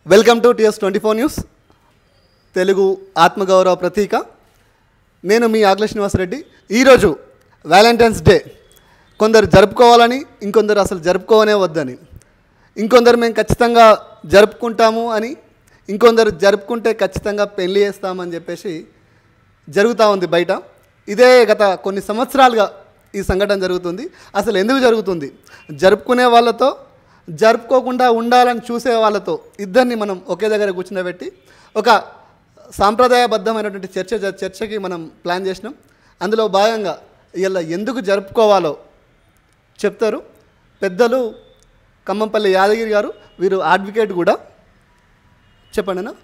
Welcome to TS twenty four news Telugu ఆత్మగౌరవ ప్రతీక నేను మీ ఆకుల శ్రీనివాసరెడ్డి ఈరోజు వ్యాలంటైన్స్ డే కొందరు జరుపుకోవాలని ఇంకొందరు అసలు జరుపుకోవనే వద్దని ఇంకొందరు మేము ఖచ్చితంగా జరుపుకుంటాము అని ఇంకొందరు జరుపుకుంటే ఖచ్చితంగా పెళ్లి చేస్తామని చెప్పేసి జరుగుతూ ఉంది బయట ఇదే గత కొన్ని సంవత్సరాలుగా ఈ సంఘటన జరుగుతుంది అసలు ఎందుకు జరుగుతుంది జరుపుకునే వాళ్ళతో జరుపుకోకుండా ఉండాలని చూసే వాళ్ళతో ఇద్దరిని మనం ఒకే దగ్గర కూర్చుండబెట్టి ఒక సాంప్రదాయబద్ధమైనటువంటి చర్చ చర్చకి మనం ప్లాన్ చేసినాం అందులో భాగంగా ఇలా ఎందుకు జరుపుకోవాలో చెప్తారు పెద్దలు ఖమ్మంపల్లి యాదగిరి గారు వీరు అడ్వకేట్ కూడా చెప్పండి అన్న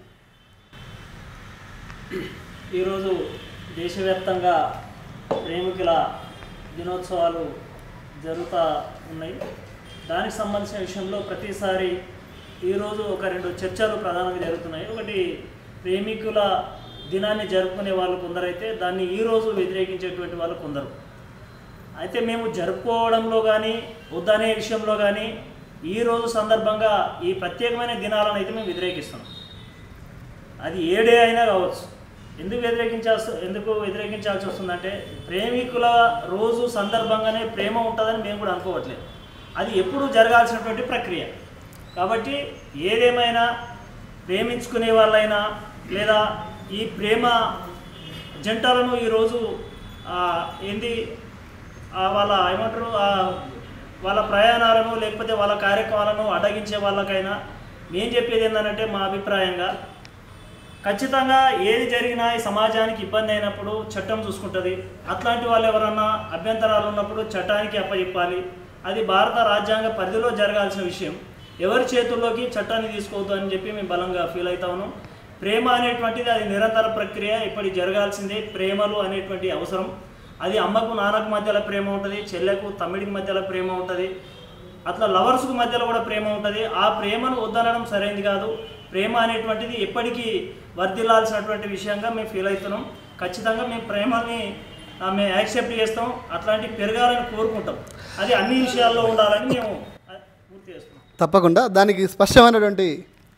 ఈరోజు దేశవ్యాప్తంగా ప్రేమికుల దినోత్సవాలు జరుగుతూ ఉన్నాయి దానికి సంబంధించిన విషయంలో ప్రతిసారి ఈరోజు ఒక రెండు చర్చలు ప్రధానంగా జరుగుతున్నాయి ఒకటి ప్రేమికుల దినాన్ని జరుపుకునే వాళ్ళు కొందరైతే దాన్ని ఈరోజు వ్యతిరేకించేటువంటి వాళ్ళు కొందరు అయితే మేము జరుపుకోవడంలో కానీ వద్దనే విషయంలో కానీ ఈ రోజు సందర్భంగా ఈ ప్రత్యేకమైన దినాలను అయితే మేము వ్యతిరేకిస్తున్నాం అది ఏ డే అయినా కావచ్చు ఎందుకు వ్యతిరేకించాల్సి ఎందుకు వ్యతిరేకించాల్సి వస్తుందంటే ప్రేమికుల రోజు సందర్భంగానే ప్రేమ ఉంటుందని మేము కూడా అనుకోవట్లేదు అది ఎప్పుడు జరగాల్సినటువంటి ప్రక్రియ కాబట్టి ఏదేమైనా ప్రేమించుకునే వాళ్ళైనా లేదా ఈ ప్రేమ జంటలను ఈరోజు ఆ, ఏంది ఆ, వాళ్ళ ఏమంటారు ఆ, వాళ్ళ ప్రయాణాలను లేకపోతే వాళ్ళ కార్యక్రమాలను అడ్డగించే వాళ్ళకైనా నేను చెప్పేది ఏంటంటే మా అభిప్రాయంగా ఖచ్చితంగా ఏది జరిగినా ఈ సమాజానికి ఇబ్బంది అయినప్పుడు చట్టం చూసుకుంటుంది అట్లాంటి వాళ్ళు ఎవరన్నా అభ్యంతరాలు ఉన్నప్పుడు చట్టానికి అప్పచెప్పాలి అది భారత రాజ్యాంగ పరిధిలో జరగాల్సిన విషయం ఎవరి చేతుల్లోకి చట్టాన్ని తీసుకోవద్దు అని చెప్పి మేము బలంగా ఫీల్ అవుతా ఉన్నాం ప్రేమ అనేటువంటిది అది నిరంతర ప్రక్రియ ఇప్పటి జరగాల్సిందే ప్రేమలు అనేటువంటి అవసరం అది అమ్మకు నాన్నకు మధ్యలో ప్రేమ ఉంటుంది చెల్లెకు తమ్మిడికి మధ్యలో ప్రేమ ఉంటుంది అట్లా లవర్స్కు మధ్యలో కూడా ప్రేమ ఉంటుంది ఆ ప్రేమను వద్దనడం సరైనది కాదు ప్రేమ అనేటువంటిది ఎప్పటికీ వర్ధిల్లాల్సినటువంటి విషయంగా మేము ఫీల్ అవుతున్నాం ఖచ్చితంగా మేము ప్రేమని ఆ, మేము యాక్సెప్ట్ చేస్తాం అట్లాంటి పెరగాలని కోరుకుంటాం అది అన్ని విషయాల్లో ఉండాలని మేము ఆ, పూర్తి చేస్తున్నాం తప్పకుండా దానికి స్పష్టమైనటువంటి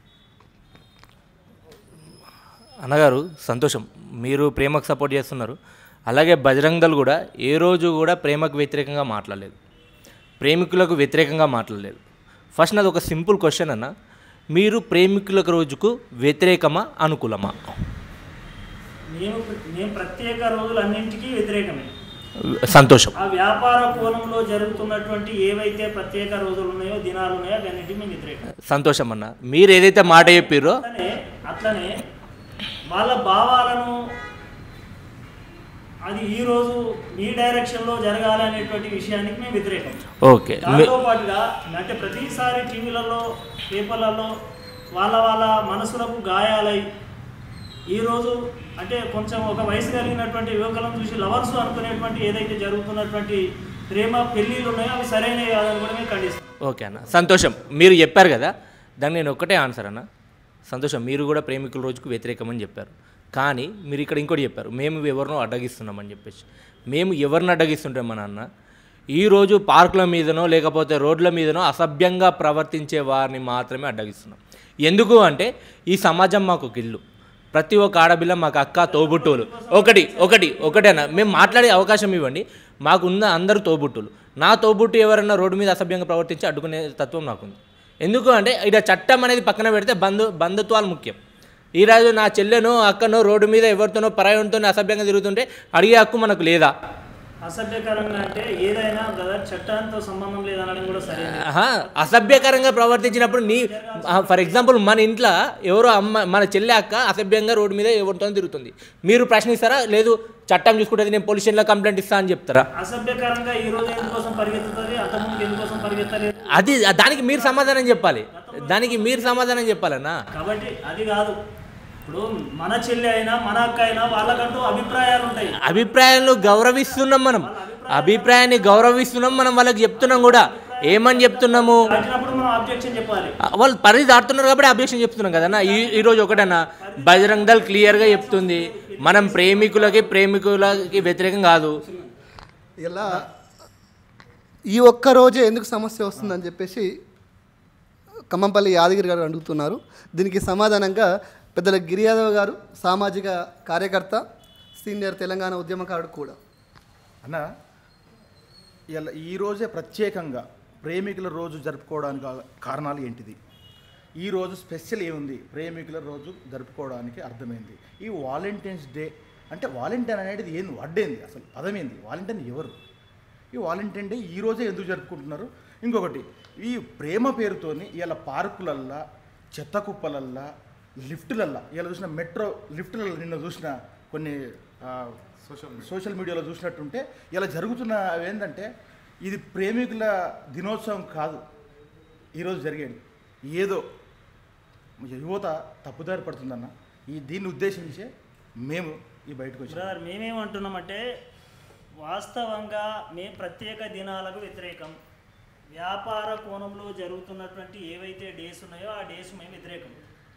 అన్నగారు సంతోషం మీరు ప్రేమకు సపోర్ట్ చేస్తున్నారు అలాగే బజరంగ్ దళ్ కూడా ఏ రోజు కూడా ప్రేమకు వ్యతిరేకంగా మాట్లాడలేదు ప్రేమికులకు వ్యతిరేకంగా మాట్లాడలేదు ఫస్ట్ నాది ఒక సింపుల్ క్వశ్చన్ అన్న మీరు ప్రేమికులకు రోజుకు వ్యతిరేకమా అనుకూలమా మేము మేము ప్రత్యేక రోజులన్నింటికీ వ్యతిరేకమే సంతోషం ఆ వ్యాపార కోణంలో జరుగుతున్నటువంటి ఏవైతే ప్రత్యేక రోజులు ఉన్నాయో దినాలు ఉన్నాయో అవన్నింటికి మేము వ్యతిరేకం సంతోషం అన్న మీరు ఏదైతే మాట చెప్పారో అట్లనే అట్లనే వాళ్ళ భావాలను అది ఈ రోజు మీ డైరెక్షన్లో జరగాలి అనేటువంటి విషయానికి మేము వ్యతిరేకం ఓకే మీ- దాంతో పాటుగా అంటే ప్రతిసారి టీవీలలో పేపర్లలో వాళ్ళ వాళ్ళ మనసులకు గాయాలై ఈరోజు అంటే కొంచెం ఒక వయసు కలిగినటువంటి యువకులను చూసి లవర్స్ అనుకునేటువంటి ఏదైతే జరుగుతున్నటువంటి ప్రేమ పెళ్ళిళ్ళు ఉన్నాయో అవి సరైనవి కాదని కూడా మేము ఖండిస్తాం ఓకే అన్న సంతోషం మీరు చెప్పారు కదా దానికి నేను ఒక్కటే ఆన్సర్ అన్న సంతోషం మీరు కూడా ప్రేమికుల రోజుకు వ్యతిరేకమని చెప్పారు కానీ మీరు ఇక్కడ ఇంకోటి చెప్పారు మేము ఎవరినో అడ్డగిస్తున్నామని చెప్పేసి మేము ఎవరిని అడ్డగిస్తుంటాం మన అన్న ఈరోజు పార్కుల మీదనో లేకపోతే రోడ్ల మీదనో అసభ్యంగా ప్రవర్తించే వారిని మాత్రమే అడ్డగిస్తున్నాం ఎందుకు అంటే ఈ సమాజం మాకు ఒక ఇల్లు ప్రతి ఒక్క ఆడపిల్ల మాకు అక్క తోబుట్టువులు ఒకటి ఒకటి ఒకటేనా మేము మాట్లాడే అవకాశం ఇవ్వండి మాకున్న అందరూ తోబుట్టులు నా తోబుట్టు ఎవరన్నా రోడ్డు మీద అసభ్యంగా ప్రవర్తించి అడ్డుకునే తత్వం నాకుంది ఎందుకు అంటే ఇక్కడ చట్టం అనేది పక్కన పెడితే బంధు బంధుత్వాలు ముఖ్యం ఈరోజు నా చెల్లెనో అక్కనో రోడ్డు మీద ఎవరితోనో పరాయంతో అసభ్యంగా తిరుగుతుంటే అడిగే హక్కు మనకు లేదా అసభ్యకరంగా అంటే ఏదైనా కదా చట్టాంతో సంబంధం లేదనడం కూడా సరైనది ఆహా, అసభ్యకరంగా ప్రవర్తించినప్పుడు నీ ఫర్ ఎగ్జాంపుల్ మన ఇంట్లో ఎవరో అమ్మ మన చెల్లె అక్క అసభ్యంగా రోడ్డు మీద ఎవరితో తిరుగుతుంది మీరు ప్రశ్నిస్తారా లేదు చట్టం చూసుకుంటుంది నేను పోలీస్ స్టేషన్లో కంప్లైంట్ ఇస్తా అని చెప్తారా అసభ్యకరంగా ఈ రోజు ఎందుకోసం పరిగెత్తుతుంది అంతకుముందు ఎందుకోసం పరిగెత్తలేదు అది దానికి మీరు సమాధానం చెప్పాలి దానికి మీరు సమాధానం చెప్పాలన్నా కాబట్టి అది కాదు ఇప్పుడు మన చెల్లి అయినా మన అక్క అయినా వాళ్ళకంటూ అభిప్రాయాలు ఉంటాయి అభిప్రాయాలను గౌరవిస్తున్నాం మనం అభిప్రాయాన్ని గౌరవిస్తున్నాం మనం వాళ్ళకి చెప్తున్నాం కూడా ఏమని చెప్తున్నాము దాటినప్పుడు మనం అబ్జెక్షన్ చెప్పాలి ఆ, వాళ్ళు పరిధి దాటుతున్నారు కాబట్టి అబ్జెక్షన్ చెప్తున్నాం కదన్నా ఈ ఈరోజు ఒకటన్నా బజరంగ్ దళ్ క్లియర్గా చెప్తుంది మనం ప్రేమికులకి ప్రేమికులకి వ్యతిరేకం కాదు ఇలా ఈ ఒక్క రోజే ఎందుకు సమస్య వస్తుందని చెప్పేసి ఖమ్మంపల్లి యాదగిరి గారు అడుగుతున్నారు దీనికి సమాధానంగా పెద్దల గిరి యాదవ్ గారు సామాజిక కార్యకర్త సీనియర్ తెలంగాణ ఉద్యమకారుడు కూడా అన్న ఇలా ఈరోజే ప్రత్యేకంగా ప్రేమికుల రోజు జరుపుకోవడానికి కా- కారణాలు ఏంటిది ఈ రోజు స్పెషల్ ఏముంది ప్రేమికుల రోజు జరుపుకోవడానికి అర్థమైంది ఈ వాలంటైన్స్ డే అంటే వాలంటైన్ అనేది ఏంది వడ్డేంది అసలు పదమేంది వాలంటైన్ ఎవరు ఈ వాలంటైన్ డే ఈ రోజే ఎందుకు జరుపుకుంటున్నారు ఇంకొకటి ఈ ప్రేమ పేరుతోని ఇలా పార్కులల్లా చెత్త కుప్పలల్లా లిఫ్టులల్లా ఇలా చూసిన మెట్రో లిఫ్టులలో నిన్న చూసిన కొన్ని సోషల్ సోషల్ మీడియాలో చూసినట్టుంటే ఇలా జరుగుతున్న ఏంటంటే ఇది ప్రేమికుల దినోత్సవం కాదు ఈరోజు జరిగేది ఏదో యువత తప్పుదారి పడుతుందన్న ఈ దీన్ని ఉద్దేశించే మేము ఈ బయటకు వచ్చాం బ్రదర్ మేమేమంటున్నామంటే వాస్తవంగా మేము ప్రత్యేక దినాలకు వ్యతిరేకం వ్యాపార కోణంలో జరుగుతున్నటువంటి ఏవైతే డేస్ ఉన్నాయో ఆ డేస్ మేము వ్యతిరేకం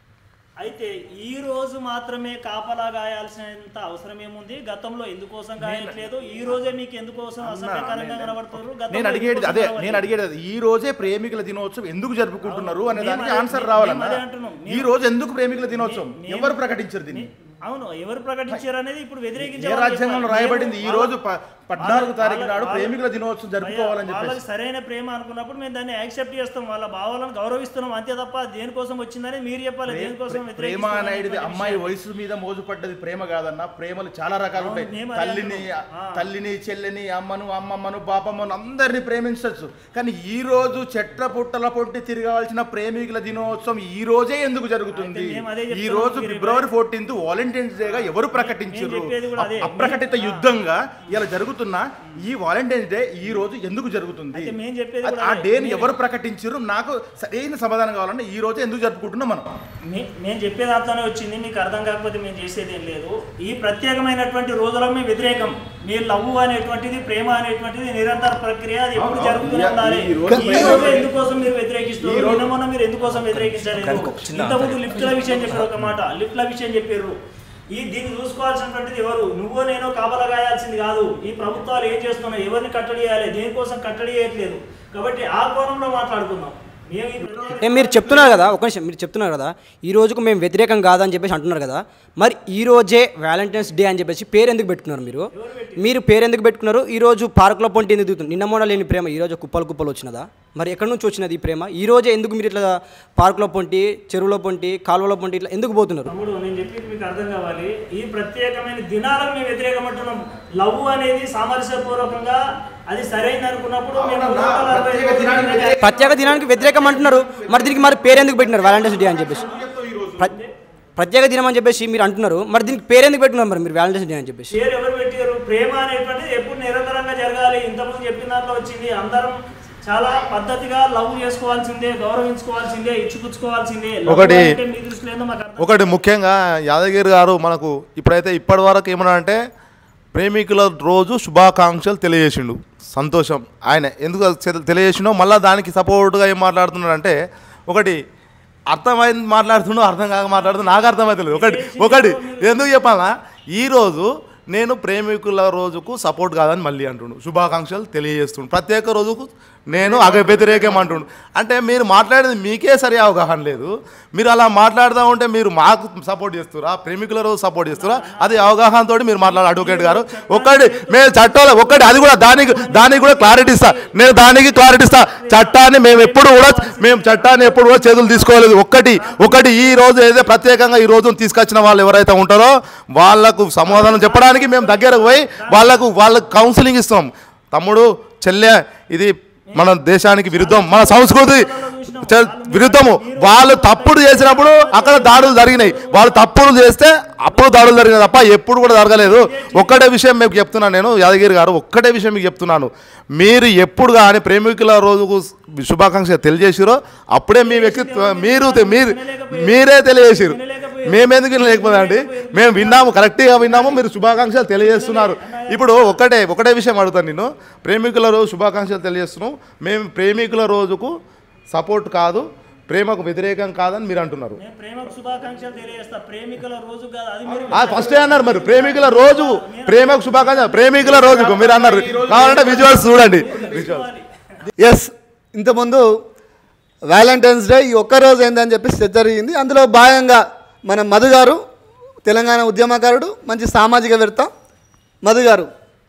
అయితే ఈ రోజు మాత్రమే కాపలా గాయాల్సినంత అవసరం ఏముంది గతంలో ఎందుకోసం గాయట్లేదు ఈ రోజే మీకు ఎందుకోసం అసభ్యకరంగా కనబడుతున్నారు గతంలో నేను అడిగేది ఎందుకోసం అదే కనబడట్లేదు? నేను అడిగేది అదే. ఈ రోజే ప్రేమికుల దినోత్సవం ఎందుకు జరుపుకుంటున్నారు అనే మేము దానికి అదే- ఆన్సర్ మేము రావాలన్న అదే అంటున్నాం. ఈ మేము- రోజు ఎందుకు ప్రేమికుల దినోత్సవం మేము- ఎవరు ప్రకటించారు దీన్ని అవును ఎవరు ప్రకటించారు అనేది ఇప్పుడు ఏ వ్యతిరేకించే రాజ్యాంగంలో రాయబడింది ఈ రోజు ప- పద్నాలుగు తారీఖు నాడు వాళ్ళ- ప్రేమికుల దినోత్సవం జరుపుకోవాలని చెప్పేసి వాళ్ళకి సరైన ప్రేమ అనుకున్నప్పుడు మేము దాన్ని యాక్సెప్ట్ చేస్తాం వాళ్ళ భావాలను గౌరవిస్తున్నాం అంతే తప్ప దేనికోసం వచ్చిందని మీరు చెప్పాలి దేనికోసం ప్రేమ వ్యతిరేకిస్తున్నారు అనేది అనేటువంటి అమ్మాయి విషయం. వయసు మీద మోజుపడ్డది ప్రేమ కాదన్న ప్రేమలు చాలా రకాలు ఉంటాయి అవును, మేము అదే తల్లిని అంటున్నాం. ఆ. తల్లిని చెల్లిని అమ్మను అమ్మమ్మను బాపమ్మను అందరినీ ప్రేమించవచ్చు కానీ ఈ రోజు చెట్ల పుట్టల పొట్టి తిరగాల్సిన ప్రేమికుల దినోత్సవం ఈ రోజే ఎందుకు జరుగుతుంది అయితే మేము అదే ఈ చెప్తున్నాం. రోజు మీరు ఫిబ్రవరి ఫోర్టీన్త్ వాలంటైన్స్ డేగా ఎవరు ప్రకటించారు మేము చెప్పేది కూడా అదే. అప్రకటిత యుద్ధంగా ఇలా జరుగుతున్న ఈ వాలంటైన్స్ డే ఈ రోజు ఎందుకు జరుగుతుంది అయితే మేము చెప్పేది ఆ- కూడా ఆ అదే. డేని మీరు- ఎవరు ప్రకటించారు నాకు సరైన సమాధానం కావాలంటే ఈ రోజే ఎందుకు జరుపుకుంటున్నాం మనం మే- మేము చెప్పే దాంట్లోనే వచ్చింది మీకు అర్థం కాకపోతే మేము చేసేది ఏం లేదు ఈ ప్రత్యేకమైనటువంటి రోజులకు మేము వ్యతిరేకం మీ లవ్ అనేటువంటిది ప్రేమ అనేటువంటిది నిరంతర ప్రక్రియ అది ఎప్పుడు జరుగుతూనే ఈ- ఉండాలి ఈ రోజు ఈ రోజు ఎందుకోసం మీరు వ్యతిరేకిస్తారు ఈ రోజు- నిన్న మొన్న మీరు ఎందుకోసం వ్యతిరేకించలేదు కానీ ఒక చిన్న ఇంతకుముందు లిఫ్ట్ల విషయం చెప్పారు ఒక మాట లిఫ్ట్ల విషయం చెప్పారు ఈ దీన్ని చూసుకోవాల్సినటువంటిది ఎవరు నువ్వో నేను కాపలా గాయాల్సింది కాదు ఈ ప్రభుత్వాలు ఏం చేస్తున్నాయి ఎవరిని కట్టడి చేయాలి దేనికోసం కట్టడి చేయట్లేదు కాబట్టి ఆ కోణంలో మాట్లాడుకుందాం మేము ఈ ప్రత్యేక- ఏ మీరు చెప్తున్నారు కదా ఒక నిమిషం మీరు చెప్తున్నారు కదా ఈ రోజుకు మేము వ్యతిరేకం కాదని చెప్పేసి అంటున్నారు కదా మరి ఈ రోజే వ్యాలంటైన్స్ డే అని చెప్పేసి పేరు ఎందుకు పెట్టుకున్నారు మీరు మీరు పేరు ఎందుకు పెట్టుకున్నారు ఈ రోజు పార్కులో పొంటి ఎందుకు దిగుతుంది నిన్న మొన్న లేని ప్రేమ ఈ రోజు కుప్పలు కుప్పలు వచ్చినదా మరి ఎక్కడి నుంచి వచ్చినది ఈ ప్రేమ ఈ రోజే ఎందుకు మీరు ఇట్లా పార్కులో పొంటి చెరువులో పొంటి కాలువలో పొంటి ఇట్లా ఎందుకు పోతున్నారు తమ్ముడు నేను చెప్పింది మీకు అర్థం కావాలి ఈ ప్రత్యేకమైన దినాలకు మేము వ్యతిరేకమంటున్నాం లవ్ అనేది సామరస్యపూర్వకంగా అది సరైనది అనుకున్నప్పుడు మేము అవునన్నా, నూట నలభై ప్రత్యేక రోజులు దినానికి వ్యతిరేక- ప్రత్యేక దినానికి వ్యతిరేకం అంటున్నారు మరి దీనికి మరి పేరు ఎందుకు పెట్టినారు వ్యాలంటైన్స్ డే అని చెప్పేసి ప్ర- ప్రత్యేక దినం అని చెప్పేసి మీరు అంటున్నారు మరి దీనికి పేరు ఎందుకు పెట్టుకున్నారు మరి మీరు వ్యాలంటైన్స్ డే అని చెప్పేసి పేరు ఎవరు పెట్టారు ప్రేమ అనేటువంటిది ఎప్పుడు నిరంతరంగా జరగాలి ఇంతకుముందు చెప్పిన దాంట్లో వచ్చింది అందరం చాలా పద్ధతిగా లవ్ చేసుకోవాల్సిందే గౌరవించుకోవాల్సిందే ఇచ్చిపుచ్చుకోవాల్సిందే Love ఒకటి- అంటే మీ దృష్టిలో ఏందో మాకు అర్థం ఒకటి ముఖ్యంగా యాదగిరి గారు మనకు ఇప్పుడైతే ఇప్పటి వరకు ఏమన్నా అంటే ప్రేమికుల రోజు శుభాకాంక్షలు తెలియజేసిండు సంతోషం ఆయన ఎందుకు తె- తెలియజేసిండో మళ్ళీ దానికి సపోర్ట్గా ఏం మాట్లాడుతున్నాడు అంటే ఒకటి అర్థమైంది మాట్లాడుతుండో అర్థం కాక మాట్లాడుతున్నా నాకు అర్థమవుతలేదు ఒకటి ఒకటి ఎందుకు చెప్పాలా ఈరోజు నేను ప్రేమికుల రోజుకు సపోర్ట్ కాదని మళ్ళీ అంటుండు శుభాకాంక్షలు తెలియజేస్తుండు ప్రత్యేక రోజుకు నేను అగ వ్యతిరేకం అంటుండు అంటే మీరు మాట్లాడేది మీకే సరి అవగాహన లేదు మీరు అలా మాట్లాడుతూ ఉంటే మీరు మాకు సపోర్ట్ చేస్తురా ప్రేమికుల రోజు సపోర్ట్ చేస్తురా అది అవగాహనతో మీరు మాట్లాడారు అడ్వకేట్ గారు ఒకటి మేము చట్టాలు ఒకటి అది కూడా దానికి దానికి కూడా క్లారిటీ ఇస్తా నేను దానికి క్లారిటీ ఇస్తా చట్టాన్ని మేము ఎప్పుడు కూడా మేము చట్టాన్ని ఎప్పుడు కూడా చేతులు తీసుకోలేదు ఒక్కటి ఒకటి ఈ రోజు ఏదైతే ప్రత్యేకంగా ఈ రోజు తీసుకొచ్చిన వాళ్ళు ఎవరైతే ఉంటారో వాళ్ళకు సమాధానం చెప్పడానికి మేము దగ్గరకు పోయి వాళ్ళకు వాళ్ళకు కౌన్సిలింగ్ ఇస్తాం తమ్ముడు చెల్లె ఇది మన దేశానికి విరుద్ధం మన సంస్కృతి చ- విరుద్ధము వాళ్ళు తప్పుడు చేసినప్పుడు అక్కడ దాడులు జరిగినాయి వాళ్ళు తప్పులు చేస్తే అప్పుడు దాడులు జరిగినాయి తప్ప ఎప్పుడు కూడా జరగలేదు ఒక్కటే విషయం మీకు చెప్తున్నాను నేను యాదగిరి గారు ఒక్కటే విషయం మీకు చెప్తున్నాను మీరు ఎప్పుడు కానీ ప్రేమికుల రోజుకు శుభాకాంక్ష తెలియజేసిరో అప్పుడే మీ వ్యక్తిత్వం మీరు తె- మీరు మీరే తెలియజేసిరు మేమెందుకు లేకపోతే అండి మేము విన్నాము కరెక్ట్గా విన్నాము మీరు శుభాకాంక్షలు తెలియజేస్తున్నారు ఇప్పుడు ఒకటే ఒకటే విషయం అడుగుతాను నేను ప్రేమికుల రోజు శుభాకాంక్షలు తెలియజేస్తున్నాం మేము ప్రేమికుల రోజుకు సపోర్ట్ కాదు ప్రేమకు వ్యతిరేకం కాదని మీరు అంటున్నారు నేను ప్రేమకు శుభాకాంక్షలు తెలియజేస్తా ప్రేమికుల రోజు కాదు అది మీరు ఆ ఫస్టే అన్నారు మరి ప్రేమికుల రోజు ప్రేమకు శుభాకాంక్ష ప్రేమికుల రోజుకు మీరు అన్నారు కావాలంటే విజువల్స్ చూడండి విజువల్స్ తీసుకోవాలి. ఎస్ ఇంతకుముందు వ్యాలంటైన్స్ డే ఈ ఒక్క రోజు ఏందని చెప్పి చర్చ జరిగింది అందులో భాగంగా మన మధు గారు తెలంగాణ ఉద్యమకారుడు మంచి సామాజికవేత్త మధు గారు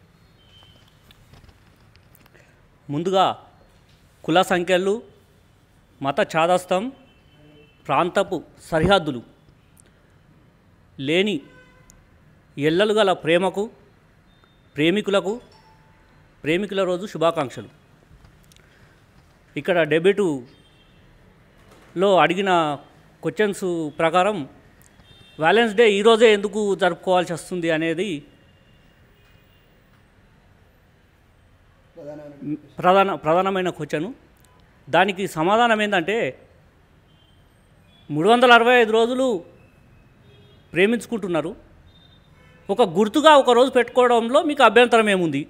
ముందుగా కుల సంఖ్యలు మత చాదస్తం ప్రాంతపు సరిహద్దులు లేని ఎల్లలు గల ప్రేమకు ప్రేమికులకు ప్రేమికుల రోజు శుభాకాంక్షలు ఇక్కడ డెబ్యూటులో అడిగిన క్వశ్చన్స్ ప్రకారం వ్యాలెన్స్ డే ఈరోజే ఎందుకు జరుపుకోవాల్సి వస్తుంది అనేది ప్రధాన ప్రధానమైన క్వశ్చన్ దానికి సమాధానం ఏంటంటే మూడు వందల అరవై ఐదు రోజులు ప్రేమించుకుంటున్నారు ఒక గుర్తుగా ఒక రోజు పెట్టుకోవడంలో మీకు అభ్యంతరం ఏముంది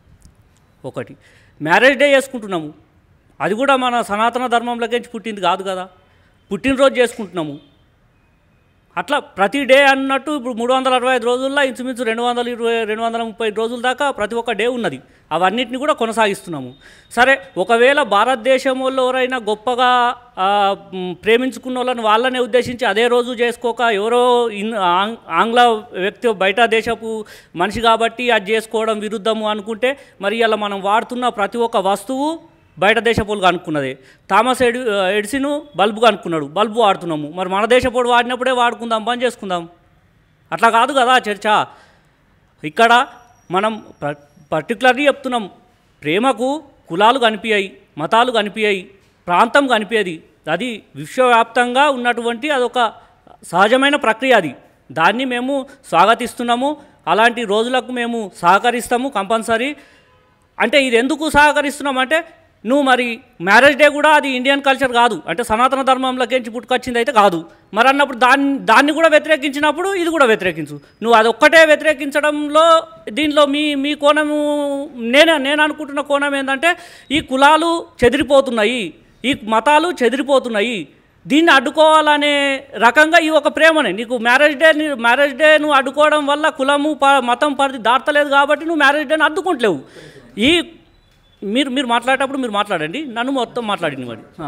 ఒకటి మ్యారేజ్ డే చేసుకుంటున్నాము అది కూడా మన సనాతన ధర్మంలోకించి పుట్టింది కాదు కదా పుట్టినరోజు చేసుకుంటున్నాము అట్లా ప్రతి డే అన్నట్టు ఇప్పుడు మూడు వందల అరవై ఐదు రోజుల్లో ఇంచుమించు రెండు వందల ఇరవై రెండు వందల ముప్పై రోజుల దాకా ప్రతి ఒక్క డే ఉన్నది అవన్నిటిని కూడా కొనసాగిస్తున్నాము సరే ఒకవేళ భారతదేశం వాళ్ళు ఎవరైనా గొప్పగా ఆ, మ్, ప్రేమించుకున్న వాళ్ళని వాళ్ళనే ఉద్దేశించి అదే రోజు చేసుకోక ఎవరో ఇన్ ఆంగ్- ఆంగ్ల వ్యక్తి బయట దేశపు మనిషి కాబట్టి అది చేసుకోవడం విరుద్ధము అనుకుంటే మరి ఇలా మనం వాడుతున్న ప్రతి ఒక్క వస్తువు బయట దేశపోలు అనుకున్నదే థామస్ ఎడి ఎడిసిన్ బల్బు అనుకున్నాడు బల్బు వాడుతున్నాము మరి మన దేశపోడు వాడినప్పుడే వాడుకుందాం బంద్ చేసుకుందాం అట్లా కాదు కదా చర్చ ఇక్కడ మనం ప పర్టికులర్లీ చెప్తున్నాం ప్రేమకు కులాలు కనిపించాయి మతాలు కనిపించాయి ప్రాంతం కనిపించేది అది విశ్వవ్యాప్తంగా ఉన్నటువంటి అదొక సహజమైన ప్రక్రియ అది దాన్ని మేము స్వాగతిస్తున్నాము అలాంటి రోజులకు మేము సహకరిస్తాము కంపల్సరీ అంటే ఇది ఎందుకు సహకరిస్తున్నాం అంటే నువ్వు మరి మ్యారేజ్ డే కూడా అది ఇండియన్ కల్చర్ కాదు అంటే సనాతన ధర్మంలోకించి పుట్టుకొచ్చింది అయితే కాదు మరి అన్నప్పుడు దాన్ని దాన్ని కూడా వ్యతిరేకించినప్పుడు ఇది కూడా వ్యతిరేకించు నువ్వు అది ఒక్కటే వ్యతిరేకించడంలో దీనిలో మీ మీ కోణము నేను నేను అనుకుంటున్న కోణం ఏంటంటే ఈ కులాలు చెదిరిపోతున్నాయి ఈ మతాలు చెదిరిపోతున్నాయి దీన్ని అడ్డుకోవాలనే రకంగా ఈ ఒక ప్రేమనే నీకు మ్యారేజ్ డే మ్యారేజ్ డే నువ్వు అడ్డుకోవడం వల్ల కులము ప మతం పరిధి దాటలేదు కాబట్టి నువ్వు మ్యారేజ్ డేని అడ్డుకుంటలేవు ఈ మీరు మీరు మాట్లాడేటప్పుడు మీరు మాట్లాడండి నన్ను మొత్తం మాట్లాడింది మరి ఆ.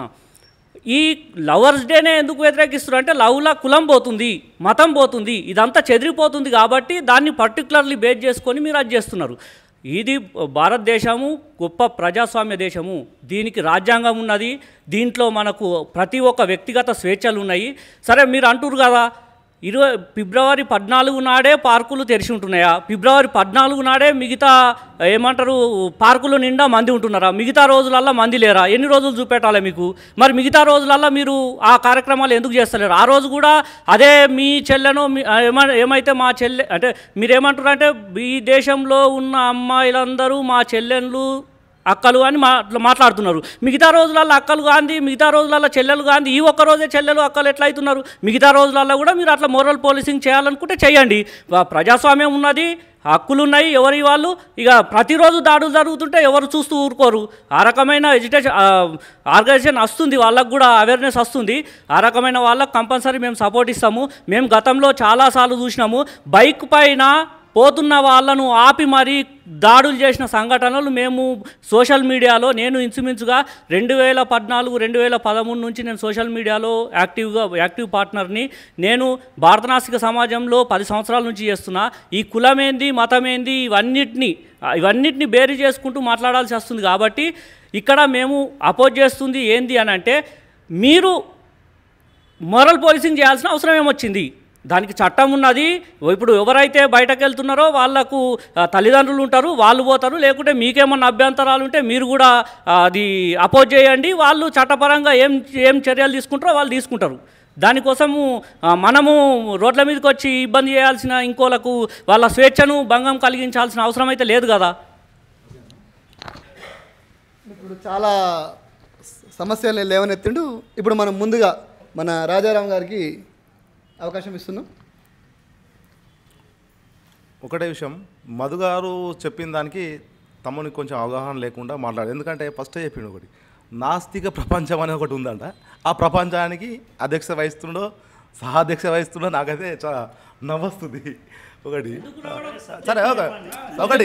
ఈ లవర్స్ డేనే ఎందుకు వ్యతిరేకిస్తారు అంటే లవ్లా కులం పోతుంది మతం పోతుంది ఇదంతా చెదిరిపోతుంది కాబట్టి దాన్ని పర్టికులర్లీ బేస్ చేసుకొని మీరు అది చేస్తున్నారు ఇది భారతదేశము గొప్ప ప్రజాస్వామ్య దేశము దీనికి రాజ్యాంగం ఉన్నది దీంట్లో మనకు ప్రతి ఒక్క వ్యక్తిగత స్వేచ్ఛలు ఉన్నాయి సరే మీరు అంటున్నారు కదా ఇరవై ఫిబ్రవరి పద్నాలుగు నాడే పార్కులు తెరిచి ఉంటున్నాయా ఫిబ్రవరి పద్నాలుగు నాడే మిగతా ఏమంటారు పార్కులు నిండా మంది ఉంటున్నారా మిగతా రోజులల్లా మంది లేరా ఎన్ని రోజులు చూపెట్టాలి మీకు మరి మిగతా రోజులల్లా మీరు ఆ కార్యక్రమాలు ఎందుకు చేస్తలేరు ఆ రోజు కూడా అదే మీ చెల్లెను మీ- ఆ, ఏమ ఏమైతే మా చెల్లె అంటే మీరేమంటారు అంటే ఈ దేశంలో ఉన్న అమ్మాయిలందరూ మా చెల్లెళ్ళు అక్కలు అని మా అట్లా మాట్లాడుతున్నారు మిగతా రోజులలో అక్కలు గాంధీ మిగతా రోజులలో చెల్లెలు గాంధీ ఈ ఒక్క రోజే చెల్లెలు అక్కలు ఎట్లా అవుతున్నారు మిగతా రోజులలో కూడా మీరు అట్లా మోరల్ పోలీసింగ్ చేయాలనుకుంటే చేయండి వా- ప్రజాస్వామ్యం ఉన్నది హక్కులు ఉన్నాయి ఎవరి వాళ్ళు ఇక ప్రతిరోజు దాడులు జరుగుతుంటే ఎవరు చూస్తూ ఊరుకోరు ఆ రకమైన ఎడ్యుకేషన్ ఆర్గనైజేషన్ వస్తుంది వాళ్ళకు కూడా అవేర్నెస్ వస్తుంది ఆ రకమైన వాళ్ళకు కంపల్సరీ మేము సపోర్ట్ ఇస్తాము మేము గతంలో చాలాసార్లు చూసినాము బైక్ పైన పోతున్న వాళ్ళను ఆపి మరీ దాడులు చేసిన సంఘటనలు మేము సోషల్ మీడియాలో నేను ఇంచుమించుగా రెండు వేల పద్నాలుగు రెండు వేల పదమూడు నుంచి నేను సోషల్ మీడియాలో యాక్టివ్గా యాక్టివ్ పార్ట్నర్ని నేను భారత నాస్తిక సమాజంలో పది సంవత్సరాల నుంచి చేస్తున్నా ఈ కులమేంది మతమేంది ఇవన్నిటిని ఇవన్నిటిని బేరీ చేసుకుంటూ మాట్లాడాల్సి వస్తుంది కాబట్టి ఇక్కడ మేము అపోజ్ చేస్తుంది ఏంది అని అంటే మీరు మోరల్ పోలీసింగ్ చేయాల్సిన అవసరం ఏమొచ్చింది దానికి చట్టం ఉన్నది ఇప్పుడు ఎవరైతే బయటకు వెళ్తున్నారో వాళ్ళకు ఆ, తల్లిదండ్రులు ఉంటారు వాళ్ళు పోతారు లేకుంటే మీకేమన్నా అభ్యంతరాలు ఉంటే మీరు కూడా ఆ, అది అపోజ్ చేయండి వాళ్ళు చట్టపరంగా ఏం ఏం చర్యలు తీసుకుంటారో వాళ్ళు తీసుకుంటారు దానికోసము ఆ, మనము రోడ్ల మీదకి వచ్చి ఇబ్బంది చేయాల్సిన ఇంకోలకు వాళ్ళ స్వేచ్ఛను భంగం కలిగించాల్సిన అవసరం అయితే లేదు కదా ఇప్పుడు చాలా సమస్యలు లేవనెత్తిండు ఇప్పుడు మనం ముందుగా మన రాజారాం గారికి అవకాశం ఇస్తున్నాం ఒకటే విషయం మధు గారు చెప్పిన దానికి తమ్మునికి కొంచెం అవగాహన లేకుండా మాట్లాడు ఎందుకంటే ఫస్ట్ చెప్పిండు ఒకటి నాస్తిక ప్రపంచం అనేది ఒకటి ఉందంట ఆ ప్రపంచానికి అధ్యక్ష వహిస్తుండో సహాధ్యక్ష వహిస్తుండో నాకైతే చాలా నవ్వొస్తుంది ఒకటి సరే ఓకే ఒకటి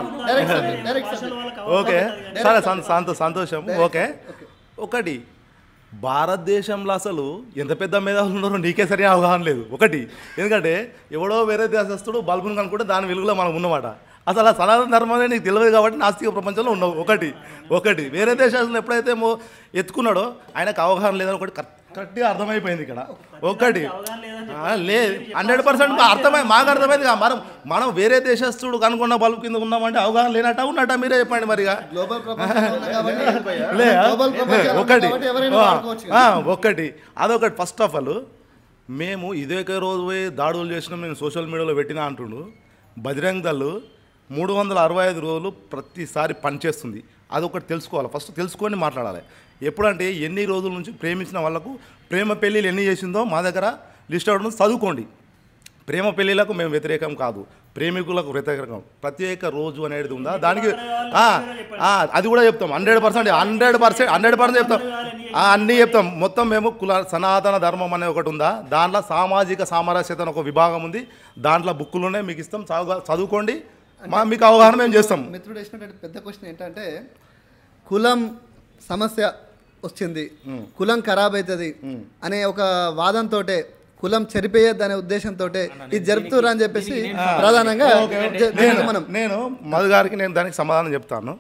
ఓకే సరే సం- సంతో సంతోషం ఓకే ఒకటి భారతదేశంలో అసలు ఎంత పెద్ద మేధావులు ఉన్నారో నీకే సరిగా అవగాహన లేదు ఒకటి ఎందుకంటే ఎవడో వేరే దేశస్తుడు బల్బును కనుక్కుంటే దాని వెలుగులో మనం ఉన్నమాట అసలు ఆ సనాతన ధర్మమే నీకు తెలియదు కాబట్టి నాస్తిక ప్రపంచంలో ఉన్నావు ఒకటి ఒకటి వేరే దేశాలను ఎప్పుడైతే మో ఎత్తుకున్నాడో ఆయనకు అవగాహన లేదని ఒకటి కరెక్ట్ కరెక్ట్గా అర్థమైపోయింది ఇక్కడ ఒకటి ఆ, లేదు హండ్రెడ్ పర్సెంట్ అర్థమై మాకు అర్థమైంది కదా. మనం మనం వేరే దేశస్తుడు కనుక్కున్న బల్బు కింద ఉన్నామంటే అవగాహన లేనట్ట ఉన్నట్ట మీరే చెప్పండి మరిగా గ్లోబల్ ప్రపంచంలో ఉన్నాం కాబట్టి లే గ్లోబల్ ప్రపంచంలో ఒకటి ఉన్నాం కాబట్టి ఎవరైనా ఆ, వాడుకోవచ్చు ఆ, ఒకటి అదొకటి ఫస్ట్ ఆఫ్ ఆల్ మేము ఇదే రోజు పోయి దాడులు చేసినాం నేను సోషల్ మీడియాలో పెట్టినా అంటుండు బజరంగ్ దళ్ మూడు వందల అరవై ఐదు రోజులు ప్రతిసారి పనిచేస్తుంది అదొకటి తెలుసుకోవాలి ఫస్ట్ తెలుసుకొని మాట్లాడాలి ఎప్పుడంటే ఎన్ని రోజుల నుంచి ప్రేమించిన వాళ్ళకు ప్రేమ పెళ్ళిళ్ళు ఎన్ని చేసిందో మా దగ్గర లిస్ట్ అవుట్ ఉంది చదువుకోండి ప్రేమ పెళ్ళిళ్ళకు మేము వ్యతిరేకం కాదు ప్రేమికులకు వ్యతిరేకం ప్రత్యేక రోజు అనేది ఉందా దానికి ఆ, ఆ, అది కూడా చెప్తాం hundred percent hundred percent hundred percent చెప్తాం ఆ, అన్నీ చెప్తాం మొత్తం మేము కుల సనాతన ధర్మం అనే ఒకటి ఉందా దాంట్లో సామాజిక సామరస్యత అని ఒక విభాగం ఉంది దాంట్లో బుక్కులునే మీకు ఇస్తాం చదువు చదువుకోండి మా మీకు అవగాహన మేము చేస్తాం మిత్రుడు వేసినటువంటి పెద్ద క్వశ్చన్ ఏంటంటే కులం సమస్య వచ్చింది కులం ఖరాబ్ అవుతుంది అనే ఒక వాదంతో కులం చెరిపేయద్దు అనే ఉద్దేశంతో ఇది జరుపుతుర్రు అని చెప్పేసి ప్రధానంగా జ- నేను మనం నేను మధు గారికి నేను దానికి సమాధానం చెప్తాను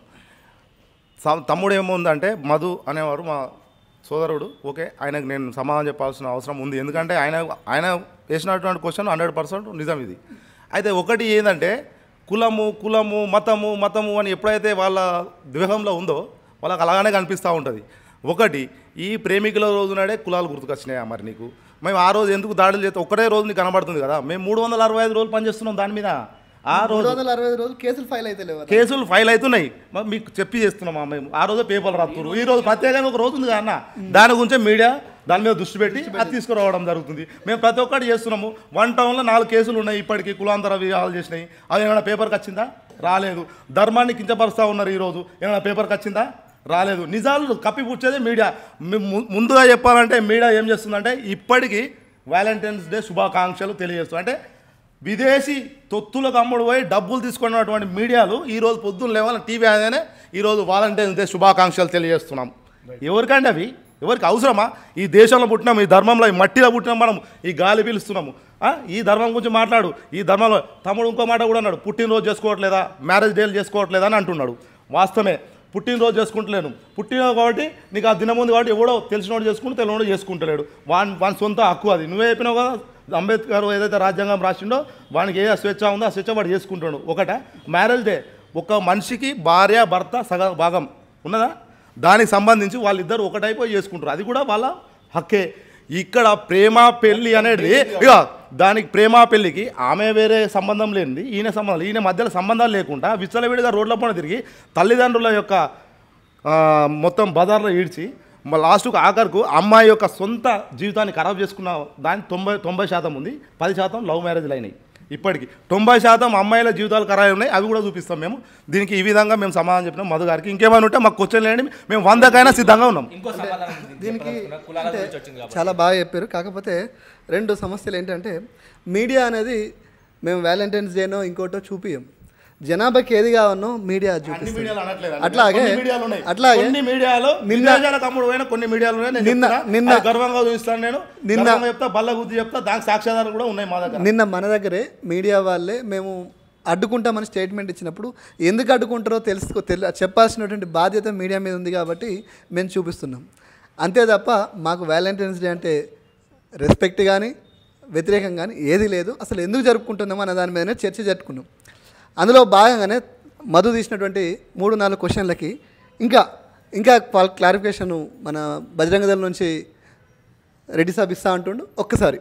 సమ- తమ్ముడు ఏముందంటే మధు అనేవారు మా సోదరుడు ఓకే ఆయనకు నేను సమాధానం చెప్పాల్సిన అవసరం ఉంది ఎందుకంటే ఆయన ఆయన వేసినటువంటి క్వశ్చన్ హండ్రెడ్ పర్సెంట్ నిజం ఇది అయితే ఒకటి ఏంటంటే కులము కులము మతము మతము అని ఎప్పుడైతే వాళ్ళ ద్వేహంలో ఉందో వాళ్ళకి అలాగనే కనిపిస్తూ ఉంటుంది ఒకటి ఈ ప్రేమికుల రోజు నాడే కులాలు గుర్తుకొచ్చినాయా మరి నీకు మేము ఆ రోజు ఎందుకు దాడులు చేస్తే ఒక్కటే రోజు నీకు కనబడుతుంది కదా మేము మూడు వందల అరవై ఐదు రోజులు పనిచేస్తున్నాం దాని మీద ఆ మూడు రోజు వందల అరవై ఐదు రోజులు కేసులు ఫైల్ అయితే లేవు అన్న. కేసులు ఫైల్ అవుతున్నాయి మరి మీకు చెప్పి చేస్తున్నామా మేము ఆ రోజు పేపర్లు రాస్తున్నారు ఈ రోజు ప్రత్యేకంగా ఒక రోజు ఉంది కదా అన్న దాని గురించే మీడియా దాని మీద దృష్టి పెట్టి అది తీసుకురావడం జరుగుతుంది మేము ప్రతి ఒక్కటి చేస్తున్నాము వన్ టౌన్లో నాలుగు కేసులు ఉన్నాయి ఇప్పటికీ కులాంతర వివాహాలు చేసినాయి అవి ఏమైనా పేపర్కి వచ్చిందా రాలేదు ధర్మాన్ని కించపరుస్తూ ఉన్నారు ఈరోజు ఏమైనా పేపర్కి వచ్చిందా రాలేదు నిజాలు కప్పిపుచ్చేది మీడియా ము- ము- ముందుగా చెప్పాలంటే మీడియా ఏం చేస్తుందంటే ఇప్పటికీ వ్యాలంటైన్స్ డే శుభాకాంక్షలు తెలియజేస్తుంది అంటే విదేశీ తొత్తులకు అమ్ముడు పోయి డబ్బులు తీసుకున్నటువంటి మీడియాలు ఈరోజు పొద్దున్న లేవాలి టీవీ ఆయనే ఈరోజు వాలంటైన్స్ డే శుభాకాంక్షలు తెలియజేస్తున్నాం ఎవరికండి అవి ఎవరికి అవసరమా ఈ దేశంలో పుట్టినాం ఈ ధర్మంలో ఈ మట్టిలో పుట్టినాం మనం ఈ గాలి పీలుస్తున్నాము ఆ? ఈ ధర్మం గురించి మాట్లాడు ఈ ధర్మంలో తమ్ముడు ఇంకో మాట కూడా అన్నాడు పుట్టినరోజు చేసుకోవట్లేదా మ్యారేజ్ డేలు చేసుకోవట్లేదా అని అంటున్నాడు వాస్తవమే పుట్టినరోజు చేసుకుంటలేను పుట్టినరోజు కాబట్టి నీకు ఆ దినం ఉంది కాబట్టి ఎవడో తెలిసినోడు చేసుకుంటే తెలియనోడు చేసుకుంటలేడు వాని వాని సొంత హక్కు అది నువ్వే చెప్పినావు కదా అంబేద్కర్ ఏదైతే రాజ్యాంగం రాసిండో వానికి ఏ స్వేచ్ఛ ఉందో ఆ స్వేచ్ఛ వాడు చేసుకుంటాడు ఒకట మ్యారేజ్ డే ఒక మనిషికి భార్య భర్త సగ భాగం ఉన్నదా దానికి సంబంధించి వాళ్ళిద్దరు ఒకటైపోయి చేసుకుంటారు అది కూడా వాళ్ళ హక్కే ఇక్కడ ప్రేమ పెళ్ళి అనేది ఇక దానికి ప్రేమ పెళ్ళికి ఆమె వేరే సంబంధం లేనిది ఈయన సంబంధం ఈయన మధ్యలో సంబంధాలు లేకుండా విచ్చలవిడిగా రోడ్ల పైన తిరిగి తల్లిదండ్రుల యొక్క ఆ, మొత్తం బజార్లో ఈడ్చి మా లాస్ట్కు ఆఖరుకు అమ్మాయి యొక్క సొంత జీవితాన్ని ఖరాబ్ చేసుకున్న దాని తొంభై తొంభై శాతం ఉంది పది శాతం లవ్ మ్యారేజ్లు అయినాయి ఇప్పటికి తొంభై శాతం అమ్మాయిల జీవితాలు ఖరాబ్ ఉన్నాయి అవి కూడా చూపిస్తాం మేము దీనికి ఈ విధంగా మేము సమాధానం చెప్పినాం మధు గారికి ఇంకేమైనా ఉంటే మాకు క్వశ్చన్ లేండి మేము వందకైనా సిద్ధంగా ఉన్నాం ఇంకో సమాధానం దీనికి చెప్పదలుచుకున్నా. కులాల అంటే గురించి వచ్చింది కాబట్టి చాలా బాగా చెప్పారు కాకపోతే రెండు సమస్యలు ఏంటంటే మీడియా అనేది మేము వ్యాలంటైన్స్ డేనో ఇంకోటో చూపియం జనాభాకి ఏది కావన్నో మీడియా అన్ని చూపిస్తుంది మీడియాలు అనట్లేదు అట్లాగే కొన్ని మీడియాలు ఉన్నాయి అట్లాగే కొన్ని మీడియాలో నిన్న- నిన్న తమ్ముడు పోయిన కొన్ని మీడియాలు ఉన్నాయి నేను నిన్న- చెప్తున్నా. నిన్న- అది గర్వంగా చూపిస్తాను నేను నిన్న- గర్వంగా చెప్తా బల్ల గుద్ది చెప్తా దానికి సాక్ష్యాధారాలు కూడా ఉన్నాయి మా దగ్గర నిన్న మన దగ్గరే మీడియా వాళ్ళే మేము అడ్డుకుంటామని స్టేట్మెంట్ ఇచ్చినప్పుడు ఎందుకు అడ్డుకుంటారో తెలుసుకో తెలి చెప్పాల్సినటువంటి బాధ్యత మీడియా మీద ఉంది కాబట్టి మేము చూపిస్తున్నాం అంతే తప్ప మాకు వ్యాలంటైన్స్ డే అంటే రెస్పెక్ట్ కానీ వ్యతిరేకం కానీ ఏది లేదు అసలు ఎందుకు జరుపుకుంటున్నామో అనే దాని మీదనే చర్చ జరుపుకున్నాం అందులో భాగంగానే మధు తీసినటువంటి మూడు నాలుగు క్వశ్చన్లకి ఇంకా ఇంకా క్లారిఫికేషన్ మన బజరంగ దళం నుంచి రెడ్డి సాబ్ ఇస్తా అంటుండు ఒక్కసారి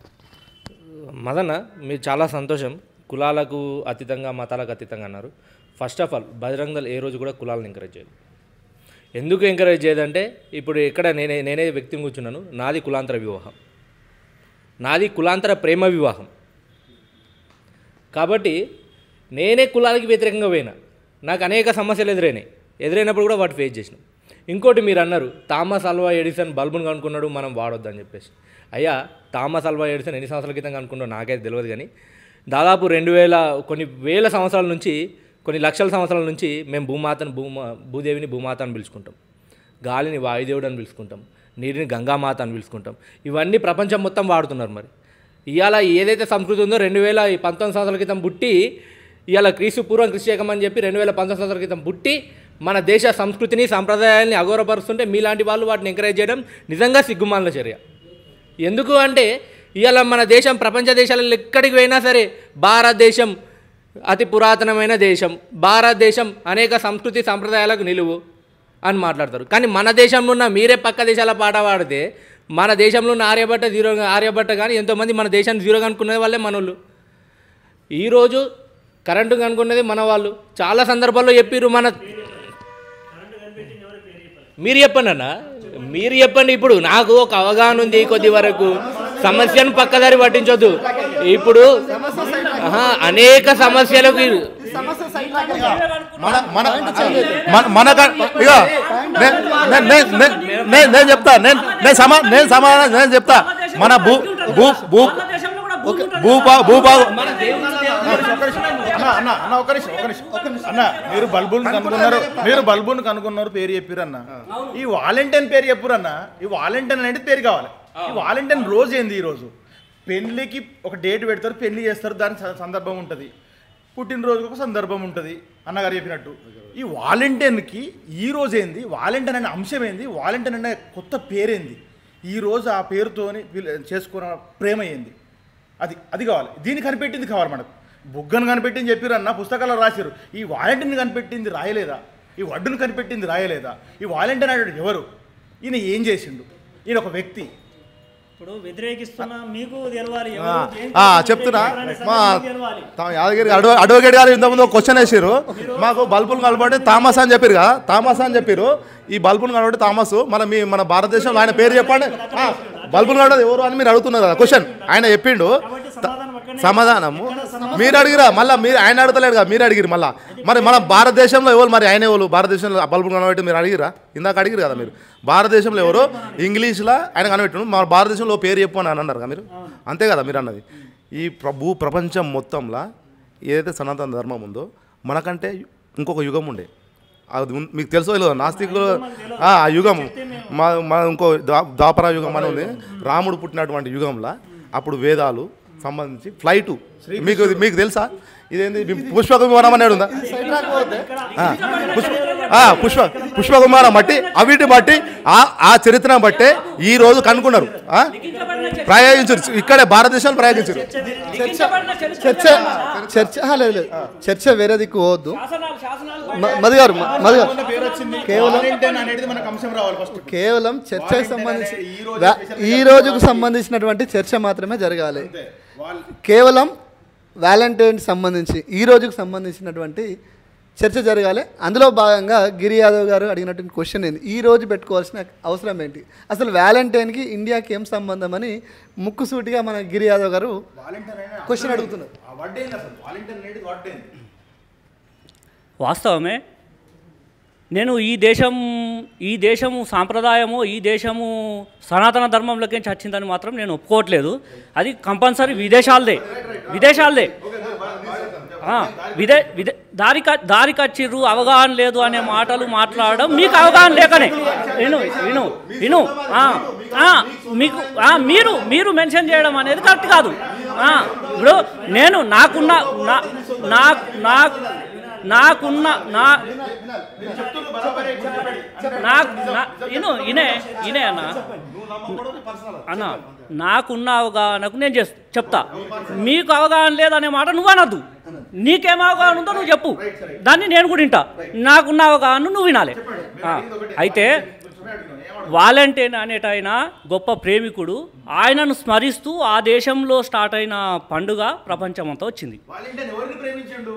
మదన్న మీరు చాలా సంతోషం కులాలకు అతీతంగా మతాలకు అతీతంగా అన్నారు first of all Bajrang Dal ఏ రోజు కూడా కులాలను ఎంకరేజ్ చేయదు ఎందుకు ఎంకరేజ్ చేయదంటే ఇప్పుడు ఎక్కడ నేనే నేనే వ్యక్తిని కూర్చున్నాను నాది కులాంతర వివాహం నాది కులాంతర ప్రేమ వివాహం కాబట్టి నేనే కులాలకి వ్యతిరేకంగా పోయినా నాకు అనేక సమస్యలు ఎదురైనాయి ఎదురైనప్పుడు కూడా వాటి ఫేస్ చేసిన ఇంకోటి మీరు అన్నారు థామస్ అల్వా ఎడిసన్ బల్బును కనుక్కున్నాడు మనం వాడొద్దని చెప్పేసి అయ్యా థామస్ అల్వా ఎడిసన్ ఎన్ని సంవత్సరాల క్రితం కనుక్కున్నాడు నాకైతే తెలియదు కానీ దాదాపు రెండు వేల కొన్ని వేల సంవత్సరాల నుంచి కొన్ని లక్షల సంవత్సరాల నుంచి మేము భూమాతను భూమా భూదేవిని భూమాత అని పిలుచుకుంటాం గాలిని వాయుదేవుడు అని పిలుచుకుంటాం నీరుని గంగామాత అని పిలుచుకుంటాం ఇవన్నీ ప్రపంచం మొత్తం వాడుతున్నారు మరి ఇవాళ ఏదైతే సంస్కృతి ఉందో రెండు వేల పంతొమ్మిది సంవత్సరాల క్రితం పుట్టి ఇవాళ క్రీస్తు పూర్వం కృషి అని చెప్పి రెండు వేల పంతొమ్మిది సంవత్సరాల క్రితం పుట్టి మన దేశ సంస్కృతిని సాంప్రదాయాల్ని అగౌరవపరుస్తుంటే మీలాంటి వాళ్ళు వాటిని ఎంకరేజ్ చేయడం నిజంగా సిగ్గుమాలిన చర్య ఎందుకు అంటే ఇవాళ మన దేశం ప్రపంచ దేశాలలో ఎక్కడికి పోయినా సరే భారతదేశం అతి పురాతనమైన దేశం భారతదేశం అనేక సంస్కృతి సంప్రదాయాలకు నిలువు అని మాట్లాడతారు కానీ మన దేశంలో ఉన్న మీరే పక్క దేశాల పాట పాడితే మన దేశంలో ఉన్న ఆర్యభట్ట జీరో ఆర్యభట్ట కానీ ఎంతోమంది మన దేశాన్ని జీరో కనుక్కునే వాళ్ళే మనోళ్ళు ఈరోజు కరెంటు కనుక్కున్నది మన వాళ్ళు చాలా సందర్భాల్లో చెప్పిర్రు మన మీరు చెప్పండి అన్న మీరు చెప్పండి ఇప్పుడు నాకు ఒక అవగాహన ఉంది కొద్ది వరకు సమస్యను పక్కదారి పట్టించొద్దు ఇప్పుడు ఆహా, అనేక సమస్యలకు మన మన మన మన ఇక నే- నే- నే- నే- నే- నేను చెప్తా నేను నేను సమా నేను సమాధానం నేను చెప్తా మన భూ భూ భూ భూపా భూభాగం అన్న అన్న అన్న ఒక నిమిషం ఒక నిమిషం అన్న మీరు బల్బుని కనుక్కున్నారు మీరు బల్బుని కనుక్కున్నారు పేరు చెప్పారు అన్న ఈ వాలంటైన్ పేరు చెప్పురు అన్న ఈ వాలంటైన్ అనేది పేరు కావాలి ఈ వాలంటైన్ రోజు ఏంది ఈ రోజు పెళ్లికి ఒక డేట్ పెడతారు పెళ్లి చేస్తారు దాని స- సందర్భం ఉంటుంది పుట్టినరోజుకి ఒక సందర్భం ఉంటుంది అన్నగారు చెప్పినట్టు ఈ వాలంటైన్కి ఈ రోజు ఏంది వాలంటైన్ అనే అంశం ఏంది వాలంటైన్ అనే కొత్త పేరేంది ఈ రోజు ఆ పేరుతోని పిల్ల- చేసుకున్న ప్రేమ ఏంది అది అది కావాలి దీన్ని కనిపెట్టింది కావాలి మనకు బుగ్గను కనిపెట్టింది చెప్పారు అన్న పుస్తకాల్లో రాశారు ఈ వాలంటీర్ని కనిపెట్టింది రాయలేదా ఈ వడ్డును కనిపెట్టింది రాయలేదా ఈ వాలంటీర్ అనేవాడు ఎవరు ఈయన ఏం చేసిండు ఈయన ఒక వ్యక్తి ఇప్పుడు వ్యతిరేకిస్తున్నా మీకు తెలవాలి ఆ, ఎవరు ఏం ఆ, చేస్తున్నారు, చెప్తున్నా ఏంటి అనే మా సంగతి మీకు తెలవాలి. తా- యాదగిరి అడ్వ అడ్వకేట్ గారు ఇంతకుముందు ఒక క్వశ్చన్ వేసారు మాకు బల్బులు కనబడి తామస్ అని చెప్పారు కదా తామస్ అని చెప్పారు ఈ బల్బులు కనబడి తామస్ మన మీ మన భారతదేశంలో ఆయన పేరు చెప్పండి ఆ, బల్బులు కనబడి ఎవరు అని మీరు అడుగుతున్నారు కదా క్వశ్చన్ ఆయన చెప్పిండు కాబట్టి సమాధానం అక్కడనే సమాధానము మీరు అడిగిరా మళ్ళీ మీరు ఆయన అడగలేడు కదా మీరు అడిగిరు మళ్ళీ మరి మన భారతదేశంలో ఎవరు మరి ఆయన ఎవరు భారతదేశంలో ఆ బల్బులు కనబెట్టి మీరు అడిగిరా ఇందాక అడిగిరు కదా మీరు భారతదేశంలో ఎవరు ఇంగ్లీష్లో ఆయన కనబెట్టు మన భారతదేశంలో ఓ పేరు చెప్పు అని అన్నారు కదా మీరు అంతే కదా మీరు అన్నది ఈ ప్రభు ప్రపంచం మొత్తంలో ఏదైతే సనాతన ధర్మం ఉందో మనకంటే ఇంకొక యుగం ఉండే అది ఉన్- మీకు తెలుసో లేదు నాస్తికులు ఆ ఆ యుగం మా మా ఇంకో దా- ద్వాపర యుగం అని ఉంది రాముడు పుట్టినటువంటి యుగంలో అప్పుడు వేదాలు సంబంధించి ఫ్లైటు మీకు మీకు తెలుసా ఇదేంది వి- పుష్పక విమానం అనేది ఉందా ఆ, పుష్ప ఆ, పుష్ప పుష్పక విమానం బట్టి అవిటి బట్టి ఆ ఆ చరిత్రను బట్టే ఈ రోజు కనుక్కున్నారు ఆ? ప్రయోగించారు ఇక్కడే భారతదేశంలో ప్రయోగించారు చర్చ చర్చ ఆ, లేదు లేదు చర్చ వేరే దిక్కు పోవద్దు మ- మధు గారు మ- మధు గారు పేరు వచ్చింది కేవలం- వాలంటైన్ అనేది మనకు అంశం రావాలి ఫస్ట్ కేవలం చర్చకు వాలంటైన్ సంబంధించి అనే ఈ రోజు వా- స్పెషల్గా ఈ రోజుకు సంబంధించినటువంటి చర్చ మాత్రమే జరగాలి వాళ్ళ కేవలం వ్యాలంటైన్ సంబంధించి ఈ రోజుకు సంబంధించినటువంటి చర్చ జరగాలి అందులో భాగంగా గిరి యాదవ్ గారు అడిగినటువంటి క్వశ్చన్ ఏంది ఈ రోజు పెట్టుకోవాల్సిన అవసరం ఏంటి అసలు వ్యాలంటైన్కి ఇండియాకి ఏం సంబంధం అని ముక్కుసూటిగా మన గిరి యాదవ్ గారు వాలంటైన్ అనే క్వశ్చన్ అడుగుతున్నారు ఆ వర్డ్ ఏంది అసలు వాలంటైన్ అనేది వర్డ్ ఏంది వాస్తవమే నేను ఈ దేశం ఈ దేశము సాంప్రదాయము ఈ దేశము సనాతన ధర్మంలోకి వచ్చిందని మాత్రం నేను ఒప్పుకోవట్లేదు అది కంపల్సరీ విదేశాలదే విదేశాలదే ఆ, విదే విదే దారికి దారికి వచ్చిర్రు అవగాహన లేదు అనే మాటలు మాట్లాడడం మీకు అవగాహన లేకనే విను విను విను ఆ, ఆ, మీకు ఆ, మీరు మీరు మెన్షన్ చేయడం అనేది కరెక్ట్ కాదు ఆ, ఇప్పుడు నేను నాకున్న నా నా నా నాకున్న నా నాకు నా- ఇను ఇనే ఇనే అన్న అన్న నాకున్న అవగాహనకు నేను చేస్తా చెప్తా మీకు అవగాహన లేదనే మాట నువ్వు అనద్దు నీకేం అవగాహన ఉందో నువ్వు చెప్పు దాన్ని నేను కూడా వింటా నాకున్న అవగాహన నువ్వు వినాలి ఆ, అయితే వాలంటీన్ అనేటైన గొప్ప ప్రేమికుడు ఆయనను స్మరిస్తూ ఆ దేశంలో స్టార్ట్ అయిన పండుగ ప్రపంచమంతా వచ్చింది వాలంటైన్ ఎవరిని ప్రేమించండు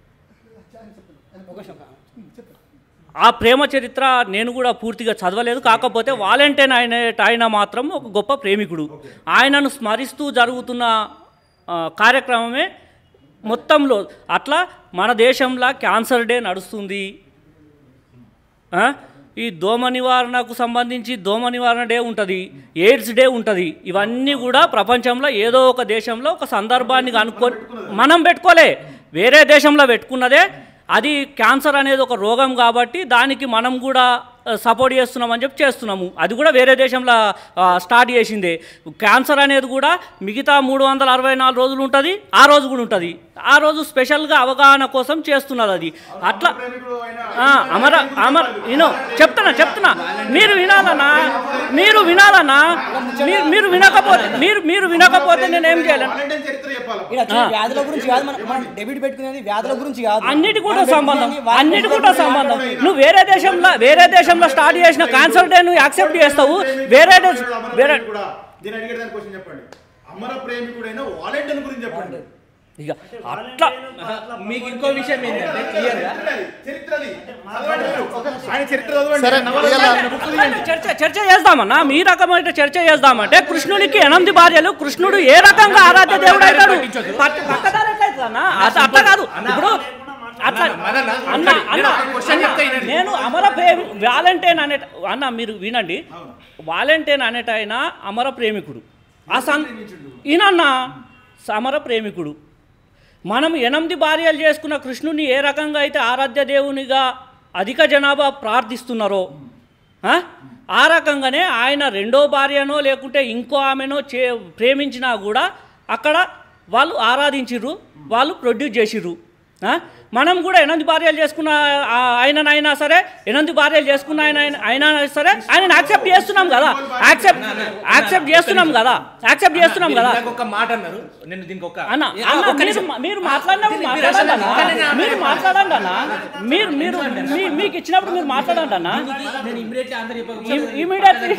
ఆ ప్రేమ చరిత్ర నేను కూడా పూర్తిగా చదవలేదు కాకపోతే వాలంటైన్ ఆయన ఆయన మాత్రం ఒక గొప్ప ప్రేమికుడు ఆయనను స్మరిస్తూ జరుగుతున్న ఆ, కార్యక్రమమే మొత్తంలో అట్లా మన దేశంలో క్యాన్సర్ డే నడుస్తుంది ఆ? ఈ దోమ నివారణకు సంబంధించి దోమ నివారణ డే ఉంటుంది ఎయిడ్స్ డే ఉంటుంది ఇవన్నీ కూడా ప్రపంచంలో ఏదో ఒక దేశంలో ఒక సందర్భాన్ని కనుక్కొని మనం పెట్టుకోలే వేరే దేశంలో పెట్టుకున్నదే అది క్యాన్సర్ అనేది ఒక రోగం కాబట్టి దానికి మనం కూడా సపోర్ట్ చేస్తున్నామని చెప్పి చేస్తున్నాము అది కూడా వేరే దేశంలో ఆ, స్టార్ట్ చేసిందే క్యాన్సర్ అనేది కూడా మిగతా మూడు వందల అరవై నాలుగు రోజులు ఉంటుంది ఆ రోజు కూడా ఉంటుంది ఆ రోజు స్పెషల్గా అవగాహన కోసం చేస్తున్నది అది అట్లా ఆ, అమర అమర విను చెప్తున్నా చెప్తున్నా మీరు వినాలన్నా మీరు వినాలన్నా మీరు మీరు వినకపోతే మీరు మీరు వినకపోతే నేను ఏం చేయలేను ఇక్కడ వచ్చే వ్యాధుల గురించి కాదు మనం మనం డెబిట్ పెట్టుకునేది వ్యాధుల గురించి కాదు అన్నిటి కూడా మనం సంబంధం పెట్టుకునేది వాళ్ళ అన్నిటి కూడా గురించి సంబంధం కాదు. నువ్వు వేరే దేశంలో వేరే దేశంలో స్టార్ట్ చేసిన క్యాన్సర్ డే నువ్వు యాక్సెప్ట్ చేస్తావు వేరే దేశ వేరే కూడా దీని అడిగే దాని క్వశ్చన్ చెప్పండి అమర ప్రేమికుడైన వాలెంటైన్ గురించి చెప్పండి ఇక అట్లా మీకు ఇంకో విషయం ఏంటంటే క్లియర్గా చరిత్రది చదవండి మీరు. ఆయన చరిత్ర చదవండి సరే నవల ఇలా అంటే చర్చ చర్చ చేద్దామన్నా మీ రకమైన చర్చ చేద్దామంటే కృష్ణుడికి ఎనిమిది భార్యలు కృష్ణుడు ఏ రకంగా ఆరాధ్య దేవుడు అవుతాడు పట్ట- పట్టదారు ఎట్లయితుందన్నా? అట్లా అట్లా కాదు ఇప్పుడు అట్లా అన్న అన్న నేను అమర ప్రేమి వాలంటైన్ అనే అన్న మీరు వినండి వాలంటైన్ అనేట ఆయన అమర ప్రేమికుడు ఆ సం ఈయనన్న సమర ప్రేమికుడు మనం ఎనిమిది భార్యలు చేసుకున్న కృష్ణుని ఏ రకంగా అయితే ఆరాధ్య దేవునిగా అధిక జనాభా ప్రార్థిస్తున్నారో ఆ? ఆ రకంగానే ఆయన రెండో భార్యనో లేకుంటే ఇంకో ఆమెనో చే ప్రేమించినా కూడా అక్కడ వాళ్ళు ఆరాధించిర్రు వాళ్ళు ప్రొడ్యూస్ చేసిర్రు ఆ? మనం కూడా ఎనిమిది భార్యలు చేసుకున్న ఆ ఆయననైనా సరే ఎనిమిది భార్యలు చేసుకున్న ఆయన అయినా సరే ఆయన యాక్సెప్ట్ చేస్తున్నాం కదా యాక్సెప్ట్ యాక్సెప్ట్ చేస్తున్నాం కదా యాక్సెప్ట్ చేస్తున్నాం కదా నాకు ఒక మాట అన్నారు నేను దీనికి ఒక అన్న ఆ, అన్న ఒక్క మీరు నిమిషం. మీరు మాట్లాడినప్పుడు మాట్లాడండి అన్న మీరు మాట్లాడండి అన్న మీరు మీరు మీ- మీకు ఇచ్చినప్పుడు మీరు మాట్లాడండి అన్న నేను ఇమ్మీడియట్లీ అందరు ఇమీడియట్లీ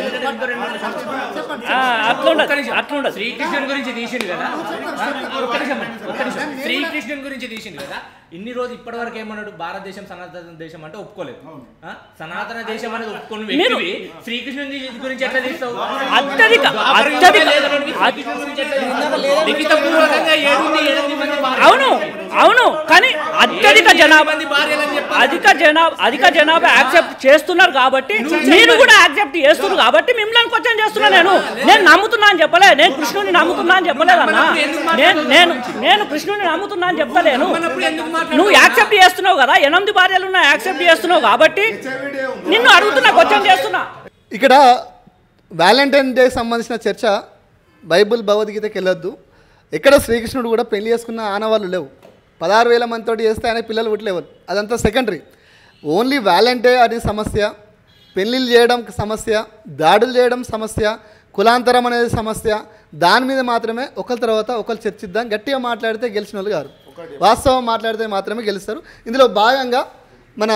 అట్లుండదు అట్లుండదు శ్రీకృష్ణుని గురించి తీసిండు కదా ఆ, ఒక్క నిమిషం అన్న, ఒక్క నిమిషం శ్రీకృష్ణుని గురించి తీసిండు కదా ఇన్ని రోజు ఇప్పటి వరకు ఏమన్నాడు భారతదేశం సనాతన దేశం అంటే ఒప్పుకోలేదు ఆ, సనాతన దేశం అనేది ఒప్పుకుని మీరు- వ్యక్తివి శ్రీకృష్ణుని గురించి ఎట్లా తీస్తావు అత్యధిక ద్వాపర యుగంలో అత్యధిక లేదనోడివి శ్రీకృష్ణుని గురించి ఎట్లా తీస్తావు? లిఖితపూర్వకంగా ఏడుంది ఎనిమిది మంది భార్యలు. అవును అవును కానీ అత్యధిక ఏడుంది జనాభా ఎనిమిది మంది భార్యలని చెప్పాలి. అధిక జనాభా అధిక జనాభా యాక్సెప్ట్ చేస్తున్నారు కాబట్టి మీరు కూడా యాక్సెప్ట్ చేస్తున్నారు కాబట్టి మిమ్మల్ని క్వశ్చన్ చేస్తున్నా నేను నేను నమ్ముతున్నా అని చెప్పలే నేను కృష్ణుని నమ్ముతున్నా అని చెప్పలేదన్నా నేను నేను నేను కృష్ణుని నమ్ముతున్నా అని చెప్పలేను నమ్మనప్పుడు ఎందుకు మాట్లాడతావు? నువ్వు యాక్సెప్ట్ చేస్తున్నావు కదా ఎనిమిది భార్యలు ఉన్నా యాక్సెప్ట్ చేస్తున్నావు కాబట్టి నిన్ను అడుగుతున్నా క్వశ్చన్ చేస్తున్నా ఇక్కడ వ్యాలంటైన్ డే సంబంధించిన చర్చ బైబిల్ భగవద్గీతకి వెళ్ళొద్దు ఎక్కడ శ్రీకృష్ణుడు కూడా పెళ్లి చేసుకున్న ఆనవాళ్ళు లేవు పదహారు వేల మందితో చేస్తే ఆయన పిల్లలు పుట్టలేవు అదంతా సెకండరీ ఓన్లీ వ్యాలంటే అనే సమస్య పెళ్ళిళ్ళు చేయడం సమస్య దాడులు చేయడం సమస్య కులాంతరం అనేది సమస్య దాని మీద మాత్రమే ఒకరి తర్వాత ఒకరు చర్చిద్దాం గట్టిగా మాట్లాడితే గెలిచిన వాళ్ళు గారు వాస్తవం మాట్లాడితే మాత్రమే గెలుస్తారు ఇందులో భాగంగా మన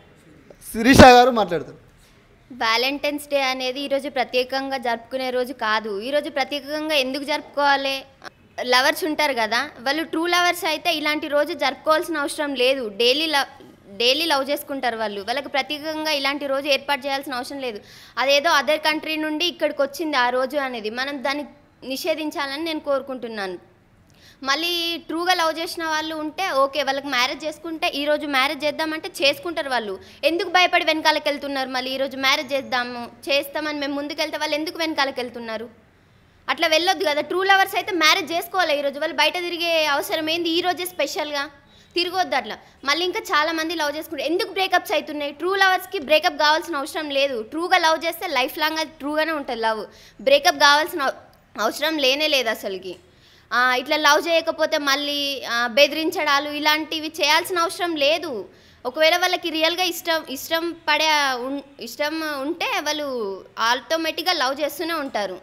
శిరీష గారు మాట్లాడతారు వ్యాలంటైన్స్ డే అనేది ఈరోజు ప్రత్యేకంగా జరుపుకునే రోజు కాదు ఈరోజు ప్రత్యేకంగా ఎందుకు జరుపుకోవాలి లవర్స్ ఉంటారు కదా వాళ్ళు ట్రూ లవర్స్ అయితే ఇలాంటి రోజు జరుపుకోవాల్సిన అవసరం లేదు డైలీ లవ్ డైలీ లవ్ చేసుకుంటారు వాళ్ళు వాళ్ళకి ప్రత్యేకంగా ఇలాంటి రోజు ఏర్పాటు చేయాల్సిన అవసరం లేదు అదేదో అదర్ కంట్రీ నుండి ఇక్కడికి వచ్చింది ఆ రోజు అనేది మనం దాన్ని నిషేధించాలని నేను కోరుకుంటున్నాను మళ్ళీ ట్రూగా లవ్ చేసిన వాళ్ళు ఉంటే ఓకే వాళ్ళకి మ్యారేజ్ చేసుకుంటే ఈరోజు మ్యారేజ్ చేద్దామంటే చేసుకుంటారు వాళ్ళు ఎందుకు భయపడి వెనకాలకి వెళ్తున్నారు మళ్ళీ ఈరోజు మ్యారేజ్ చేద్దాము చేస్తామని మేము ముందుకెళ్తే వాళ్ళు ఎందుకు వెనకాలకి వెళ్తున్నారు అట్లా వెళ్ళొద్దు కదా ట్రూ లవర్స్ అయితే మ్యారేజ్ చేసుకోవాలి ఈరోజు వాళ్ళు బయట తిరిగే అవసరం ఏంది ఈ రోజే స్పెషల్గా తిరగొద్దు అట్లా మళ్ళీ ఇంకా చాలా మంది లవ్ చేసుకుంటారు ఎందుకు బ్రేకప్స్ అవుతున్నాయి ట్రూ లవర్స్కి బ్రేకప్ కావాల్సిన అవసరం లేదు ట్రూగా లవ్ చేస్తే లైఫ్ లాంగ్ అది ట్రూగానే ఉంటుంది లవ్ బ్రేకప్ కావాల్సిన అవ- అవసరం లేనే లేదు అసలుకి ఆ, ఇట్లా లవ్ చేయకపోతే మళ్ళీ ఆ, బెదిరించడాలు ఇలాంటివి చేయాల్సిన అవసరం లేదు ఒకవేళ వాళ్ళకి రియల్గా ఇష్టం ఇష్టం పడే ఉన్- ఇష్టం ఉంటే వాళ్ళు ఆటోమేటిక్గా లవ్ చేస్తూనే ఉంటారు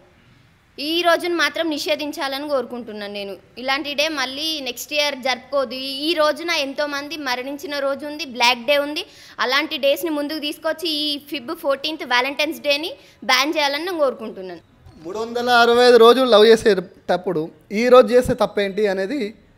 ఈ రోజును మాత్రం నిషేధించాలని కోరుకుంటున్నాను నేను ఇలాంటి డే మళ్ళీ నెక్స్ట్ ఇయర్ జరుపుకోదు ఈ- ఈ రోజున ఎంతోమంది మరణించిన రోజు ఉంది బ్లాక్ డే ఉంది అలాంటి డేస్ని ముందుకు తీసుకొచ్చి ఈ ఫిబ్ ఫోర్టీన్త్ వ్యాలంటైన్స్ డేని బ్యాన్ చేయాలని నేను కోరుకుంటున్నాను మూడు వందల అరవై ఐదు రోజులు లవ్ చేసేటప్పుడు ఈ రోజు చేసే తప్పేంటి అనేది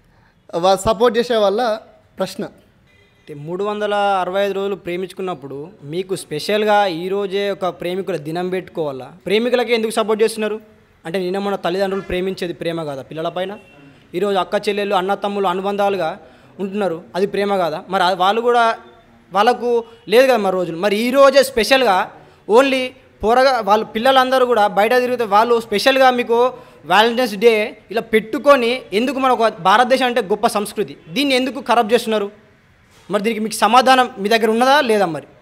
వా- సపోర్ట్ చేసే వాళ్ళ ప్రశ్న అంటే మూడు వందల అరవై ఐదు రోజులు ప్రేమించుకున్నప్పుడు మీకు స్పెషల్గా ఈ రోజే ఒక ప్రేమికుల దినం పెట్టుకోవాలా ప్రేమికులకి ఎందుకు సపోర్ట్ చేస్తున్నారు అంటే నిన్న మన తల్లిదండ్రులు ప్రేమించేది ప్రేమ కాదా పిల్లలపైన ఈరోజు అక్క చెల్లెళ్ళు అన్న తమ్ముళ్ళు అనుబంధాలుగా ఉంటున్నారు అది ప్రేమ కాదా మరి అది వాళ్ళు కూడా వాళ్ళకు లేదు కదా మరి రోజులు మరి ఈ రోజే స్పెషల్గా ఓన్లీ పోరగా వాళ్ళు పిల్లలందరూ కూడా బయట తిరిగితే వాళ్ళు స్పెషల్గా మీకు వ్యాలంటైన్స్ డే ఇలా పెట్టుకొని ఎందుకు మన ఒక భారతదేశం అంటే గొప్ప సంస్కృతి దీన్ని ఎందుకు ఖరాబ్ చేస్తున్నారు మరి దీనికి మీకు సమాధానం మీ దగ్గర ఉన్నదా లేదా మరి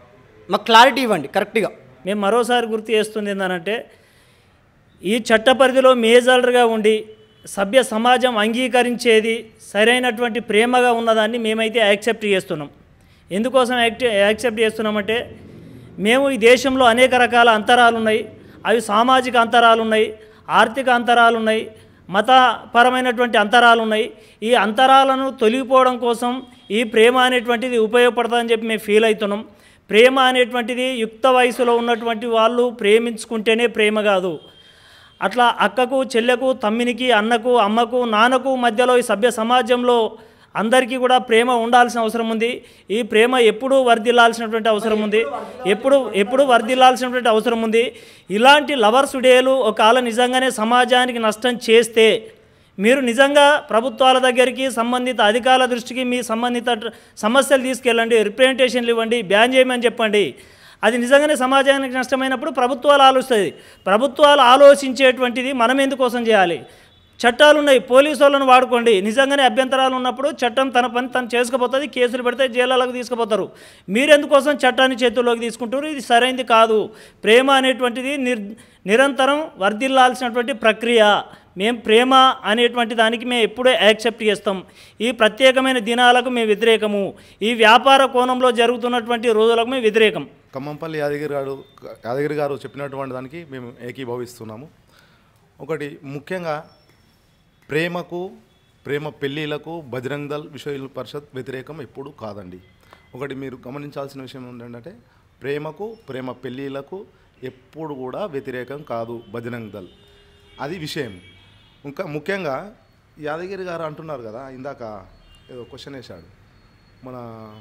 మాకు క్లారిటీ ఇవ్వండి కరెక్ట్గా మేము మరోసారి గుర్తు చేస్తుంది ఏంటంటే ఈ చట్ట పరిధిలో మేజర్గా ఉండి సభ్య సమాజం అంగీకరించేది సరైనటువంటి ప్రేమగా ఉన్నదాన్ని మేమైతే యాక్సెప్ట్ చేస్తున్నాం ఎందుకోసం యాక్ట్ యాక్సెప్ట్ చేస్తున్నామంటే మేము ఈ దేశంలో అనేక రకాల అంతరాలు ఉన్నాయి అవి సామాజిక అంతరాలు ఉన్నాయి ఆర్థిక అంతరాలు ఉన్నాయి మతపరమైనటువంటి అంతరాలు ఉన్నాయి ఈ అంతరాలను తొలగిపోవడం కోసం ఈ ప్రేమ అనేటువంటిది ఉపయోగపడుతుందని చెప్పి మేము ఫీల్ అవుతున్నాం ప్రేమ అనేటువంటిది యుక్త వయసులో ఉన్నటువంటి వాళ్ళు ప్రేమించుకుంటేనే ప్రేమ కాదు అట్లా అక్కకు చెల్లెకు తమ్మినికి అన్నకు అమ్మకు నాన్నకు మధ్యలో ఈ సభ్య సమాజంలో అందరికీ కూడా ప్రేమ ఉండాల్సిన అవసరం ఉంది ఈ ప్రేమ ఎప్పుడూ వర్ధిల్లాల్సినటువంటి అవసరం ఉంది ఎప్పుడు ఎప్పుడు వర్ధిల్లాల్సినటువంటి అవసరం ఉంది ఇలాంటి లవర్స్ డేలు ఒకవేళ నిజంగానే సమాజానికి నష్టం చేస్తే మీరు నిజంగా ప్రభుత్వాల దగ్గరికి సంబంధిత అధికారుల దృష్టికి మీ సంబంధిత ట- సమస్యలు తీసుకెళ్ళండి రిప్రజెంటేషన్లు ఇవ్వండి బ్యాన్ చేయమని చెప్పండి అది నిజంగానే సమాజానికి నష్టమైనప్పుడు ప్రభుత్వాలు ఆలోచిస్తుంది ప్రభుత్వాలు ఆలోచించేటువంటిది మనం ఎందుకోసం చేయాలి చట్టాలు ఉన్నాయి పోలీసు వాళ్ళని వాడుకోండి నిజంగానే అభ్యంతరాలు ఉన్నప్పుడు చట్టం తన పని తను చేసుకుపోతుంది కేసులు పెడితే జైళ్ళలోకి తీసుకుపోతారు మీరెందుకోసం చట్టాన్ని చేతుల్లోకి తీసుకుంటారు ఇది సరైనది కాదు ప్రేమ అనేటువంటిది నిర్ నిరంతరం వర్ధిల్లాల్సినటువంటి ప్రక్రియ మేము ప్రేమ అనేటువంటి దానికి మేము ఎప్పుడూ యాక్సెప్ట్ చేస్తాం ఈ ప్రత్యేకమైన దినాలకు మేము వ్యతిరేకము ఈ వ్యాపార కోణంలో జరుగుతున్నటువంటి రోజులకు మేము వ్యతిరేకం ఖమ్మంపల్లి యాదగిరి గారు యాదగిరి గారు చెప్పినటువంటి దానికి మేము ఏకీభవిస్తున్నాము ఒకటి ముఖ్యంగా ప్రేమకు ప్రేమ పెళ్ళిళ్ళకు బజరంగ్ దళ్ విశ్వ పరిషత్ వ్యతిరేకం ఎప్పుడు కాదండి ఒకటి మీరు గమనించాల్సిన విషయం ఏంటంటే ప్రేమకు ప్రేమ పెళ్ళిళ్ళకు ఎప్పుడు కూడా వ్యతిరేకం కాదు బజరంగ్ దళ్ అది విషయం ఇంకా ముఖ్యంగా యాదగిరి గారు అంటున్నారు కదా ఇందాక ఏదో క్వశ్చన్ వేశాడు మన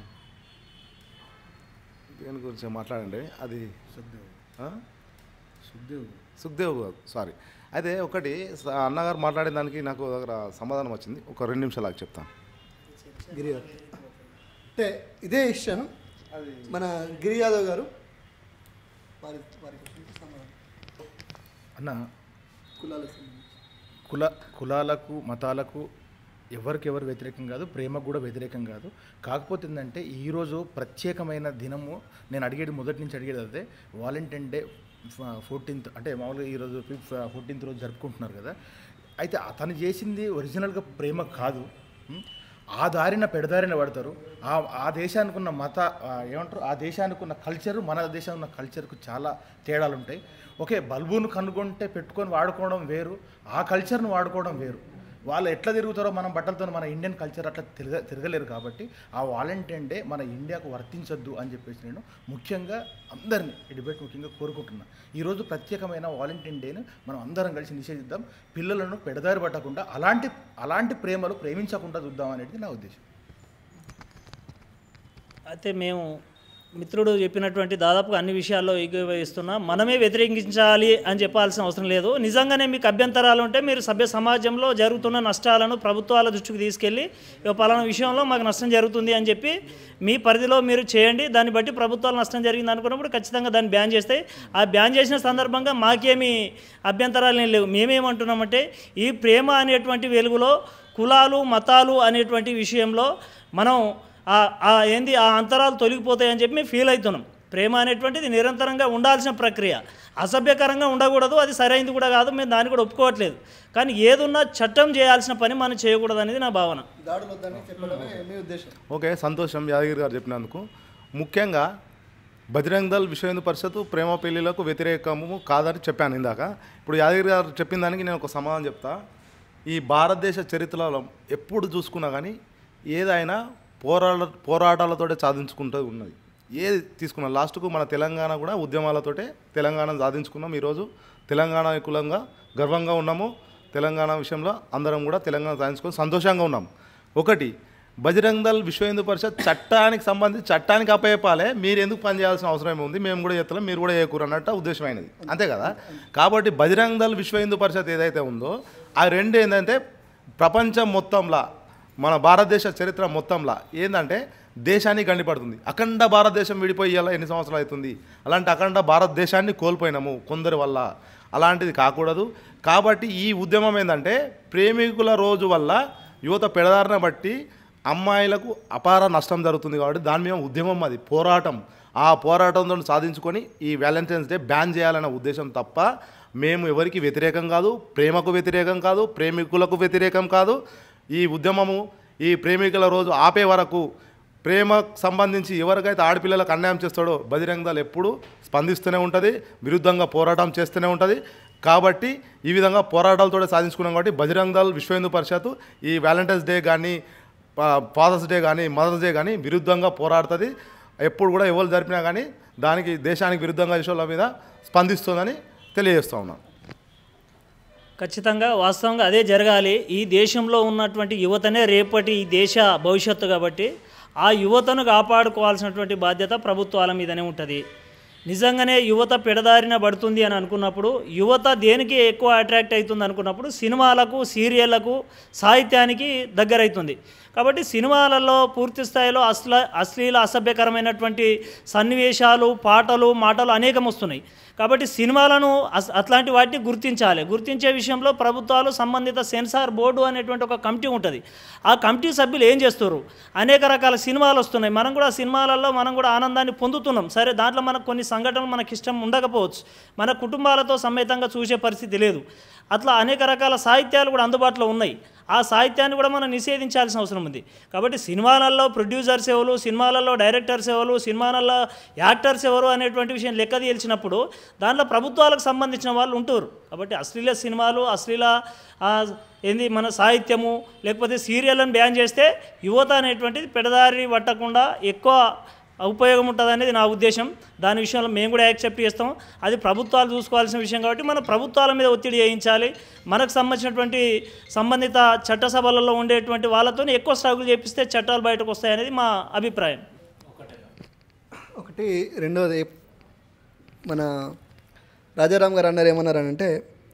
దేని గురించి మాట్లాడండి అది ఆ? సుఖ్దేవ్ గారు సారీ అయితే ఒకటి స- అన్నగారు మాట్లాడిన దానికి నాకు దగ్గర సమాధానం వచ్చింది ఒక రెండు నిమిషాలు ఆగి చెప్తాను గిరి గారు అంటే ఇదే ఇష్టాను మన గిరి యాదవ్ గారు వారి వారి క్వశ్చన్కి సమాధానం అన్న కులాలకు సంబంధించి కుల కులాలకు మతాలకు ఎవరికెవరు వ్యతిరేకం కాదు ప్రేమకు కూడా వ్యతిరేకం కాదు కాకపోతే ఏంటంటే ఈరోజు ప్రత్యేకమైన దినము నేను అడిగేది మొదటి నుంచి అడిగేది అదే వాలంటైన్ డే ఫోర్టీన్త్ అంటే మామూలుగా ఈరోజు ఫోర్టీన్త్ రోజు జరుపుకుంటున్నారు కదా అయితే అతను చేసింది ఒరిజినల్గా ప్రేమ కాదు ఉం? ఆ దారిన పెడదారిన పడతారు ఆ ఆ దేశానికి ఉన్న మత ఆ, ఏమంటారు ఆ దేశానికి ఉన్న కల్చరు మన దేశం ఉన్న కల్చర్కు చాలా తేడాలు ఉంటాయి ఓకే బల్బును కనుగొంటే పెట్టుకొని వాడుకోవడం వేరు ఆ కల్చర్ను వాడుకోవడం వేరు వాళ్ళు ఎట్లా తిరుగుతారో మనం బట్టలతో మన ఇండియన్ కల్చర్ అట్లా తిరగ తిరగలేరు కాబట్టి ఆ వాలంటైన్ డే మన ఇండియాకు వర్తించొద్దు అని చెప్పేసి నేను ముఖ్యంగా అందరినీ ఈ డిబేట్ ముఖ్యంగా కోరుకుంటున్నా ఈరోజు ప్రత్యేకమైన వాలంటైన్ డేను మనం అందరం కలిసి నిషేధిద్దాం పిల్లలను పెడదారి పట్టకుండా అలాంటి అలాంటి ప్రేమలు ప్రేమించకుండా చూద్దాం అనేది నా ఉద్దేశం అయితే మేము మిత్రుడు చెప్పినటువంటి దాదాపుగా అన్ని విషయాల్లో ఏకీభవిస్తున్నా మనమే వ్యతిరేకించాలి అని చెప్పాల్సిన అవసరం లేదు నిజంగానే మీకు అభ్యంతరాలు ఉంటే మీరు సభ్య సమాజంలో జరుగుతున్న నష్టాలను ప్రభుత్వాల దృష్టికి తీసుకెళ్ళి "ఇగో పలానా విషయంలో మాకు నష్టం జరుగుతుంది అని చెప్పి మీ పరిధిలో మీరు చేయండి దాన్ని బట్టి ప్రభుత్వాలు నష్టం జరిగింది అనుకున్నప్పుడు ఖచ్చితంగా దాన్ని బ్యాన్ చేస్తాయి ఆ బ్యాన్ చేసిన సందర్భంగా మాకేమీ అభ్యంతరాలు ఏం లేవు మేమేమంటున్నామంటే ఈ ప్రేమ అనేటువంటి వెలుగులో కులాలు మతాలు అనేటువంటి విషయంలో మనం ఆ- ఆ ఏంది ఆ అంతరాలు తొలగిపోతాయని చెప్పి మేము ఫీల్ అవుతున్నాం ప్రేమ అనేటువంటిది నిరంతరంగా ఉండాల్సిన ప్రక్రియ అసభ్యకరంగా ఉండకూడదు అది సరైనది కూడా కాదు మేము దాన్ని కూడా ఒప్పుకోవట్లేదు కానీ ఏదున్నా చట్టం చేయాల్సిన పని మనం చేయకూడదు అనేది నా భావన దాడులు వద్దని చెప్పడమే మీ ఉద్దేశం ఓకే సంతోషం యాదగిరి గారు చెప్పినందుకు ముఖ్యంగా బజరంగ్ దళ్ విశ్వ హిందూ పరిషత్ ప్రేమ పెళ్లిలకు వ్యతిరేకము కాదని చెప్పాను ఇందాక ఇప్పుడు యాదగిరి గారు చెప్పిన దానికి నేను ఒక సమాధానం చెప్తా ఈ భారతదేశ చరిత్రలో ఎప్పుడు చూసుకున్నా కానీ ఏదైనా పోరాట పోరాటాలతోటే సాధించుకుంటూ ఉన్నది ఏది తీసుకున్నా లాస్ట్కు మన తెలంగాణ కూడా ఉద్యమాలతోటే తెలంగాణ సాధించుకున్నాం ఈరోజు తెలంగాణ కులంగా గర్వంగా ఉన్నాము తెలంగాణ విషయంలో అందరం కూడా తెలంగాణ సాధించుకొని సంతోషంగా ఉన్నాం ఒకటి బజరంగ్ దళ్ విశ్వ హిందూ పరిషత్ చట్టానికి సంబంధించి చట్టానికి అప్పయ్యపాలే మీరు ఎందుకు పనిచేయాల్సిన అవసరం ఏముంది మేము కూడా చేస్తున్నాం మీరు కూడా చేయకూరు అన్నట్టు ఉద్దేశమైనది అంతే కదా కాబట్టి బజరంగ్ దళ్ విశ్వ హిందూ పరిషత్ ఏదైతే ఉందో ఆ రెండు ఏంటంటే ప్రపంచం మొత్తంలో మన భారతదేశ చరిత్ర మొత్తంలో ఏంటంటే దేశాన్ని గండిపడుతుంది అఖండ భారతదేశం విడిపోయి ఇలా ఎన్ని సంవత్సరాలు అవుతుంది అలాంటి అఖండ భారతదేశాన్ని కోల్పోయినాము కొందరి వల్ల అలాంటిది కాకూడదు కాబట్టి ఈ ఉద్యమం ఏంటంటే ప్రేమికుల రోజు వల్ల యువత పెడదారిన బట్టి అమ్మాయిలకు అపార నష్టం జరుగుతుంది కాబట్టి దాని మీద ఉద్యమం అది పోరాటం ఆ పోరాటంతో సాధించుకొని ఈ వ్యాలంటైన్స్ డే బ్యాన్ చేయాలనే ఉద్దేశం తప్ప మేము ఎవరికి వ్యతిరేకం కాదు ప్రేమకు వ్యతిరేకం కాదు ప్రేమికులకు వ్యతిరేకం కాదు ఈ ఉద్యమము ఈ ప్రేమికుల రోజు ఆపే వరకు ప్రేమకు సంబంధించి ఎవరికైతే ఆడపిల్లలకు అన్యాయం చేస్తాడో బజరంగ దళ్ ఎప్పుడు స్పందిస్తూనే ఉంటుంది విరుద్ధంగా పోరాటం చేస్తూనే ఉంటుంది కాబట్టి ఈ విధంగా పోరాటాలతో సాధించుకున్నాం కాబట్టి బజరంగ దళ్ విశ్వ హిందూ పరిషత్ ఈ వ్యాలంటైన్స్ డే కానీ ఫాదర్స్ డే కానీ మదర్స్ డే కానీ విరుద్ధంగా పోరాడుతుంది ఎప్పుడు కూడా ఎవరు జరిపినా కానీ దానికి దేశానికి విరుద్ధంగా విషయాల మీద స్పందిస్తుందని తెలియజేస్తూ ఉన్నాం ఖచ్చితంగా వాస్తవంగా అదే జరగాలి ఈ దేశంలో ఉన్నటువంటి యువతనే రేపటి ఈ దేశ భవిష్యత్తు కాబట్టి ఆ యువతను కాపాడుకోవాల్సినటువంటి బాధ్యత ప్రభుత్వాల మీదనే ఉంటుంది నిజంగానే యువత పెడదారిన పడుతుంది అని అనుకున్నప్పుడు యువత దేనికి ఎక్కువ అట్రాక్ట్ అవుతుంది అనుకున్నప్పుడు సినిమాలకు సీరియళ్లకు సాహిత్యానికి దగ్గరవుతుంది కాబట్టి సినిమాలలో పూర్తి స్థాయిలో అశ్ల అశ్లీల అసభ్యకరమైనటువంటి సన్నివేశాలు పాటలు మాటలు అనేకం వస్తున్నాయి కాబట్టి సినిమాలను అస్- అట్లాంటి వాటిని గుర్తించాలి గుర్తించే విషయంలో ప్రభుత్వాలు సంబంధిత సెన్సార్ బోర్డు అనేటువంటి ఒక కమిటీ ఉంటుంది ఆ కమిటీ సభ్యులు ఏం చేస్తారు అనేక రకాల సినిమాలు వస్తున్నాయి మనం కూడా ఆ సినిమాలలో మనం కూడా ఆనందాన్ని పొందుతున్నాం సరే దాంట్లో మనకు కొన్ని సంఘటనలు మనకి ఇష్టం ఉండకపోవచ్చు మన కుటుంబాలతో సమేతంగా చూసే పరిస్థితి లేదు అట్లా అనేక రకాల సాహిత్యాలు కూడా అందుబాటులో ఉన్నాయి ఆ సాహిత్యాన్ని కూడా మనం నిషేధించాల్సిన అవసరం ఉంది కాబట్టి సినిమాలలో ప్రొడ్యూసర్స్ ఎవరు సినిమాలలో డైరెక్టర్స్ ఎవరు సినిమాలలో యాక్టర్స్ ఎవరు అనేటువంటి విషయం లెక్క తేల్చినప్పుడు దాంట్లో ప్రభుత్వాలకు సంబంధించిన వాళ్ళు ఉంటారు కాబట్టి అశ్లీల సినిమాలు అశ్లీల ఆ, ఏంది మన సాహిత్యము లేకపోతే సీరియల్లను బ్యాన్ చేస్తే యువత అనేటువంటిది పెడదారి పట్టకుండా ఎక్కువ ఉపయోగం ఉంటుంది అనేది నా ఉద్దేశం దాని విషయంలో మేము కూడా యాక్సెప్ట్ చేస్తాం అది ప్రభుత్వాలు చూసుకోవాల్సిన విషయం కాబట్టి మన ప్రభుత్వాల మీద ఒత్తిడి చేయించాలి మనకు సంబంధించినటువంటి సంబంధిత చట్టసభలలో ఉండేటువంటి వాళ్ళతో ఎక్కువ స్ట్రగుల్ చేపిస్తే చట్టాలు బయటకు వస్తాయి అనేది మా అభిప్రాయం ఒకటి రెండోది మన రాజారాం గారు అన్నారు ఏమన్నారనంటే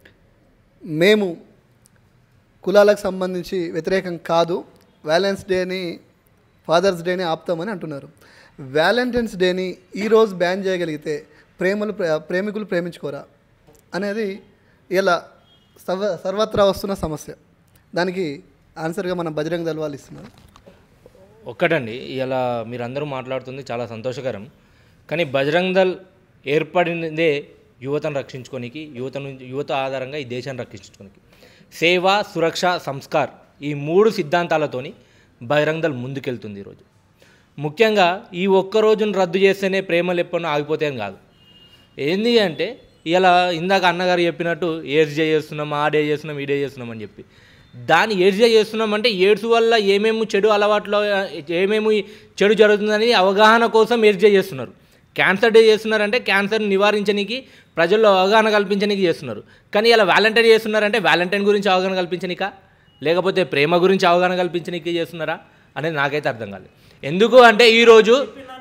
మేము కులాలకు సంబంధించి వ్యతిరేకం కాదు వ్యాలెన్స్ డేని ఫాదర్స్ డేని ఆపుతామని అంటున్నారు వ్యాలంటైన్స్ డేని ఈరోజు బ్యాన్ చేయగలిగితే ప్రేమలు ప్రే- ప్రేమికులు ప్రేమించుకోరా అనేది ఇలా సర్వ సర్వత్రా వస్తున్న సమస్య దానికి ఆన్సర్గా మన బజరంగ దళ వాళ్ళు ఇస్తున్నారు ఒక్కటండి ఇలా మీరందరూ మాట్లాడుతుంది చాలా సంతోషకరం కానీ బజరంగ్ దళ్ ఏర్పడినదే యువతను రక్షించుకోనికి యువత నుంచి యువత ఆధారంగా ఈ దేశాన్ని రక్షించుకోనికి సేవ సురక్ష సంస్కార్ ఈ మూడు సిద్ధాంతాలతోని బజరంగ్ దళ్ ముందుకెళ్తుంది ఈరోజు ముఖ్యంగా ఈ ఒక్క రోజును రద్దు చేస్తేనే ప్రేమలు ఎప్పుడూ ఆగిపోతాయని కాదు ఏంది అంటే ఇలా ఇందాక అన్నగారు చెప్పినట్టు ఏడ్స్ డే చేస్తున్నాం ఆ డే చేస్తున్నాం ఈ డే చేస్తున్నాం అని చెప్పి దాన్ని ఏడ్స్ డే చేస్తున్నాం అంటే ఏడ్స్ వల్ల ఏమేమి చెడు అలవాట్లో ఏమేమి చెడు జరుగుతుందని అవగాహన కోసం ఏడ్స్ డే చేస్తున్నారు క్యాన్సర్ డే చేస్తున్నారంటే క్యాన్సర్ నివారించడానికి ప్రజల్లో అవగాహన కల్పించడానికి చేస్తున్నారు కానీ ఇలా వ్యాలంటైన్ చేస్తున్నారంటే వ్యాలంటైన్ గురించి అవగాహన కల్పించనిక లేకపోతే ప్రేమ గురించి అవగాహన కల్పించడానికి చేస్తున్నారా అనేది నాకైతే అర్థం కాలేదు ఎందుకు అంటే ఈరోజు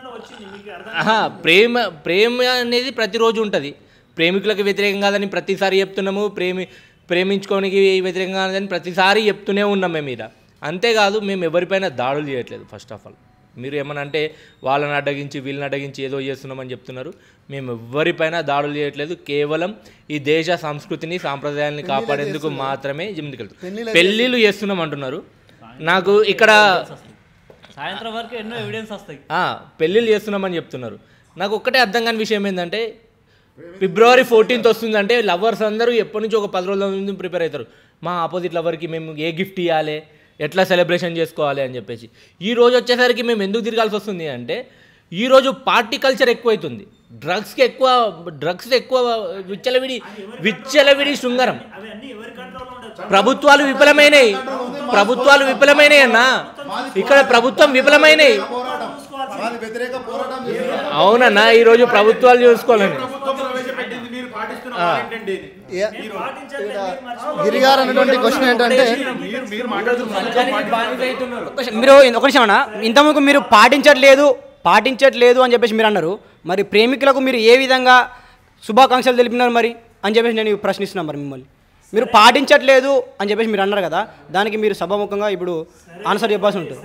ఆహా, ప్రేమ ప్రేమ అనేది ప్రతిరోజు ఉంటుంది ప్రేమికులకు వ్యతిరేకం కాదని ప్రతిసారి చెప్తున్నాము ప్రేమి ప్రేమించుకోనికి వ్యతిరేకం కాదని ప్రతిసారి చెప్తూనే ఉన్నాం మేము మీద అంతేకాదు మేము ఎవరిపైన దాడులు చేయట్లేదు ఫస్ట్ ఆఫ్ ఆల్ మీరు ఏమన్నా అంటే వాళ్ళని అడ్డగించి వీళ్ళని అడ్డగించి ఏదో చేస్తున్నామని చెప్తున్నారు మేము ఎవరిపైన దాడులు చేయట్లేదు కేవలం ఈ దేశ సంస్కృతిని సాంప్రదాయాన్ని కాపాడేందుకు మాత్రమే ముందుకెళ్తాం పెళ్ళిళ్ళు చేస్తున్నాం అంటున్నారు నాకు ఇక్కడ సాయంత్రం వరకు ఎన్నో ఎవిడెన్స్ వస్తాయి ఆ, పెళ్ళిళ్ళు చేస్తున్నామని చెప్తున్నారు నాకు ఒక్కటే అర్థం కాని విషయం ఏంటంటే ఫిబ్రవరి ఫోర్టీన్త్ వస్తుందంటే లవర్స్ అందరూ ఎప్పటి నుంచి ఒక పది రోజుల ముందు ప్రిపేర్ అవుతారు మా ఆపోజిట్ లవర్కి మేము ఏ గిఫ్ట్ ఇవ్వాలి ఎట్లా సెలబ్రేషన్ చేసుకోవాలి అని చెప్పేసి ఈ రోజు వచ్చేసరికి మేము ఎందుకు తిరగాల్సి వస్తుంది అంటే ఈ రోజు పార్టీ కల్చర్ ఎక్కువైతుంది డ్రగ్స్కి ఎక్కువ డ్రగ్స్ ఎక్కువ విచ్చలవిడి విచ్చలవిడి శృంగారం ప్రభుత్వాలు విఫలమైనయి ప్రభుత్వాలు విఫలమైనయి అన్న ఇక్కడ ప్రభుత్వం విఫలమైనయి అవునన్నా ఈరోజు ప్రభుత్వాలు చూసుకోవాలని ఏ- గిరిగారు అన్నటువంటి క్వశ్చన్ ఏంటంటే ఒక నిమిషం, మీరు ఒక నిమిషం అన్న ఇంతకుముందు మీరు పాటించట్లేదు పాటించట్లేదు అని చెప్పేసి మీరు అన్నారు మరి ప్రేమికులకు మీరు ఏ విధంగా శుభాకాంక్షలు తెలిపినారు మరి అని చెప్పేసి నేను ప్రశ్నిస్తున్నాను మరి మిమ్మల్ని మీరు పాటించట్లేదు అని చెప్పేసి మీరు అన్నారు కదా దానికి మీరు సభాముఖంగా ఇప్పుడు ఆన్సర్ చెప్పాల్సి ఉంటుంది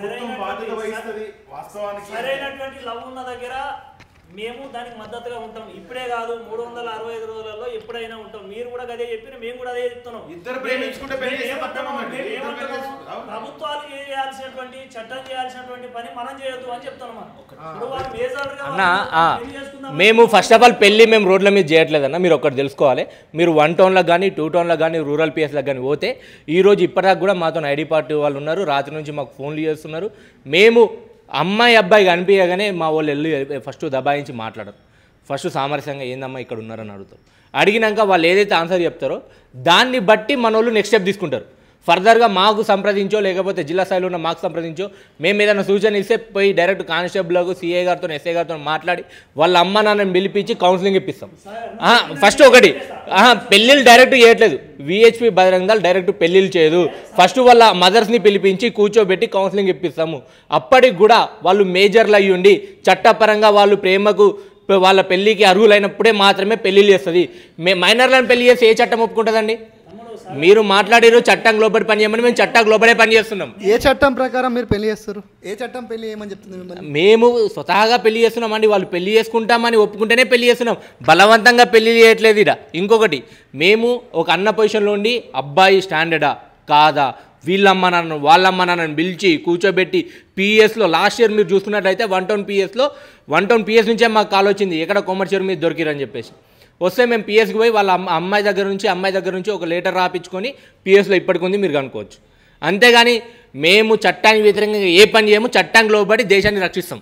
సరైనటువంటి లవ్ ఉన్న దగ్గర మేము దానికి మద్దతుగా ఉంటాం ఇప్పుడే కాదు మూడు వందల అరవై ఐదు రోజులలో ఎప్పుడైనా ఉంటాం మీరు కూడా అదే చెప్పిన మేము కూడా అదే చెప్తున్నాం ఇద్దరు ప్రేమించుకుంటే పెళ్లి మేము చేస్తే ఏమంటున్నాం? తప్పేముందండి? మేము ఇద్దరు పెళ్లి ఏమంటున్నాం? చేసుకుంటారు. ప్రభుత్వాలు చేయాల్సినటువంటి చట్టం చేయాల్సినటువంటి పని మనం చేయొద్దు అని చెప్తున్నాం మనం. ఇప్పుడు వాళ్ళు మేజర్గా అన్న వాళ్ళు ఆ, పెళ్లి చేసుకుందాం మేము ఫస్ట్ ఆఫ్ ఆల్ పెళ్ళి మేము రోడ్ల మీద చేయట్లేదన్న మీరు ఒకటి తెలుసుకోవాలి మీరు వన్ టౌన్లకు కానీ టూ టౌన్లకు కానీ రూరల్ పిఎస్లకు కానీ పోతే ఈ రోజు ఇప్పటిదాకా కూడా మాతో ఐడి పార్టీ వాళ్ళు ఉన్నారు రాత్రి నుంచి మాకు ఫోన్లు చేస్తున్నారు మేము అమ్మాయి అబ్బాయి కనిపించగానే మా వాళ్ళు వెళ్ళి ఫస్ట్ దబాయించి మాట్లాడరు ఫస్ట్ సామరస్యంగా ఏందమ్మా ఇక్కడ ఉన్నారని అడుగుతారు అడిగినాక వాళ్ళు ఏదైతే ఆన్సర్ చెప్తారో దాన్ని బట్టి మన వాళ్ళు నెక్స్ట్ స్టెప్ తీసుకుంటారు ఫర్దర్గా మాకు సంప్రదించో లేకపోతే జిల్లా స్థాయిలో ఉన్న మాకు సంప్రదించో మేము ఏదైనా సూచన ఇస్తే పోయి డైరెక్ట్ కానిస్టేబుల్కు సీఏ గారితో ఎస్ఐ గారితో మాట్లాడి వాళ్ళ అమ్మ నాన్నని పిలిపించి కౌన్సిలింగ్ ఇప్పిస్తాం ఫస్ట్ ఒకటి ఆహా, పెళ్ళిళ్ళు డైరెక్ట్ చేయట్లేదు విహెచ్పి బజరంగాలు డైరెక్ట్ పెళ్ళిళ్ళు చేయదు ఫస్ట్ వాళ్ళ మదర్స్ని పిలిపించి కూర్చోబెట్టి కౌన్సిలింగ్ ఇప్పిస్తాము అప్పటికి కూడా వాళ్ళు మేజర్లు అయ్యి ఉండి చట్టపరంగా వాళ్ళు ప్రేమకు ప- వాళ్ళ పెళ్ళికి అర్హులైనప్పుడే మాత్రమే పెళ్ళిళ్ళు చేస్తుంది మే మైనర్లను పెళ్లి చేస్తే ఏ చట్టం ఒప్పుకుంటుందండి మీరు మాట్లాడారు చట్టం లోబడి పని చేయమని మేము చట్టం లోబడే పని చేస్తున్నాం ఏ చట్టం ప్రకారం మీరు పెళ్లి చేస్తారు ఏ చట్టం పెళ్లి చేయమని చెప్తుంది మిమ్మల్ని మేము స్వతహాగా పెళ్లి చేస్తున్నామండి వాళ్ళు పెళ్లి చేసుకుంటామని ఒప్పుకుంటేనే పెళ్లి చేస్తున్నాం బలవంతంగా పెళ్లి చేయట్లేదు ఇడ ఇంకొకటి మేము ఒక అన్న పొజిషన్లో ఉండి అబ్బాయి స్టాండర్డా కాదా వీళ్ళమ్మ నాన్న వాళ్ళమ్మ నాన్నని పిలిచి కూర్చోబెట్టి పిఎస్లో లాస్ట్ ఇయర్ మీరు చూసుకున్నట్లయితే వన్ టౌన్ పిఎస్లో వన్ టౌన్ పిఎస్ నుంచే మాకు కాల్ వచ్చింది ఎక్కడ కొమర్షియల్ మీద దొరికిరని చెప్పేసి వస్తే మేము పిఎస్కి పోయి వాళ్ళ అమ్మ అమ్మాయి దగ్గర నుంచి అమ్మాయి దగ్గర నుంచి ఒక లెటర్ రాపించుకొని పిఎస్లో ఇప్పటికి ఉంది మీరు కనుక్కోవచ్చు అంతేగాని మేము చట్టానికి వ్యతిరేకంగా ఏ పని చేయము చట్టానికి లోబడి దేశాన్ని రక్షిస్తాం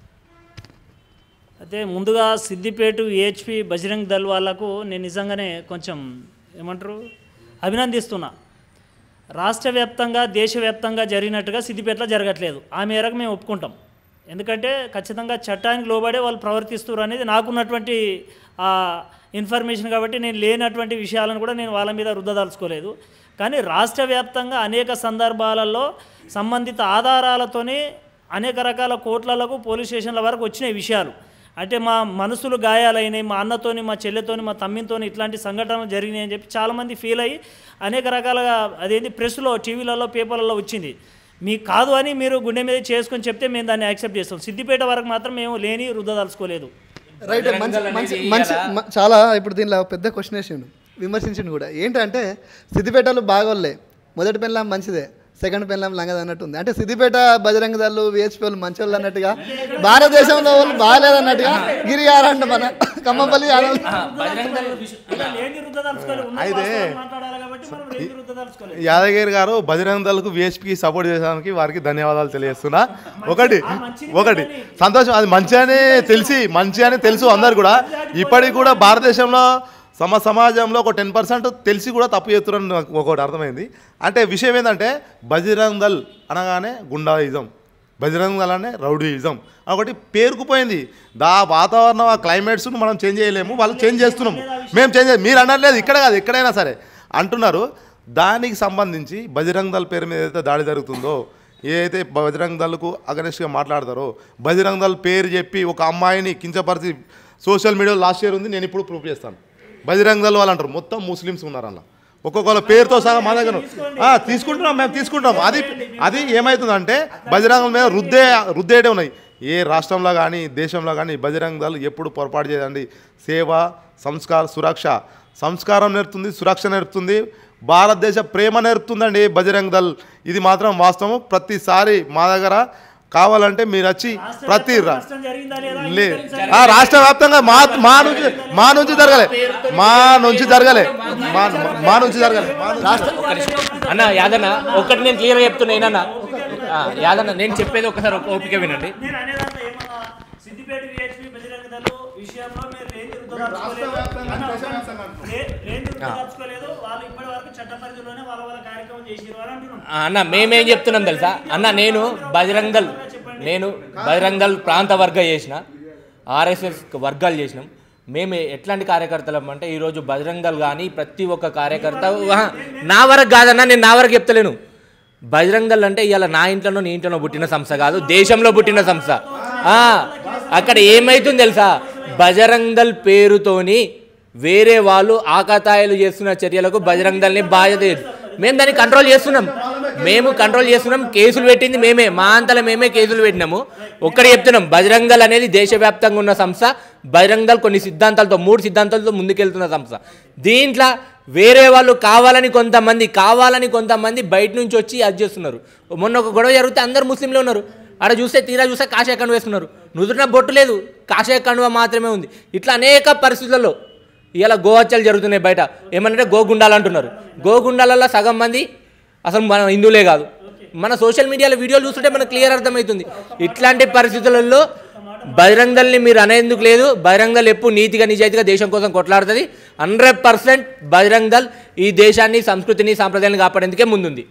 అయితే ముందుగా సిద్దిపేట ఏహెచ్పి బజరంగ్ దళ్ వాళ్ళకు నేను నిజంగానే కొంచెం ఏమంటారు అభినందిస్తున్నా రాష్ట్ర వ్యాప్తంగా దేశవ్యాప్తంగా జరిగినట్టుగా సిద్దిపేటలో జరగట్లేదు ఆ మేరకు మేము ఒప్పుకుంటాం ఎందుకంటే ఖచ్చితంగా చట్టానికి లోబడే వాళ్ళు ప్రవర్తిస్తారు అనేది నాకున్నటువంటి ఆ ఇన్ఫర్మేషన్ కాబట్టి నేను లేనటువంటి విషయాలను కూడా నేను వాళ్ళ మీద రుద్దదలుచుకోలేదు కానీ రాష్ట్ర వ్యాప్తంగా అనేక సందర్భాలలో సంబంధిత ఆధారాలతోనే అనేక రకాల కోట్లకు పోలీస్ స్టేషన్ల వరకు వచ్చినాయి విషయాలు అంటే మా మనసులు గాయాలైనాయి మా అన్నతోని మా చెల్లెతోని మా తమ్మితోని ఇట్లాంటి సంఘటనలు జరిగినాయి అని చెప్పి చాలామంది ఫీల్ అయ్యి అనేక రకాలుగా అదేంటి ప్రెస్లో టీవీలలో పేపర్లలో వచ్చింది మీకు కాదు అని మీరు గుండె మీద చేసుకొని చెప్తే మేము దాన్ని యాక్సెప్ట్ చేస్తాం సిద్దిపేట వరకు మాత్రం మేము లేని రుద్దదలుచుకోలేదు రైట్ మంచి మంచి మంచి మ- చాలా ఇప్పుడు దీనిలో పెద్ద క్వశ్చన్ వేసిండు విమర్శించిండు కూడా ఏంటంటే సిద్దిపేటలో బాగోళ్ళే మొదటి పెళ్ళాం మంచిదే సెకండ్ పెళ్ళాం లంగది అన్నట్టు ఉంది అంటే సిద్దిపేట బజరంగ దళ్ళు విహెచ్పి వాళ్ళు మంచి వాళ్ళు అన్నట్టుగా భారతదేశంలో వాళ్ళు బాగాలేదన్నట్టుగా గిరిగారంట మన కమ్మపల్లి యాదవ్ ఇలా లేని రుద్దదలుచుకోలేదు ఉన్న వాస్తవాలు మాట్లాడాలి కాబట్టి మనం లేని రుద్దదలుచుకోలేదు యాదగిరి గారు బజరంగ దళకు విహెచ్పికి సపోర్ట్ చేసడానికి వారికి ధన్యవాదాలు తెలియజేస్తున్నా ఒకటి ఒకటి సంతోషం అది మంచి అని తెలిసి మంచి అని తెలుసు అందరు కూడా ఇప్పటికి కూడా భారతదేశంలో సమ సమాజంలో ఒక టెన్ పర్సెంట్ తెలిసి కూడా తప్పు చేస్తున్నారని నాకు ఒకటి అర్థమైంది అంటే విషయం ఏంటంటే బజరంగ్ దళ్ అనగానే గుండాయిజం బజరంగ్ దళ్ అనే రౌడీయిజం ఒకటి పేరుకుపోయింది దా వాతావరణం ఆ క్లైమేట్స్ను మనం చేంజ్ చేయలేము వాళ్ళు చేంజ్ చేస్తున్నాము మేము చేంజ్ మీరు అనట్లేదు ఇక్కడ కాదు ఎక్కడైనా సరే అంటున్నారు దానికి సంబంధించి బజరంగ్ దళ్ పేరు మీద ఏదైతే దాడి జరుగుతుందో ఏదైతే బజరంగ్ దళ్కు అగనెస్ట్గా మాట్లాడతారో బజరంగ్ దళ్ పేరు చెప్పి ఒక అమ్మాయిని కించపరిచి సోషల్ మీడియాలో లాస్ట్ ఇయర్ ఉంది నేను ఇప్పుడు ప్రూఫ్ చేస్తాను బజరంగ్ దళ్ వాళ్ళు అంటారు మొత్తం ముస్లిమ్స్ ఉన్నారు అన్న ఒక్కొక్కళ్ళ పేరుతో సహా మా దగ్గర ఆ, తీసుకుంటున్నాం మేము తీసుకుంటాం అది అది ఏమవుతుందంటే బజరంగ మీద రుద్దే రుద్దేటే ఉన్నాయి ఏ రాష్ట్రంలో కానీ దేశంలో కానీ బజరంగ దళ్ ఎప్పుడు పొరపాటు చేయదండి సేవ సంస్కార సురక్ష సంస్కారం నేర్పుతుంది సురక్ష నేర్పుతుంది భారతదేశ ప్రేమ నేర్పుతుందండి బజరంగ్ దళ్ ఇది మాత్రం వాస్తవం ప్రతిసారి మా దగ్గర కావాలంటే మీరు వచ్చి ప్రతి రా- నష్టం జరిగిందా లేదా లే ఇంకరించాలి. ఆ, రాష్ట్ర వ్యాప్తంగా మా మా నుంచి మా నుంచి జరగలే మా నుంచి జరగలే మా మా నుంచి జరగలే మా నుంచి రాష్ట్ర అన్న యాదన్న ఒకటి నేను క్లియర్గా చెప్తున్నా ఏనన్నా ఆ, యాదన్న నేను చెప్పేది ఒకసారి ఒక ఓపిక వినండి నేను అనేదంతా ఏమన్నా సిద్దిపేట విహెచ్పి బజరంగ దళ విషయంలో మీరు లేని రుద్దదలుచుకోలేదు లే- లేని రుద్దదలుచుకోలేదు వాళ్ళు ఇప్పటి వరకు చట్ట పరిధిలోనే వాళ్ళ వాళ్ళ కార్యక్రమం చేసిరు అని అంటున్నాం ఆ, అన్న మేమేం చెప్తున్నాం తెలుసా అన్న నేను బజరంగ్ దళ్ నేను బజరంగ్ దళ్ ప్రాంత వర్గ చేసిన ఆర్ఎస్ఎస్ వర్గాలు చేసినాం మేము ఎట్లాంటి కార్యకర్తలం అంటే ఈరోజు బజరంగ్ దళ్ కానీ ప్రతి ఒక్క కార్యకర్త ఆహా, నా వరకు కాదన్నా నేను నా వరకు చెప్తలేను బజరంగ్ దళ్ అంటే ఇవాళ నా ఇంట్లోనో నీ ఇంట్లోనో పుట్టిన సంస్థ కాదు దేశంలో పుట్టిన సంస్థ ఆ, అక్కడ ఏమైతుంది తెలుసా బజరంగ్ దళ్ పేరుతోని వేరే వాళ్ళు ఆకతాయిలు చేస్తున్న చర్యలకు బజరంగ్ దళని బాధ్యత లేదు. మేము దాన్ని కంట్రోల్ చేస్తున్నాం మేము కంట్రోల్ చేస్తున్నాం కేసులు పెట్టింది మేమే మా అంతలో మేమే కేసులు పెట్టినాము ఒక్కటి చెప్తున్నాం బజరంగ్ దళ్ అనేది దేశవ్యాప్తంగా ఉన్న సంస్థ బజరంగ్ దళ్ కొన్ని సిద్ధాంతాలతో మూడు సిద్ధాంతాలతో ముందుకెళ్తున్న సంస్థ దీంట్లో వేరే వాళ్ళు కావాలని కొంతమంది కావాలని కొంతమంది బయట నుంచి వచ్చి అది చేస్తున్నారు మొన్న ఒక గొడవ జరిగితే అందరు ముస్లింలే ఉన్నారు ఆడ చూస్తే తీరా చూస్తే కాషాయ కండువ వేస్తున్నారు నుదుటిన బొట్టు లేదు కాషాయ కండువ మాత్రమే ఉంది ఇట్లా అనేక పరిస్థితులలో ఇలా గోహత్యలు జరుగుతున్నాయి బయట ఏమంటే గోగుండాలు అంటున్నారు గోగుండాలలో సగం మంది అసలు మన హిందువులే కాదు మన సోషల్ మీడియాలో వీడియోలు చూస్తుంటే మనకు క్లియర్ అర్థమవుతుంది ఇట్లాంటి పరిస్థితులలో బజరంగ్ దళని మీరు అనేందుకు లేదు బజరంగ్ దళ్ ఎప్పుడు నీతిగా నిజాయితీగా దేశం కోసం కొట్లాడుతుంది హండ్రెడ్ పర్సెంట్ బజరంగ్ దళ్ ఈ దేశాన్ని సంస్కృతిని సాంప్రదాయాన్ని కాపాడేందుకే ముందుంది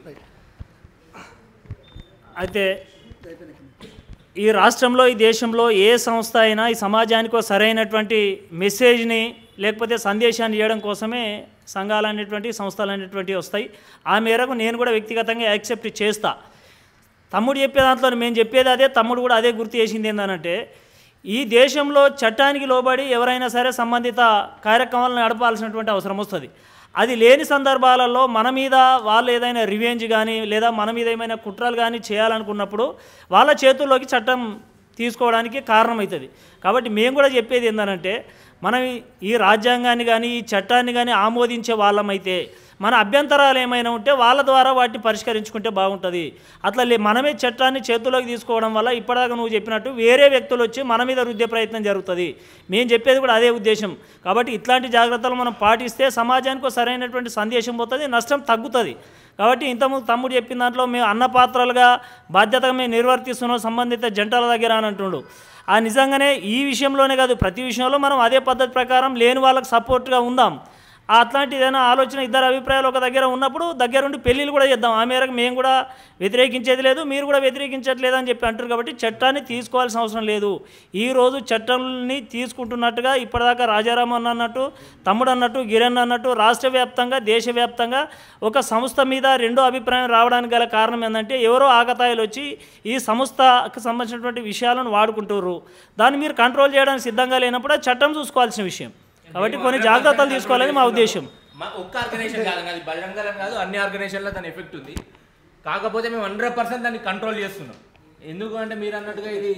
అయితే ఈ రాష్ట్రంలో ఈ దేశంలో ఏ సంస్థ అయినా ఈ సమాజానికి ఒక సరైనటువంటి మెసేజ్ని లేకపోతే సందేశాన్ని ఇవ్వడం కోసమే సంఘాలు అనేటువంటి సంస్థలు అనేటువంటివి వస్తాయి ఆ మేరకు నేను కూడా వ్యక్తిగతంగా యాక్సెప్ట్ చేస్తా తమ్ముడు చెప్పే దాంట్లో మేము చెప్పేది అదే తమ్ముడు కూడా అదే గుర్తు చేసింది ఏంటంటే ఈ దేశంలో చట్టానికి లోబడి ఎవరైనా సరే సంబంధిత కార్యక్రమాలను నడపాల్సినటువంటి అవసరం వస్తుంది అది లేని సందర్భాలలో మన మీద వాళ్ళు ఏదైనా రివెంజ్ కానీ లేదా మన మీద ఏమైనా కుట్రలు కానీ చేయాలనుకున్నప్పుడు వాళ్ళ చేతుల్లోకి చట్టం తీసుకోవడానికి కారణమవుతుంది కాబట్టి మేము కూడా చెప్పేది ఏంటంటే మనం ఈ- ఈ రాజ్యాంగాన్ని కానీ ఈ చట్టాన్ని కానీ ఆమోదించే వాళ్ళమైతే మన అభ్యంతరాలు ఏమైనా ఉంటే వాళ్ళ ద్వారా వాటిని పరిష్కరించుకుంటే బాగుంటుంది అట్లా లే- మనమే చట్టాన్ని చేతుల్లోకి తీసుకోవడం వల్ల ఇప్పటిదాకా నువ్వు చెప్పినట్టు వేరే వ్యక్తులు వచ్చి మన మీద రుద్దే ప్రయత్నం జరుగుతుంది మేము చెప్పేది కూడా అదే ఉద్దేశం కాబట్టి ఇట్లాంటి జాగ్రత్తలు మనం పాటిస్తే సమాజానికి ఒక సరైనటువంటి సందేశం పోతుంది నష్టం తగ్గుతుంది కాబట్టి ఇంతకుముందు తమ్ముడు చెప్పిన దాంట్లో మేము అన్నపాత్రలుగా బాధ్యతగా మేము నిర్వర్తిస్తున్నాం సంబంధిత జంటల దగ్గర అని అంటుండు ఆ నిజంగానే ఈ విషయంలోనే కాదు ప్రతి విషయంలో మనం అదే పద్ధతి ప్రకారం లేని వాళ్ళకి సపోర్ట్గా ఉందాం ఆ అట్లాంటి ఏదైనా ఆలోచన ఇద్దరు అభిప్రాయాలు ఒక దగ్గర ఉన్నప్పుడు దగ్గరుండి పెళ్ళిళ్ళు కూడా చేద్దాం ఆ మేరకు మేము కూడా వ్యతిరేకించేది లేదు మీరు కూడా వ్యతిరేకించట్లేదు అని చెప్పి అంటారు కాబట్టి చట్టాన్ని తీసుకోవాల్సిన అవసరం లేదు ఈ రోజు చట్టాన్ని తీసుకుంటున్నట్టుగా ఇప్పటిదాకా రాజారాం అన్న అన్నట్టు తమ్ముడు అన్నట్టు గిరణ్ అన్నట్టు రాష్ట్ర వ్యాప్తంగా దేశవ్యాప్తంగా ఒక సంస్థ మీద రెండో అభిప్రాయం రావడానికి గల కారణం ఏంటంటే ఎవరో ఆకతాయిలు వచ్చి ఈ సంస్థకు సంబంధించినటువంటి విషయాలను వాడుకుంటారు దాన్ని మీరు కంట్రోల్ చేయడానికి సిద్ధంగా లేనప్పుడు అది చట్టం చూసుకోవాల్సిన విషయం కాబట్టి కొన్ని జాగ్రత్తలు తీసుకోవాలని మా ఉద్దేశం మా ఒక్క ఆర్గనైజేషన్ కాదు అది బజరంగ దళం కాదు అన్ని ఆర్గనైజేషన్లో దాని ఎఫెక్ట్ ఉంది కాకపోతే మేము హండ్రెడ్ పర్సెంట్ దాన్ని కంట్రోల్ చేస్తున్నాం ఎందుకు అంటే మీరు అన్నట్టుగా ఇది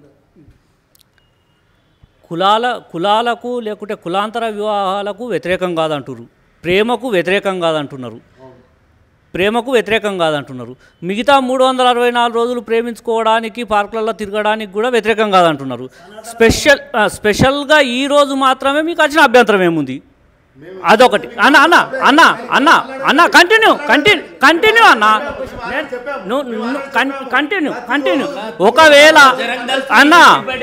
కులాల కులాలకు లేకుంటే కులాంతర వివాహాలకు వ్యతిరేకం కాదంటున్నారు ప్రేమకు వ్యతిరేకం కాదంటున్నారు ప్రేమకు వ్యతిరేకం కాదంటున్నారు మిగతా మూడు వందల అరవై నాలుగు రోజులు ప్రేమించుకోవడానికి పార్కులలో తిరగడానికి కూడా వ్యతిరేకం కాదంటున్నారు స్పెషల్ ఆ, స్పెషల్గా ఈ రోజు మాత్రమే మీకు వచ్చిన అభ్యంతరం ఏముంది అదొకటి అన్న అన్న అన్న అన్న అన్న కంటిన్యూ కంటిన్యూ కంటిన్యూ అన్న నేను- నువ్వు నువ్వు కన్- కంటిన్యూ కంటిన్యూ ఒకవేళ అన్న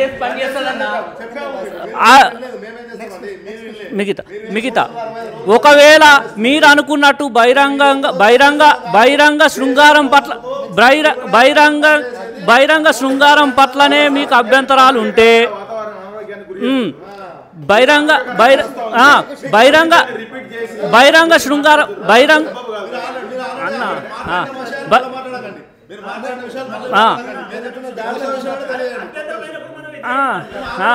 ఆ, మిగతా మిగతా ఒకవేళ మీరు అనుకున్నట్టు బహిరంగంగా బహిరంగ బహిరంగ శృంగారం పట్ల బహిర బహిరంగ బహిరంగ శృంగారం పట్లనే మీకు అభ్యంతరాలు ఉంటే ఉమ్, బహిరంగ బహిర ఆ, బహిరంగ బహిరంగ శృంగారం బహిరంగ అన్న ఆ, బ- ఆ. ఆ, ఆ.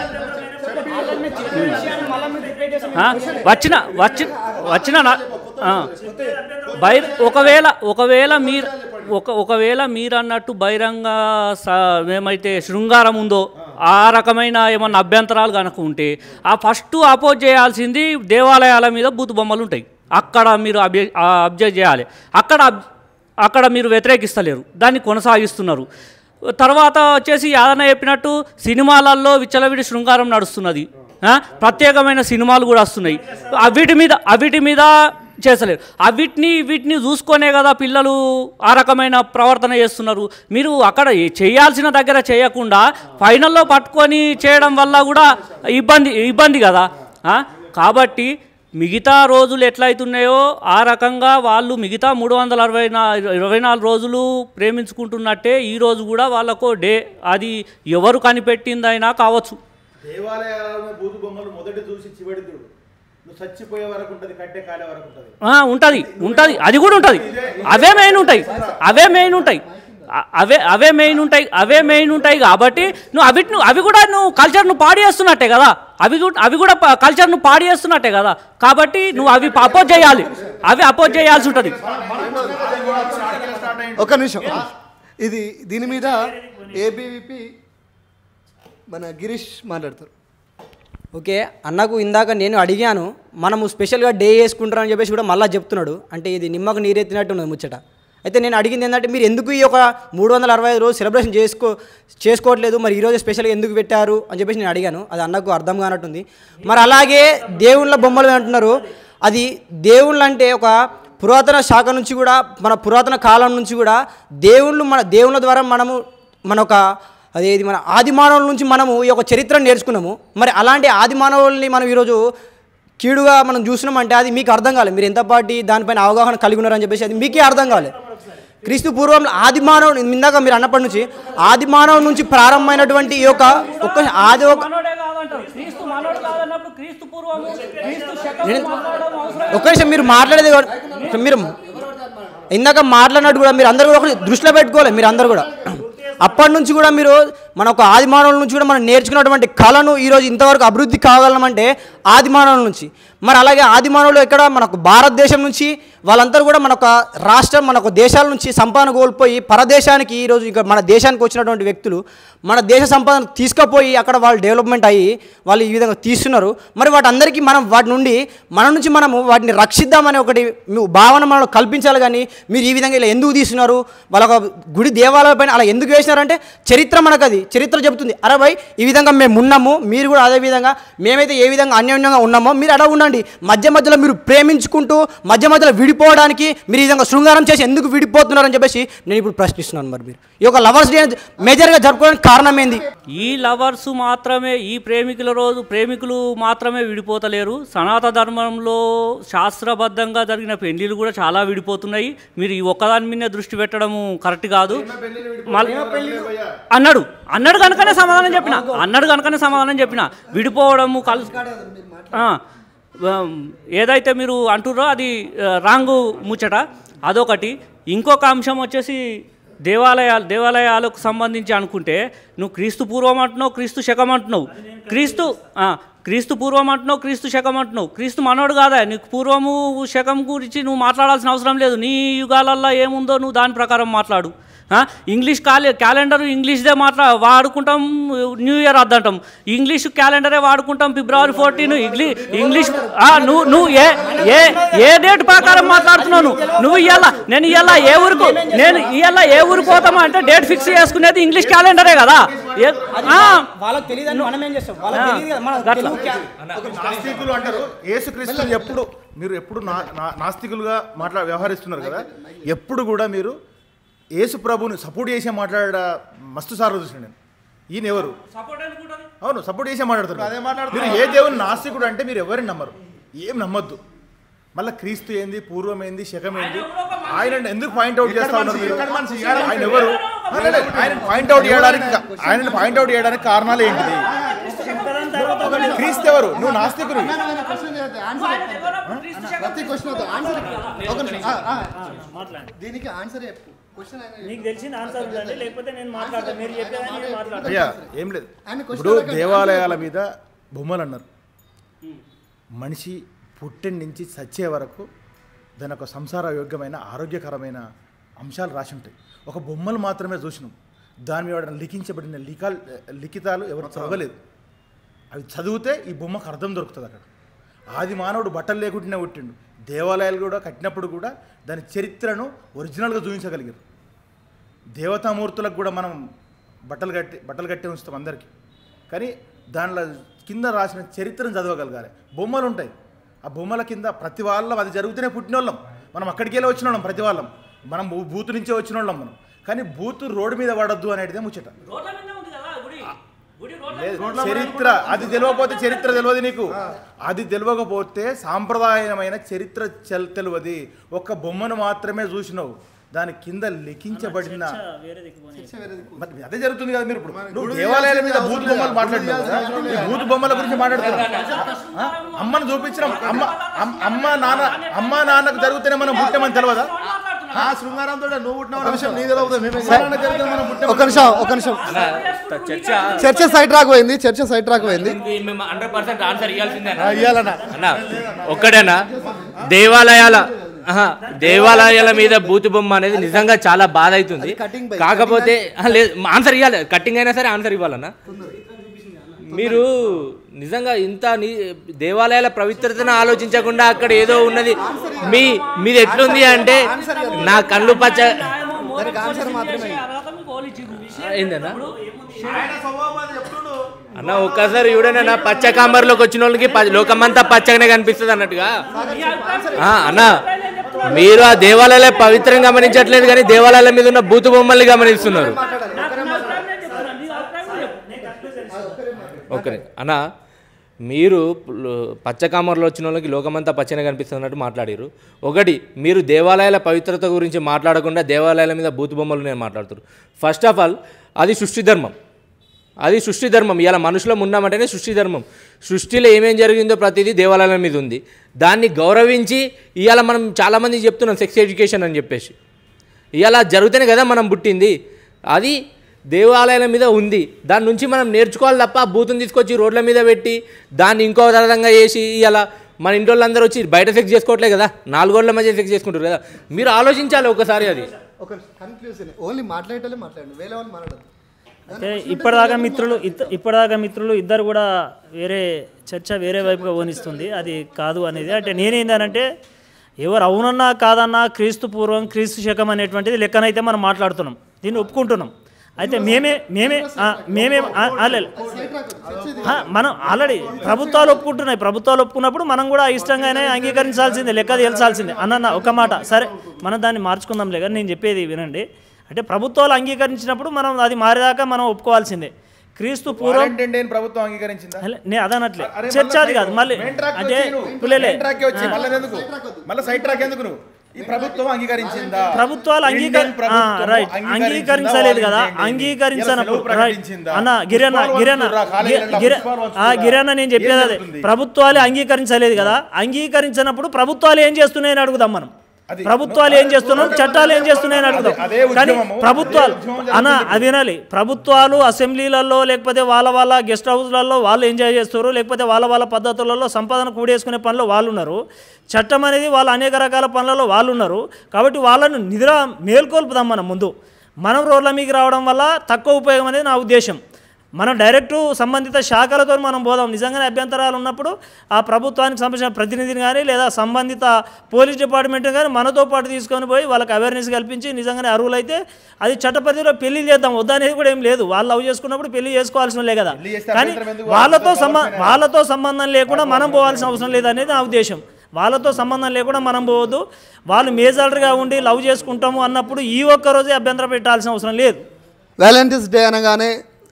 ఆ, వచ్చిన వచ్చిన వచ్చిన నా- ఆ. బహిర్ ఒకవేళ ఒకవేళ మీరు ఒక ఒకవేళ మీరు అన్నట్టు బహిరంగ స- ఏమైతే శృంగారం ఉందో ఆ రకమైన ఏమన్నా అభ్యంతరాలు కనుక ఉంటే ఆ ఫస్ట్ అపోజ్ చేయాల్సింది దేవాలయాల మీద బూతు బొమ్మలు ఉంటాయి అక్కడ మీరు అబ్జె అబ్జెక్ట్ చేయాలి అక్కడ అబ్- అక్కడ మీరు వ్యతిరేకిస్తలేరు దాన్ని కొనసాగిస్తున్నారు తర్వాత వచ్చేసి యాదన్న చెప్పినట్టు సినిమాలలో విచ్చలవిడి శృంగారం నడుస్తున్నది ఆ? ప్రత్యేకమైన సినిమాలు కూడా వస్తున్నాయి అవిటి మీద అవిటి మీద చేస్తలేరు అవిటిని వీటిని చూసుకొనే కదా పిల్లలు ఆ రకమైన ప్రవర్తన చేస్తున్నారు మీరు అక్కడ ఏ- చేయాల్సిన దగ్గర చేయకుండా ఫైనల్లో పట్టుకొని చేయడం వల్ల కూడా ఇబ్బంది ఇబ్బంది కదా ఆ? కాబట్టి మిగతా రోజులు ఎట్లయితున్నాయో ఆ రకంగా వాళ్ళు మిగతా మూడు వందల అరవై నా ఇరవై నాలుగు రోజులు ప్రేమించుకుంటున్నట్టే ఈ రోజు కూడా వాళ్ళకు డే అది ఎవరు కనిపెట్టిందైనా కావచ్చు దేవాలయాలను బూతు బొమ్మలు మొదటి చూసి చివరి చూడు నువ్వు చచ్చిపోయే వరకు ఉంటుంది కట్టే కాలే వరకు ఉంటుంది ఆ, ఉంటది ఉంటది అది కూడా ఉంటది అవే మెయిన్ ఉంటాయి అవే మెయిన్ ఉంటాయి అ- అవే అవే మెయిన్ ఉంటాయి అవే మెయిన్ ఉంటాయి కాబట్టి నువ్వు అవి నువ్వు అవి కూడా నువ్వు కల్చర్ను పాడు చేస్తున్నట్టే కదా అవి కూడా అవి కూడా ప- కల్చర్ను పాడు చేస్తున్నట్టే కదా కాబట్టి నువ్వు అవి అపోజ్ చేయాలి అవి అపోజ్ చేయాల్సి ఉంటుంది ఒక నిమిషం ఇది దీని మీద ఏబీవీపీ మన గిరీష్ మాట్లాడతారు ఓకే అన్నకు ఇందాక నేను అడిగాను మనము స్పెషల్గా డే చేసుకుంటారని చెప్పేసి కూడా మళ్ళీ చెప్తున్నాడు అంటే ఇది నిమ్మకు నీరెత్తినట్టు ఉన్నది ముచ్చట అయితే నేను అడిగింది ఏంటంటే మీరు ఎందుకు ఈ ఒక మూడు వందల అరవై ఐదు రోజు సెలబ్రేషన్ చేసుకో చేసుకోవట్లేదు మరి ఈరోజు స్పెషల్గా ఎందుకు పెట్టారు అని చెప్పేసి నేను అడిగాను అది అన్నకు అర్థం కానట్టుంది మరి అలాగే దేవుళ్ళ బొమ్మలు అంటున్నారు అది దేవుళ్ళు అంటే ఒక పురాతన శాఖ నుంచి కూడా మన పురాతన కాలం నుంచి కూడా దేవుళ్ళు మన దేవుళ్ళ ద్వారా మనము మన ఒక అదేది మన ఆది మానవుల నుంచి మనము ఈ యొక్క చరిత్రను నేర్చుకున్నాము మరి అలాంటి ఆది మానవుల్ని మనం ఈరోజు కీడుగా మనం చూసినామంటే అది మీకు అర్థం కాలేదు మీరు ఎంత పాటి దానిపైన అవగాహన కలిగి ఉన్నారని చెప్పేసి అది మీకే అర్థం కాలేదు క్రీస్తు పూర్వంలో ఆది మానవుడు ఇందాక మీరు అన్నప్పటి నుంచి ఆది మానవుడి నుంచి ప్రారంభమైనటువంటి ఈ యొక్క ఒక్క ఆది ఒక మనోడే కాదంటారు క్రీస్తు మనోడు కాదన్నప్పుడు క్రీస్తు పూర్వము క్రీస్తు శకము నేను- మాట్లాడడం అవసరం ఒక్క నిమిషం మీరు మాట్లాడేది కూడా- మీరు ఇందాక మాట్లాడినట్టు కూడా మీరు అందరు కూడా ఒకటి దృష్టిలో పెట్టుకోవాలి మీరు అందరు కూడా అప్పటి నుంచి కూడా మీరు మన ఒక ఆది మానవుల నుంచి కూడా మనం నేర్చుకున్నటువంటి కళను ఈరోజు ఇంతవరకు అభివృద్ధి కాగలమంటే ఆది మానవుల నుంచి మరి అలాగే ఆది మానవులు ఎక్కడ మనకు భారతదేశం నుంచి వాళ్ళందరూ కూడా మన ఒక రాష్ట్రం మన ఒక దేశాల నుంచి సంపాదన కోల్పోయి పరదేశానికి ఈరోజు ఇక మన దేశానికి వచ్చినటువంటి వ్యక్తులు మన దేశ సంపాదన తీసుకుపోయి అక్కడ వాళ్ళు డెవలప్మెంట్ అయ్యి వాళ్ళు ఈ విధంగా తీస్తున్నారు మరి వాటి అందరికీ మనం వాటి నుండి మన నుంచి మనము వాటిని రక్షిద్దామనే ఒకటి మీ భావన మనలో కల్పించాలి కానీ మీరు ఈ విధంగా ఇలా ఎందుకు తీస్తున్నారు వాళ్ళ ఒక గుడి దేవాలయం పైన అలా ఎందుకు వేసినారంటే చరిత్ర మనకు అది చరిత్ర చెబుతుంది అరే భయ్ ఈ విధంగా మేము ఉన్నాము మీరు కూడా అదే విధంగా మేమైతే ఏ విధంగా అన్యోన్యంగా ఉన్నామో మీరు అలా ఉండండి మధ్య మధ్యలో మీరు ప్రేమించుకుంటూ మధ్య మధ్యలో విడిపోవడానికి మీరు ఈ విధంగా శృంగారం చేసి ఎందుకు విడిపోతున్నారని చెప్పేసి నేను ఇప్పుడు ప్రశ్నిస్తున్నాను మరి మీరు ఈ యొక్క లవర్స్ డే మేజర్గా జరుపుకోవడానికి కారణం ఏంది ఈ లవర్స్ మాత్రమే ఈ ప్రేమికుల రోజు ప్రేమికులు మాత్రమే విడిపోతలేరు సనాతన ధర్మంలో శాస్త్రబద్ధంగా జరిగిన పెళ్లిలు కూడా చాలా విడిపోతున్నాయి మీరు ఈ ఒక్కదాని మీదే దృష్టి పెట్టడము కరెక్ట్ కాదు మళ్ళీ అన్నాడు అన్నాడు కనుకనే సమాధానం చెప్పిన అన్నాడు కనుకనే సమాధానం చెప్పిన విడిపోవడము కలుసు ఆ, ఉమ్, ఏదైతే మీరు అంటుర్రో అది ఆ, రాంగు ముచ్చట అదొకటి ఇంకొక అంశం వచ్చేసి దేవాలయాలు దేవాలయాలకు సంబంధించి అనుకుంటే నువ్వు క్రీస్తు పూర్వం అంటున్నావు క్రీస్తు శకం అంటున్నావు క్రీస్తు ఆ, క్రీస్తు పూర్వం అంటున్నావు క్రీస్తు శకం అంటున్నావు క్రీస్తు మనోడు కాదా నీకు పూర్వము శకం గురించి నువ్వు మాట్లాడాల్సిన అవసరం లేదు నీ యుగాలల్లో ఏముందో నువ్వు దాని ప్రకారం మాట్లాడు ఆ, ఇంగ్లీష్ కాలే క్యాలెండర్ ఇంగ్లీష్దే మాట్లా వాడుకుంటాం న్యూ ఇయర్ అద్దంటాం ఇంగ్లీష్ క్యాలెండరే వాడుకుంటాం ఫిబ్రవరి ఫోర్టీన్ ఇంగ్లీష్ ఇంగ్లీష్ ఆ, నువ్వు నువ్వు ఏ ఏ ఏ డేట్ ప్రకారం మాట్లాడుతున్నావు నువ్వు నువ్వు ఇవాళ నేను ఇవాళ ఏ ఊరుకు నేను ఇవాళ ఏ ఊరికి పోతామా అంటే డేట్ ఫిక్స్ చేసుకునేది ఇంగ్లీష్ క్యాలెండరే కదా ఏ- ఆ, వాళ్ళకి తెలియదు మనం ఏం చేస్తాం గట్ల. నాస్తికులు అంటారు యేసుక్రీస్తుని ఎప్పుడు మీరు ఎప్పుడు నా నా- నాస్తికులుగా మాట్లా వ్యవహరిస్తున్నారు కదా ఎప్పుడు కూడా మీరు యేసు ప్రభుని సపోర్ట్ చేసే మాట్లాడ మస్తు సార్లు చూసిన నేను ఈయన ఎవరు అవును సపోర్ట్ చేసే మాట్లాడతారు మీరు ఏ దేవుని నాస్తికుడు అంటే మీరు ఎవరిని నమ్మరు ఏం నమ్మొద్దు మళ్ళీ క్రీస్తు ఏంది పూర్వం ఏంది శకం ఏంది ఆయన ఎందుకు పాయింట్ అవుట్ చేస్తా ఉన్నారు మీరు ఆయన ఎవరు ఆయన పాయింట్ అవుట్ చేయడానికి ఆయన పాయింట్ అవుట్ చేయడానికి కారణాలు ఏంటిది క్రీస్తు ఎవరు నువ్వు నాస్తికుడు ప్రతి క్వశ్చన్ ఆన్సర్ ఒక నిమిషం. ఆ, ఆ. దీనికి ఆన్సర్ చెప్పు క్వశ్చన్ మీకు తెలిసిన ఆన్సర్ ఉందండి లేకపోతే నేను మాట్లాడతాను మీరు చెప్పేదాన్ని నేను మాట్లాడతాను అయ్యా ఏం లేదు ఆయన question ఇప్పుడు అడగండి. దేవాలయాల మీద బొమ్మలు అన్నారు మనిషి పుట్టిన నుంచి చచ్చే వరకు దాని ఒక సంసార యోగ్యమైన ఆరోగ్యకరమైన అంశాలు రాసి ఉంటాయి ఒక బొమ్మలు మాత్రమే చూసినాం దాని మీద లిఖించబడిన లిఖాలు లిఖితాలు ఎవరు చదవలేదు అవి చదివితే ఈ బొమ్మకు అర్థం దొరుకుతుంది అక్కడ ఆది మానవుడు బట్టలు లేకుండానే పుట్టిండు దేవాలయాలు కూడా కట్టినప్పుడు కూడా దాని చరిత్రను ఒరిజినల్గా చూపించగలిగారు దేవతామూర్తులకు కూడా మనం బట్టలు కట్టి బట్టలు కట్టి ఉంచుతాం అందరికీ కానీ దానిలో కింద రాసిన చరిత్రను చదవగలగాలి బొమ్మలు ఉంటాయి ఆ బొమ్మల కింద ప్రతి వాళ్ళం అది జరుగుతూనే పుట్టిన వాళ్ళం మనం అక్కడికి వెళ్ళి వచ్చిన వాళ్ళం ప్రతి వాళ్ళం మనం బూ- బూతు నుంచే వచ్చిన వాళ్ళం మనం కానీ బూతు రోడ్డు మీద పడద్దు అనేటిదే ముచ్చట రోడ్ల మీద ఉంది కదా గుడి గుడి రోడ్ల లేదు, చరిత్ర అది తెలియకపోతే చరిత్ర తెలియదు నీకు అది తెలియకపోతే సాంప్రదాయమైన చరిత్ర చెల్- తెలియదు ఒక్క బొమ్మను మాత్రమే చూసినావు దాని కింద లిఖించబడిన వేరే దిక్కుపోయి మరి అదే జరుగుతుంది కదా మీరు ఇప్పుడు నువ్వు దేవాలయాల మీద బూత్ బొమ్మలు మాట్లాడినావు కదా ఈ బూత్ బొమ్మల గురించి మాట్లాడుతున్నావు ఆ? అమ్మను చూపించడం అమ్మ అమ్- అమ్మ నాన్న అమ్మ నాన్నకు జరిగితేనే మనం పుట్టామని తెలియదా ఆ శృంగారంతో నువ్వు పుట్టినావు విషయం నీ తెలియదు మేము జరిగితే మనం పుట్టామని ఒక నిమిషం ఒక నిమిషం చర్చ చర్చ సైడ్ ట్రాక్ పోయింది చర్చ సైడ్ ట్రాక్ పోయింది దీనికి మేము హండ్రెడ్ పర్సెంట్ ఆన్సర్ ఇవ్వాల్సిందే ఆ, ఇయ్యాలన్నా అన్న ఒక్కడేనా దేవాలయాల ఆహా, దేవాలయాల మీద బూతు బొమ్మ అనేది నిజంగా చాలా బాధ అవుతుంది cutting by- కాకపోతే ఆ, లేదు ఆన్సర్ ఇవ్వాలి కట్టింగ్ అయినా సరే ఆన్సర్ ఇవ్వాలన్నా మీరు నిజంగా ఇంత నీ దేవాలయాల పవిత్రతను ఆలోచించకుండా అక్కడ ఏదో ఉన్నది మీ మీది ఎట్లుంది అంటే నా కళ్ళు పచ్చ దానికి ఆన్సర్ మాత్రమే ఏందన్నా అన్న ఒక్కసారి చూడనన్నా పచ్చ కాంబర్లోకి వచ్చిన వాళ్ళకి ప- లోకమంతా పచ్చగానే కనిపిస్తుంది అన్నట్టుగా ఆ, అన్న మీరు ఆ దేవాలయాలే పవిత్రం గమనించట్లేదు కానీ దేవాలయాల మీద ఉన్న బూతు బొమ్మల్ని గమనిస్తున్నారు ఓకే అన్న మీరు లు- పచ్చ కామర్లో వచ్చిన వాళ్ళకి లోకమంతా పచ్చనే కనిపిస్తున్నట్టు మాట్లాడారు ఒకటి మీరు దేవాలయాల పవిత్రత గురించి మాట్లాడకుండా దేవాలయాల మీద బూతు బొమ్మలు నేను మాట్లాడుతారు ఫస్ట్ ఆఫ్ ఆల్ అది సృష్టి ధర్మం అది సృష్టి ధర్మం ఇలా మనుషులం ఉన్నామంటేనే సృష్టి ధర్మం సృష్టిలో ఏమేం జరిగిందో ప్రతిదీ దేవాలయాల మీద ఉంది దాన్ని గౌరవించి ఇవాళ మనం చాలామంది చెప్తున్నాం సెక్స్ ఎడ్యుకేషన్ అని చెప్పేసి ఇలా జరిగితేనే కదా మనం పుట్టింది అది దేవాలయాల మీద ఉంది దాని నుంచి మనం నేర్చుకోవాలి తప్ప ఆ బూతుని తీసుకొచ్చి రోడ్ల మీద పెట్టి దాన్ని ఇంకో విధంగా చేసి ఇలా మన ఇంటి వాళ్ళందరూ వచ్చి బయట సెక్స్ చేసుకోవట్లే కదా నాలుగోళ్ళ మధ్య సెక్స్ చేసుకుంటారు కదా మీరు ఆలోచించాలి ఒకసారి అది ఒక కన్ఫ్యూజన్ ఓన్లీ మాట్లాడేటోళ్ళే మాట్లాడండి వేరే వాళ్ళు మాట్లాడదు అయితే ఇప్పటిదాకా మిత్రులు ఇద్ద- ఇప్పటిదాకా మిత్రులు ఇద్దరు కూడా వేరే చర్చ వేరే వైపుగా ఓనిస్తుంది అది కాదు అనేది అంటే నేనేందనంటే ఎవరు అవునన్నా కాదన్నా క్రీస్తు పూర్వం క్రీస్తు శకం అనేటువంటిది లెక్కనైతే మనం మాట్లాడుతున్నాం దీన్ని ఒప్పుకుంటున్నాం అయితే మేమే మేమే ఆ, మేమే ఆ, ఆ, లేదు. ఆ, మనం ఆల్రెడీ ప్రభుత్వాలు ఒప్పుకుంటున్నాయి ప్రభుత్వాలు ఒప్పుకున్నప్పుడు మనం కూడా ఇష్టంగానే అంగీకరించాల్సిందే లెక్క తేల్చాల్సిందే అన్న ఒక మాట సరే మనం దాన్ని మార్చుకుందాంలే కానీ నేను చెప్పేది వినండి అంటే ప్రభుత్వాలు అంగీకరించినప్పుడు మనం అది మారేదాకా మనం ఒప్పుకోవాల్సిందే క్రీస్తు పూర్వం వాలంటీర్ డే ని ప్రభుత్వం అంగీకరించిందా అలే, నేను అదనట్లే అరే చర్చ మళ్ళా అది కాదు మళ్ళీ మెయిన్ ట్రాక్ అంటే వచ్చి నువ్వు. పుల్లెలే మెయిన్ ట్రాక్ వచ్చి మళ్ళీ ఎందుకు మళ్ళీ సైడ్ ట్రాక్ ఎందుకు నువ్వు ఈ ప్రభుత్వం అంగీకరించిందా ప్రభుత్వాలు అంగీకరి ఇండియన్ ప్రభుత్వం రైట్ అంగీకరించిందా? అంగీకరించలేదు కదా వాలంటీర్ డే ని? ఇలా అంగీకరించినప్పుడు సెలవు రైట్ ప్రకటించిందా? అన్న గిరన్న పుష్పాలు గిరన్న వంచుతుర్రా? కాలేజీలలో గిర పుష్పాలు ఆ వంచుతుర్రా? గిరన్న నేను చెప్పేది ఏం అదే జరుగుతుంది? ప్రభుత్వాలు అంగీకరించలేదు కదా అంగీకరించినప్పుడు ప్రభుత్వాలు ఏం చేస్తున్నాయని అడుగుదాం మనం అది- ప్రభుత్వాలు ఏం చేస్తున్నాం చట్టాలు ఏం చేస్తున్నాయని అడుగుదాం అదే కానీ ఉద్యమము, ప్రభుత్వాలు అదే ఉద్యమం అన్న జరుగుతుంది. అది వినాలి ప్రభుత్వాలు అసెంబ్లీలలో లేకపోతే వాళ్ళ వాళ్ళ గెస్ట్ హౌస్లలో వాళ్ళు ఎంజాయ్ చేస్తారు లేకపోతే వాళ్ళ వాళ్ళ పద్ధతులలో సంపాదన కూడేసుకునే పనిలో వాళ్ళు ఉన్నారు చట్టం అనేది వాళ్ళ అనేక రకాల పనులలో వాళ్ళు ఉన్నారు కాబట్టి వాళ్ళను నిద్ర మేల్కొల్పుదాం మనం ముందు మనం రోడ్ల మీకు రావడం వల్ల తక్కువ ఉపయోగం అనేది నా ఉద్దేశం మనం డైరెక్ట్ సంబంధిత శాఖలతో మనం పోదాం నిజంగానే అభ్యంతరాలు ఉన్నప్పుడు ఆ ప్రభుత్వానికి సంబంధించిన ప్రతినిధిని కానీ లేదా సంబంధిత పోలీస్ డిపార్ట్మెంట్ కానీ మనతో పాటు తీసుకొని పోయి వాళ్ళకి అవేర్నెస్ కల్పించి నిజంగానే అర్హులైతే అది చట్టపరిధిలో పెళ్లి చేద్దాం వద్దనేది కూడా ఏం లేదు వాళ్ళు లవ్ చేసుకున్నప్పుడు పెళ్లి చేసుకోవాల్సిన లే కదా పెళ్లి చేస్తే కానీ అభ్యంతరం ఎందుకు? వాళ్ళతో వాళ్ళతో సంబ కావాల్సిన- వాళ్ళతో సంబంధం లేకుండా మనం పోవాల్సిన అవసరం లేదనేది నా ఉద్దేశం వాళ్ళతో సంబంధం లేకుండా మనం పోవద్దు వాళ్ళు మేజర్గా ఉండి లవ్ చేసుకుంటాము అన్నప్పుడు ఈ ఒక్క రోజే అభ్యంతరం పెట్టాల్సిన అవసరం లేదు వ్యాలంటైన్స్ డే అనగానే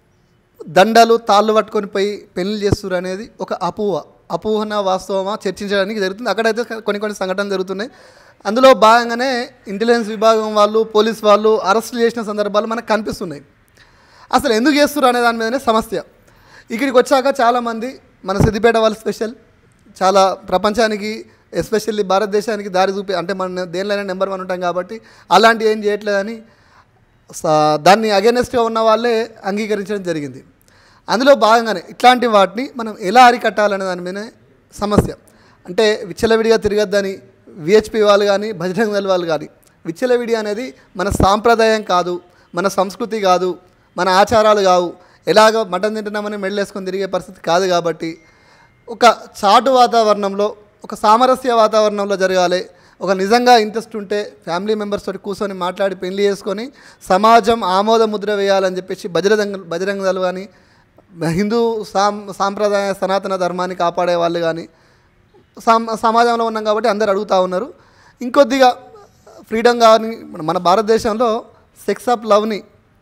దండలు తాళ్ళు పట్టుకొని పోయి పెళ్లి చేస్తారు అనేది ఒక అపోహ అపోహన వాస్తవమా చర్చించడానికి జరుగుతుంది అక్కడైతే కొన్ని కొన్ని సంఘటనలు జరుగుతున్నాయి అందులో భాగంగానే ఇంటెలిజెన్స్ విభాగం వాళ్ళు పోలీస్ వాళ్ళు అరెస్టులు చేసిన సందర్భాలు మనకు కనిపిస్తున్నాయి అసలు ఎందుకు చేస్తారు అనే దాని మీదనే సమస్య ఇక్కడికి వచ్చాక చాలామంది మన సిద్దిపేట వాళ్ళు స్పెషల్ చాలా ప్రపంచానికి ఎస్పెషల్లీ భారతదేశానికి దారి చూపి అంటే మన దేనిలోనే నెంబర్ వన్ ఉంటాం కాబట్టి అలాంటి ఏం చేయట్లేదని స- దాన్ని అగేనెస్ట్గా ఉన్న వాళ్ళే అంగీకరించడం జరిగింది అందులో భాగంగానే ఇట్లాంటి వాటిని మనం ఎలా అరికట్టాలనే దాని మీదనే సమస్య అంటే విచ్చలవిడిగా తిరగద్దని విహెచ్పి వాళ్ళు కానీ బజరంగ దళ వాళ్ళు కానీ విచ్చలవిడి అనేది మన సాంప్రదాయం కాదు మన సంస్కృతి కాదు మన ఆచారాలు కావు ఎలాగ మటన్ తింటున్నామని మెడలేసుకొని తిరిగే పరిస్థితి కాదు కాబట్టి ఒక చాటు వాతావరణంలో ఒక సామరస్య వాతావరణంలో జరగాలి ఒక నిజంగా ఇంట్రెస్ట్ ఉంటే ఫ్యామిలీ మెంబర్స్ తోటి కూర్చొని మాట్లాడి పెళ్లి చేసుకొని సమాజం ఆమోద ముద్ర వేయాలని చెప్పేసి బజరంగ బజరంగ దళ కానీ హిందూ సాం సాంప్రదాయ సనాతన ధర్మాన్ని కాపాడే వాళ్ళు కానీ సమ సమాజంలో ఉన్నాం కాబట్టి అందరు అడుగుతూ ఉన్నారు ఇంకొద్దిగా ఫ్రీడమ్ కానీ మన భారతదేశంలో సెక్స్ ఆఫ్ లవ్ని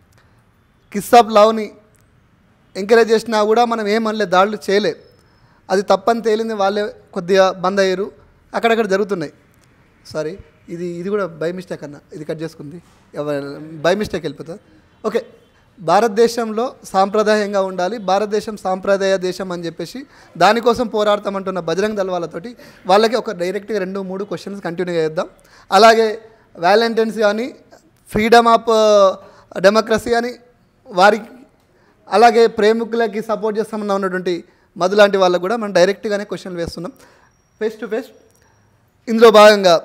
కిస్ ఆఫ్ లవ్ని ఎంకరేజ్ చేసినా కూడా మనం ఏమనలే దాడులు చేయలే అది తప్పని తేలింది వాళ్ళే కొద్దిగా బంద్ అయ్యారు అక్కడక్కడ జరుగుతున్నాయి సారీ ఇది ఇది కూడా బై మిస్టేక్ అన్న ఇది కట్ చేసుకుంది బై మిస్టేక్ వెళ్ళిపోతుంది ఓకే భారతదేశంలో సాంప్రదాయంగా ఉండాలి భారతదేశం సాంప్రదాయ దేశం అని చెప్పేసి దానికోసం పోరాడతామంటున్న బజరంగ్ దళ వాళ్ళతోటి వాళ్ళకి ఒక డైరెక్ట్గా రెండు మూడు క్వశ్చన్స్ కంటిన్యూ చేద్దాం అలాగే వ్యాలంటైన్స్ కానీ ఫ్రీడమ్ ఆఫ్ డెమోక్రసీ అని వారికి అలాగే ప్రేమికులకి సపోర్ట్ చేస్తామన్న ఉన్నటువంటి మధు లాంటి వాళ్ళకు కూడా మనం డైరెక్ట్గానే క్వశ్చన్లు వేస్తున్నాం ఫేస్ టు ఫేస్ ఇందులో భాగంగా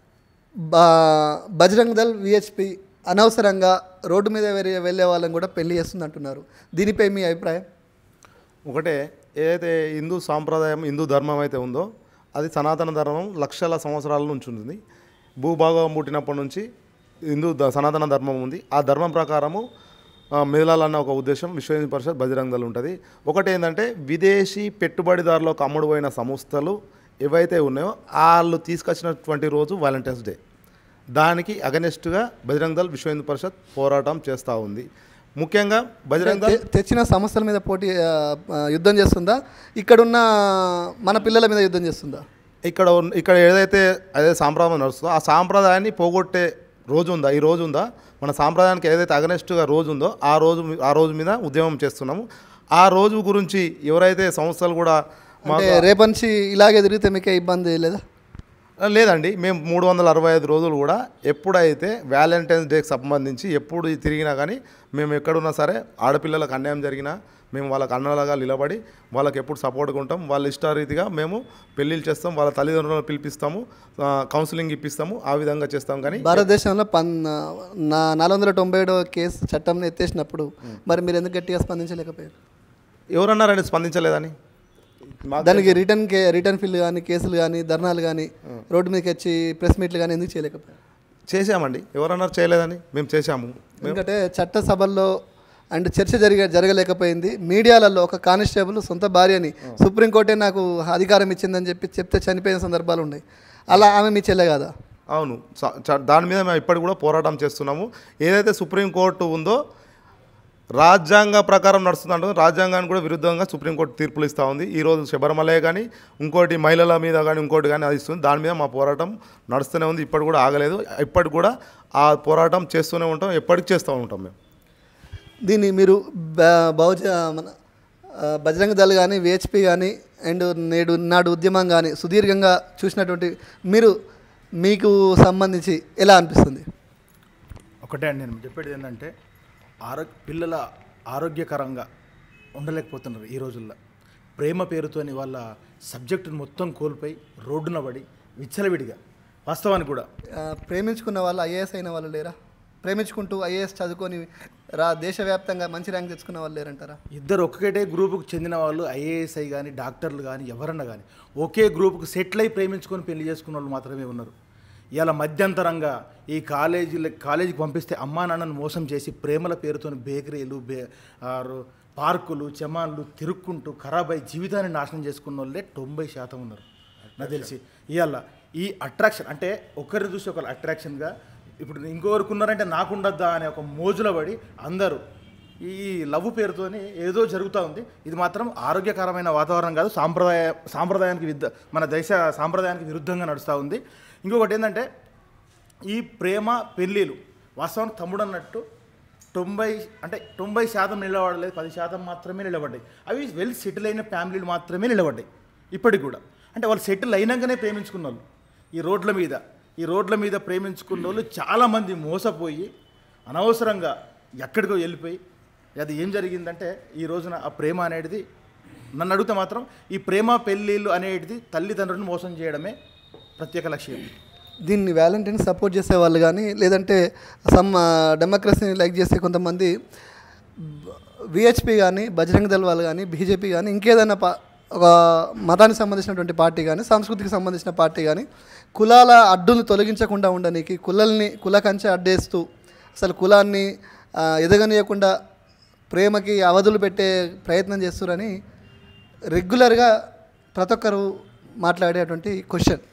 బా బజరంగ్ దళ్ విహెచ్పి అనవసరంగా రోడ్డు మీద వేరే వెళ్ళే వాళ్ళని కూడా పెళ్లి చేస్తుంది అంటున్నారు దీనిపై మీ అభిప్రాయం ఒకటే ఏదైతే హిందూ సాంప్రదాయం హిందూ ధర్మం అయితే ఉందో అది సనాతన ధర్మం లక్షల సంవత్సరాల నుంచి ఉంటుంది భూభాగం పుట్టినప్పటి నుంచి హిందూ ద- సనాతన ధర్మం ఉంది ఆ ధర్మం ప్రకారము ఆ, మెదలాలన్న ఒక ఉద్దేశం విశ్వ హిందూ పరిషత్ బజరంగ దళ్ ఉంటుంది ఒకటి ఏంటంటే విదేశీ పెట్టుబడిదారులకు అమ్ముడుపోయిన సంస్థలు ఏవైతే ఉన్నాయో వాళ్ళు తీసుకొచ్చినటువంటి రోజు వాలంటైన్స్ డే దానికి అగనెస్ట్గా బజరంగ దళ్ విశ్వ హిందూ పరిషత్ పోరాటం చేస్తూ ఉంది ముఖ్యంగా బజరంగ దళ్ తె- తెచ్చిన సమస్యల మీద పోటీ ఆ, ఆ, యుద్ధం చేస్తుందా ఇక్కడున్న మన పిల్లల మీద యుద్ధం చేస్తుందా ఇక్కడ ఉన్న- ఇక్కడ ఏదైతే అదే సాంప్రదాయం నడుస్తుందో ఆ సాంప్రదాయాన్ని పోగొట్టే రోజు ఉందా ఈ రోజు ఉందా మన సాంప్రదాయానికి ఏదైతే అగనెస్ట్గా రోజు ఉందో ఆ రోజు మీ- ఆ రోజు మీద ఉద్యమం చేస్తున్నాము ఆ రోజు గురించి ఎవరైతే సంస్థలు కూడా అంటే మాకు రేపటి నుంచి ఇలాగే తిరిగితే మీకే ఇబ్బంది లేదా లేదండి మేము మూడు వందల అరవై ఐదు రోజులు కూడా ఎప్పుడైతే వ్యాలంటైన్స్ డేకి సంబంధించి ఎప్పుడు తిరిగినా కానీ మేము ఎక్కడున్నా సరే ఆడపిల్లలకు అన్యాయం జరిగినా మేము వాళ్ళకి అన్నలాగా నిలబడి వాళ్ళకి ఎప్పుడు సపోర్ట్గా ఉంటాం వాళ్ళ ఇష్టారీతిగా మేము పెళ్ళిళ్ళు చేస్తాం వాళ్ళ తల్లిదండ్రులను పిలిపిస్తాము ఆ, కౌన్సిలింగ్ ఇప్పిస్తాము ఆ విధంగా చేస్తాం కానీ భారతదేశంలో పన్ నా నాలుగు వందల తొంభై ఏడో కేసు చట్టంని ఎత్తేసినప్పుడు మరి మీరు ఎందుకు గట్టిగా స్పందించలేకపోయారు ఎవరన్నారండి స్పందించలేదని మాకు దానికి రిటర్న్ కే రిటర్న్ ఫిల్ కానీ కేసులు కానీ ధర్నాలు కానీ రోడ్డు మీదకి వచ్చి ప్రెస్ మీట్లు కానీ ఎందుకు చేయలేకపోయారు చేశామండి ఎవరన్నారు చేయలేదని మేము చేశాము మేము ఎందుకంటే చట్టసభల్లో అండ్ చర్చ జరిగే జరగలేకపోయింది మీడియాలలో ఒక కానిస్టేబుల్ సొంత భార్యని సుప్రీంకోర్టే నాకు అధికారం ఇచ్చిందని చెప్పి చెప్తే చనిపోయిన సందర్భాలు ఉన్నాయి అలా ఆమె మీ చెల్లె కాదా అవును స- చ- దాని మీద మేము ఇప్పటికి కూడా పోరాటం చేస్తున్నాము ఏదైతే సుప్రీంకోర్టు ఉందో రాజ్యాంగ ప్రకారం నడుస్తుందంటో రాజ్యాంగానికి కూడా విరుద్ధంగా సుప్రీంకోర్టు తీర్పులు ఇస్తూ ఉంది ఈరోజు శబరిమలే కానీ ఇంకోటి మహిళల మీద కానీ ఇంకోటి కానీ అది ఇస్తుంది దాని మీద మా పోరాటం నడుస్తూనే ఉంది ఇప్పటి కూడా ఆగలేదు ఇప్పటికి కూడా ఆ పోరాటం చేస్తూనే ఉంటాం ఎప్పటికి చేస్తూ ఉంటాం మేము దీన్ని మీరు బ- బహుజ మన ఆ, బజరంగ దళ్ కానీ విహెచ్పి కానీ అండ్ నేడు నాడు ఉద్యమం కానీ సుదీర్ఘంగా చూసినటువంటి మీరు మీకు సంబంధించి ఎలా అనిపిస్తుంది ఒకటే అండి నేను చెప్పేది ఏంటంటే ఆరోగ్య పిల్లల ఆరోగ్యకరంగా ఉండలేకపోతున్నారు ఈ రోజుల్లో ప్రేమ పేరుతోని వాళ్ళ సబ్జెక్టును మొత్తం కోల్పోయి రోడ్డున పడి విచ్చలవిడిగా వాస్తవానికి కూడా ఆ, ప్రేమించుకున్న వాళ్ళు ఐఏఎస్ అయిన వాళ్ళు లేరా ప్రేమించుకుంటూ ఐఏఎస్ చదువుకొని రా దేశవ్యాప్తంగా మంచి ర్యాంక్ తెచ్చుకున్న వాళ్ళు లేరంటారా ఇద్దరు ఒక్కటే గ్రూపుకు చెందిన వాళ్ళు ఐఏఎస్ఐ కానీ డాక్టర్లు కానీ ఎవరన్నా కానీ ఒకే గ్రూపుకు సెటిల్ అయి ప్రేమించుకొని పెళ్లి చేసుకున్న వాళ్ళు మాత్రమే ఉన్నారు ఇలా మధ్యంతరంగా ఈ కాలేజీల కాలేజీకి పంపిస్తే అమ్మా నాన్నను మోసం చేసి ప్రేమల పేరుతో బేకరీలు బే ఆరు పార్కులు చమాన్లు తిరుక్కుంటూ ఖరాబ్ అయి జీవితాన్ని నాశనం చేసుకున్న వాళ్ళే తొంభై శాతం ఉన్నారు నాకు తెలిసి ఇవాళ ఈ అట్రాక్షన్ అంటే ఒకరిని చూసి ఒకరు అట్రాక్షన్గా ఇప్పుడు ఇంకొకరికి ఉన్నారంటే నాకుండద్దా అనే ఒక మోజులో పడి అందరూ ఈ లవ్ పేరుతోని ఏదో జరుగుతూ ఉంది ఇది మాత్రం ఆరోగ్యకరమైన వాతావరణం కాదు సాంప్రదాయ సాంప్రదాయానికి విద్ద మన దేశ సాంప్రదాయానికి విరుద్ధంగా నడుస్తూ ఉంది ఇంకొకటి ఏంటంటే ఈ ప్రేమ పెళ్ళిళ్ళు వాస్తవానికి తమ్ముడు అన్నట్టు తొంభై అంటే తొంభై శాతం నిలబడలేదు పది శాతం మాత్రమే నిలబడ్డాయి అవి వెల్ సెటిల్ అయిన ఫ్యామిలీలు మాత్రమే నిలబడ్డాయి ఇప్పటికి కూడా అంటే వాళ్ళు సెటిల్ అయినాకనే ప్రేమించుకున్న వాళ్ళు ఈ రోడ్ల మీద ఈ రోడ్ల మీద ప్రేమించుకున్న వాళ్ళు చాలామంది మోసపోయి అనవసరంగా ఎక్కడికో వెళ్ళిపోయి అది ఏం జరిగిందంటే ఈ రోజున ఆ ప్రేమ అనేది నన్ను అడిగితే మాత్రం ఈ ప్రేమ పెళ్ళిళ్ళు అనేది తల్లిదండ్రులను మోసం చేయడమే ప్రత్యేక లక్ష్యం దీన్ని వ్యాలంటైన్ సపోర్ట్ చేసే వాళ్ళు కానీ లేదంటే సమ్ డెమోక్రసీని లైక్ చేసే కొంతమంది విహెచ్పి కానీ బజరంగ దళ్ వాళ్ళు కానీ బీజేపీ కానీ ఇంకేదైనా పా ఒక మతానికి సంబంధించినటువంటి పార్టీ కానీ సంస్కృతికి సంబంధించిన పార్టీ కానీ కులాల అడ్డులు తొలగించకుండా ఉండడానికి కులల్ని కుల కంచె అడ్డేస్తూ అసలు కులాన్ని ఆ, ఎదగనీయకుండా ప్రేమకి అవధులు పెట్టే ప్రయత్నం చేస్తున్నారని రెగ్యులర్గా ప్రతి ఒక్కరు మాట్లాడేటువంటి క్వశ్చన్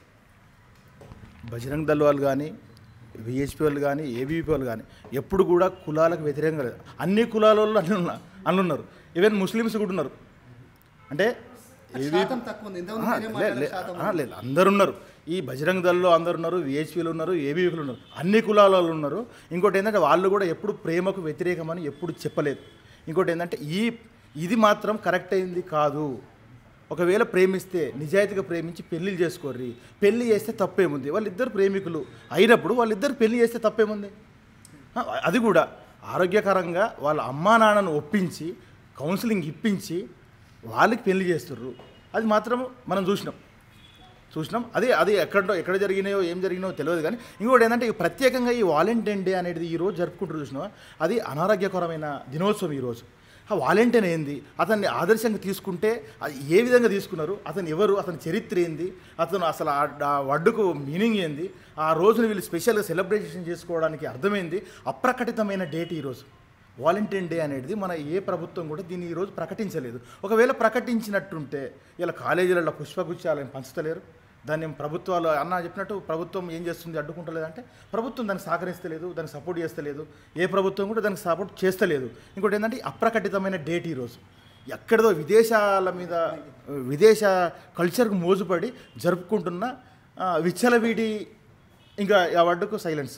బజరంగ్ దళ్ వాళ్ళు కానీ విహెచ్పి వాళ్ళు కానీ ఏబీపీ వాళ్ళు కానీ ఎప్పుడు కూడా కులాలకు వ్యతిరేకంగా లేదు అన్ని కులాల వాళ్ళు అన్ని ఉన్నా అన్ని ఉన్నారు ఈవెన్ ముస్లిమ్స్ కూడా ఉన్నారు అంటే ఏవి ఆ, లే- లే- ఆ, లేదు అందరు ఉన్నారు ఈ బజరంగ్ దళలో అందరు ఉన్నారు విహెచ్పీలు ఉన్నారు ఏబీపీలు ఉన్నారు అన్ని కులాల వాళ్ళు ఉన్నారు ఇంకోటి ఏంటంటే వాళ్ళు కూడా ఎప్పుడు ప్రేమకు వ్యతిరేకమని ఎప్పుడు చెప్పలేదు ఇంకోటి ఏంటంటే ఈ ఇది మాత్రం కరెక్ట్ అయింది కాదు ఒకవేళ ప్రేమిస్తే నిజాయితీగా ప్రేమించి పెళ్ళిళ్ళు చేసుకోర్రి పెళ్లి చేస్తే తప్పేముంది వాళ్ళిద్దరు ప్రేమికులు అయినప్పుడు వాళ్ళిద్దరు పెళ్లి చేస్తే తప్పేముంది ఆ, అది కూడా ఆరోగ్యకరంగా వాళ్ళ అమ్మా నాన్నను ఒప్పించి కౌన్సిలింగ్ ఇప్పించి వాళ్ళకి పెళ్లి చేస్తుర్రు అది మాత్రం మనం చూసినాం చూసినాం అదే అది ఎక్కడో ఎక్కడ జరిగినాయో ఏం జరిగినాయో తెలియదు కానీ ఇంకోటి ఏంటంటే ఈ ప్రత్యేకంగా ఈ వాలంటైన్ డే అనేది ఈ రోజు జరుపుకుంటారు చూసినావా అది అనారోగ్యకరమైన దినోత్సవం ఈరోజు ఆ వాలంటీర్ ఏంది అతన్ని ఆదర్శంగా తీసుకుంటే అది ఏ విధంగా తీసుకున్నారు అతను ఎవరు అతని చరిత్ర ఏంది అతను అసలు ఆ ఆ వడ్డుకు మీనింగ్ ఏంది ఆ రోజున వీళ్ళు స్పెషల్గా సెలబ్రేషన్ చేసుకోవడానికి అర్థమైంది అప్రకటితమైన డేట్ ఈరోజు వాలంటీర్ డే అనేది మన ఏ ప్రభుత్వం కూడా దీన్ని ఈరోజు ప్రకటించలేదు ఒకవేళ ప్రకటించినట్టుంటే ఇలా కాలేజీలలో పుష్పగుచ్చాలని పంచుతలేరు దాన్ని ప్రభుత్వాలు అన్న చెప్పినట్టు ప్రభుత్వం ఏం చేస్తుంది అడ్డుకుంటలేదంటే ప్రభుత్వం దానికి సహకరిస్తలేదు దానికి సపోర్ట్ చేస్తలేదు ఏ ప్రభుత్వం కూడా దానికి సపోర్ట్ చేస్తలేదు ఇంకోటి ఏంటంటే అప్రకటితమైన డేట్ ఈరోజు ఎక్కడదో విదేశాల మీద విదేశ కల్చర్కు మోజుపడి జరుపుకుంటున్న ఆ, విచ్చలవిడి ఇంకా ఆ వడ్డుకు సైలెన్స్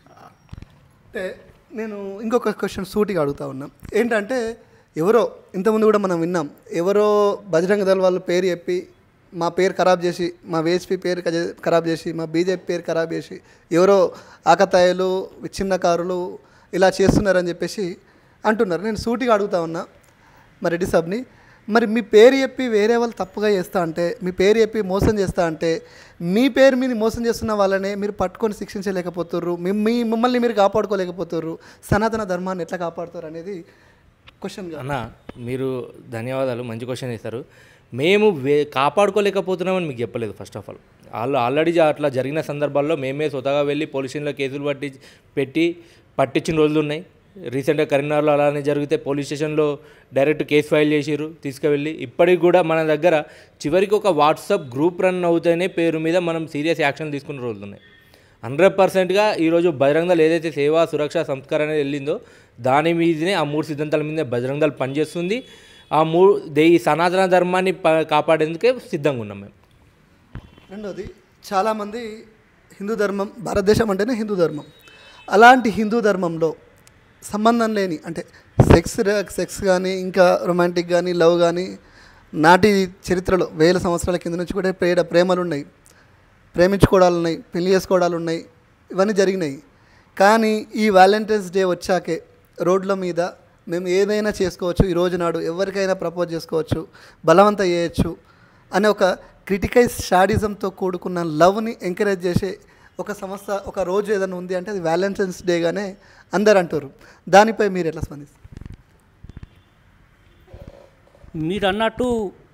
అంటే నేను ఇంకొక క్వశ్చన్ సూటిగా అడుగుతా ఉన్నా ఏంటంటే ఎవరో ఇంతకుముందు కూడా మనం విన్నాం ఎవరో బజరంగ దళ వాళ్ళ పేరు చెప్పి మా పేరు ఖరాబ్ చేసి మా వేఎస్పీ పేరు కజ- ఖరాబ్ చేసి మా బీజేపీ పేరు ఖరాబ్ చేసి ఎవరో ఆకతాయిలు విచ్ఛిన్నకారులు ఇలా చేస్తున్నారని చెప్పేసి అంటున్నారు నేను సూటిగా అడుగుతా ఉన్నా మరి రెడ్డి సాబ్ని మరి మీ పేరు చెప్పి వేరే వాళ్ళు తప్పుగా చేస్తా అంటే మీ పేరు చెప్పి మోసం చేస్తా అంటే మీ పేరు మీద మోసం చేస్తున్న వాళ్ళనే మీరు పట్టుకొని శిక్షించలేకపోతుర్రు మీ మీ మిమ్మల్ని మీరు కాపాడుకోలేకపోతుర్రు సనాతన ధర్మాన్ని ఎట్లా కాపాడుతారు అనేది క్వశ్చన్ అన్న మీరు ధన్యవాదాలు మంచి క్వశ్చన్ ఇస్తారు మేము వే కాపాడుకోలేకపోతున్నామని మీకు చెప్పలేదు ఫస్ట్ ఆఫ్ ఆల్ వాళ్ళు ఆల్రెడీ అట్లా జరిగిన సందర్భాల్లో మేమే స్వతహాగా వెళ్ళి పోలీస్ స్టేషన్లో కేసులు పట్టి పెట్టి పట్టించిన రోజులు ఉన్నాయి రీసెంట్గా కరీంనగర్లో అలానే జరిగితే పోలీస్ స్టేషన్లో డైరెక్ట్ కేసు ఫైల్ చేసిర్రు తీసుకువెళ్ళి ఇప్పటికి కూడా మన దగ్గర చివరికి ఒక వాట్సాప్ గ్రూప్ రన్ అవుతేనే పేరు మీద మనం సీరియస్ యాక్షన్ తీసుకున్న రోజులు ఉన్నాయి హండ్రెడ్ పర్సెంట్గా ఈరోజు బజరంగ దళ్ ఏదైతే సేవా సురక్ష సంస్కారం అనేది వెళ్ళిందో దాని మీదనే ఆ మూడు సిద్ధాంతాల మీదే బజరంగ దళ్ పనిచేస్తుంది ఆ మూ దే- ఈ సనాతన ధర్మాన్ని ప- కాపాడేందుకే సిద్ధంగా ఉన్నాం మేము రెండోది చాలామంది హిందూ ధర్మం భారతదేశం అంటేనే హిందూ ధర్మం అలాంటి హిందూ ధర్మంలో సంబంధం లేని అంటే సెక్స్ సెక్స్ కానీ ఇంకా రొమాంటిక్ కానీ లవ్ కానీ నాటి చరిత్రలో వేల సంవత్సరాల కింద నుంచి కూడా ప్రేమ ప్రేమలు ఉన్నాయి ప్రేమించుకోవడాలు ఉన్నాయి పెళ్లి చేసుకోవడాలు ఉన్నాయి ఇవన్నీ జరిగినాయి కానీ ఈ వ్యాలంటైన్స్ డే వచ్చాకే రోడ్ల మీద మేము ఏదైనా చేసుకోవచ్చు ఈ రోజు నాడు ఎవరికైనా ప్రపోజ్ చేసుకోవచ్చు బలవంత చేయొచ్చు అనే ఒక క్రిటికైజ్ షాడిజంతో కూడుకున్న లవ్ని ఎంకరేజ్ చేసే ఒక సంస్థ ఒక రోజు ఏదైనా ఉంది అంటే అది వ్యాలంటైన్స్ డేగానే అందరు అంటారు దానిపై మీరు ఎట్లా స్పందిస్తారు మీరు అన్నట్టు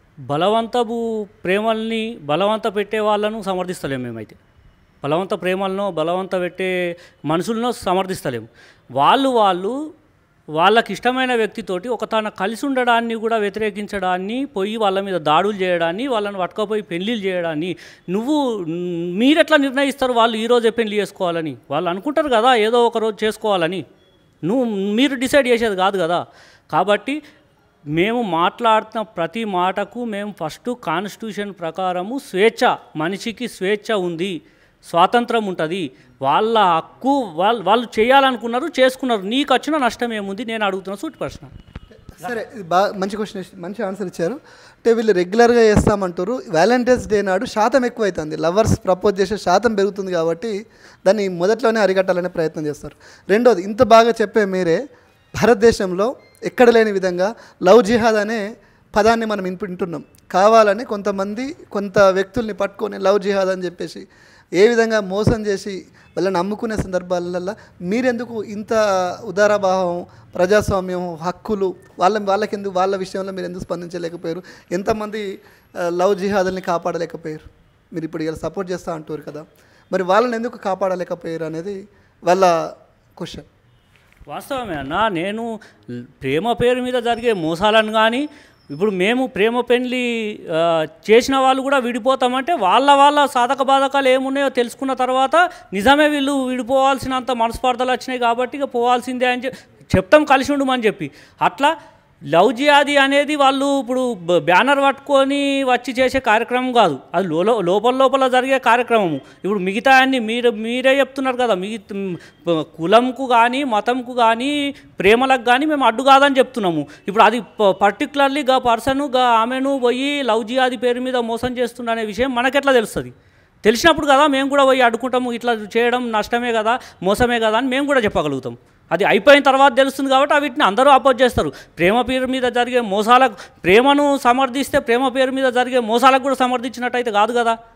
బలవంతపు ప్రేమల్ని బలవంత పెట్టే వాళ్ళను సమర్థిస్తలేము మేమైతే బలవంత ప్రేమలను బలవంత పెట్టే మనుషులను సమర్థిస్తలేము వాళ్ళు వాళ్ళు వాళ్ళకి ఇష్టమైన వ్యక్తితోటి ఒక తన కలిసి ఉండడాన్ని కూడా వ్యతిరేకించడాన్ని పోయి వాళ్ళ మీద దాడులు చేయడాన్ని వాళ్ళని పట్టుకపోయి పెళ్ళిళ్ళు చేయడాన్ని నువ్వు మ్, మీరెట్లా నిర్ణయిస్తారు వాళ్ళు ఈరోజే పెళ్లి చేసుకోవాలని వాళ్ళు అనుకుంటారు కదా ఏదో ఒక రోజు చేసుకోవాలని నువ్వు మీరు డిసైడ్ చేసేది కాదు కదా కాబట్టి మేము మాట్లాడుతున్న ప్రతి మాటకు మేము ఫస్ట్ కాన్స్టిట్యూషన్ ప్రకారము స్వేచ్ఛ మనిషికి స్వేచ్ఛ ఉంది స్వాతంత్రం ఉంటుంది వాళ్ళ హక్కు వాళ్ళు వాళ్ళు చేయాలనుకున్నారు చేసుకున్నారు నీకు వచ్చిన నష్టం ఏముంది నేను అడుగుతున్న సూటి ప్రశ్న సరే ఇది బాగా మంచి క్వశ్చన్ మంచి ఆన్సర్ ఇచ్చారు అంటే వీళ్ళు రెగ్యులర్గా చేస్తామంటారు వ్యాలంటైన్స్ డే నాడు శాతం ఎక్కువ అవుతుంది లవర్స్ ప్రపోజ్ చేసే శాతం పెరుగుతుంది కాబట్టి దాన్ని మొదట్లోనే అరికట్టాలనే ప్రయత్నం చేస్తారు రెండోది ఇంత బాగా చెప్పే మీరే భారతదేశంలో ఎక్కడ లేని విధంగా లవ్ జిహాద్ అనే పదాన్ని మనం వింటు- వింటున్నాం కావాలని కొంతమంది కొంత వ్యక్తుల్ని పట్టుకొని లవ్ జిహాద్ అని చెప్పేసి ఏ విధంగా మోసం చేసి వాళ్ళని నమ్ముకునే సందర్భాలలో మీరెందుకు ఇంత ఉదారభావం ప్రజాస్వామ్యం హక్కులు వాళ్ళ వాళ్ళకెందుకు వాళ్ళ విషయంలో మీరు ఎందుకు స్పందించలేకపోయారు ఎంతమంది ఆ, లవ్ జిహాదుల్ని కాపాడలేకపోయారు మీరు ఇప్పుడు ఇలా సపోర్ట్ చేస్తూ అంటారు కదా మరి వాళ్ళని ఎందుకు కాపాడలేకపోయారు అనేది వాళ్ళ క్వశ్చన్ వాస్తవమే అన్న నేను ల్- ప్రేమ పేరు మీద జరిగే మోసాలను కానీ ఇప్పుడు మేము ప్రేమ పెళ్లి ఆ, చేసిన వాళ్ళు కూడా విడిపోతామంటే వాళ్ళ వాళ్ళ సాధక బాధకాలు ఏమున్నాయో తెలుసుకున్న తర్వాత నిజమే వీళ్ళు విడిపోవాల్సినంత మనస్పార్థలు వచ్చినాయి కాబట్టి ఇక పోవాల్సిందే అని చెప్ చెప్తాం కలిసి ఉండమని చెప్పి అట్లా లవ్ జియాది అనేది వాళ్ళు ఇప్పుడు బ- బ్యానర్ పట్టుకొని వచ్చి చేసే కార్యక్రమం కాదు అది లో లోపల లోపల జరిగే కార్యక్రమము ఇప్పుడు మిగతా అన్ని మీరు మీరే చెప్తున్నారు కదా మిగతా ప- కులంకు కానీ మతంకు కానీ ప్రేమలకు కానీ మేము అడ్డు కాదని చెప్తున్నాము ఇప్పుడు అది పర్టికులర్లీ గా పర్సన్ గా ఆమెను పోయి లవ్ జియాది పేరు మీద మోసం చేస్తున్న అనే విషయం మనకెట్లా తెలుస్తుంది తెలిసినప్పుడు కదా మేము కూడా పోయి అడ్డుకుంటాము ఇట్లా చేయడం నష్టమే కదా మోసమే కదా అని మేము కూడా చెప్పగలుగుతాం అది అయిపోయిన తర్వాత తెలుస్తుంది కాబట్టి వీటిని అందరూ అపోజ్ చేస్తారు ప్రేమ పేరు మీద జరిగే మోసాలకు ప్రేమను సమర్థిస్తే ప్రేమ పేరు మీద జరిగే మోసాలకు కూడా సమర్థించినట్టయితే కాదు కదా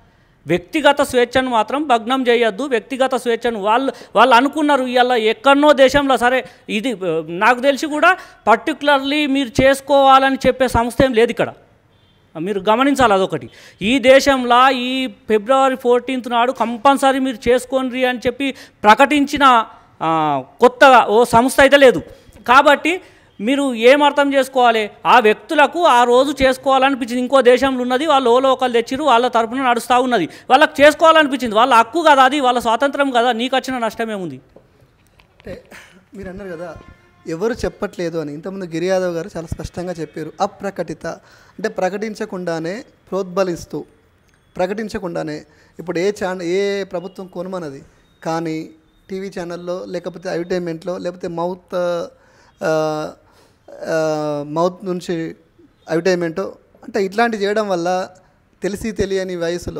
వ్యక్తిగత స్వేచ్ఛను మాత్రం భగ్నం చేయొద్దు వ్యక్తిగత స్వేచ్ఛను వాళ్ళు వాళ్ళు అనుకున్నారు ఇలా ఎక్కడనో దేశంలో సరే ఇది ఆ, నాకు తెలిసి కూడా పర్టికులర్లీ మీరు చేసుకోవాలని చెప్పే సంస్థ ఏం లేదు ఇక్కడ మీరు గమనించాలి అదొకటి ఈ దేశంలో ఈ ఫిబ్రవరి ఫోర్టీన్త్ నాడు కంపల్సరీ మీరు చేసుకోండి అని చెప్పి ప్రకటించిన ఆ, కొత్తగా ఓ సంస్థ అయితే లేదు కాబట్టి మీరు ఏం అర్థం చేసుకోవాలి ఆ వ్యక్తులకు ఆ రోజు చేసుకోవాలనిపించింది ఇంకో దేశంలో ఉన్నది వాళ్ళు ఓలో ఒకళ్ళు తెచ్చిరు వాళ్ళ తరపున నడుస్తూ ఉన్నది వాళ్ళకి చేసుకోవాలనిపించింది వాళ్ళ హక్కు కదా అది వాళ్ళ స్వాతంత్రం కదా నీకు వచ్చిన నష్టమేముంది అంటే మీరు అన్నారు కదా ఎవరు చెప్పట్లేదు అని ఇంతకుముందు గిరి యాదవ్ గారు చాలా స్పష్టంగా చెప్పారు అప్రకటిత అంటే ప్రకటించకుండానే ప్రోద్బలిస్తూ ప్రకటించకుండానే ఇప్పుడు ఏ ఛానల్ ఏ ప్రభుత్వం కొనమన్నది కానీ టీవీ ఛానల్లో లేకపోతే అడ్వర్టైన్మెంట్లో లేకపోతే మౌత్ ఆ, ఆ, మౌత్ నుంచి అడ్వర్టైన్మెంట్ అంటే ఇట్లాంటివి చేయడం వల్ల తెలిసి తెలియని వయసులో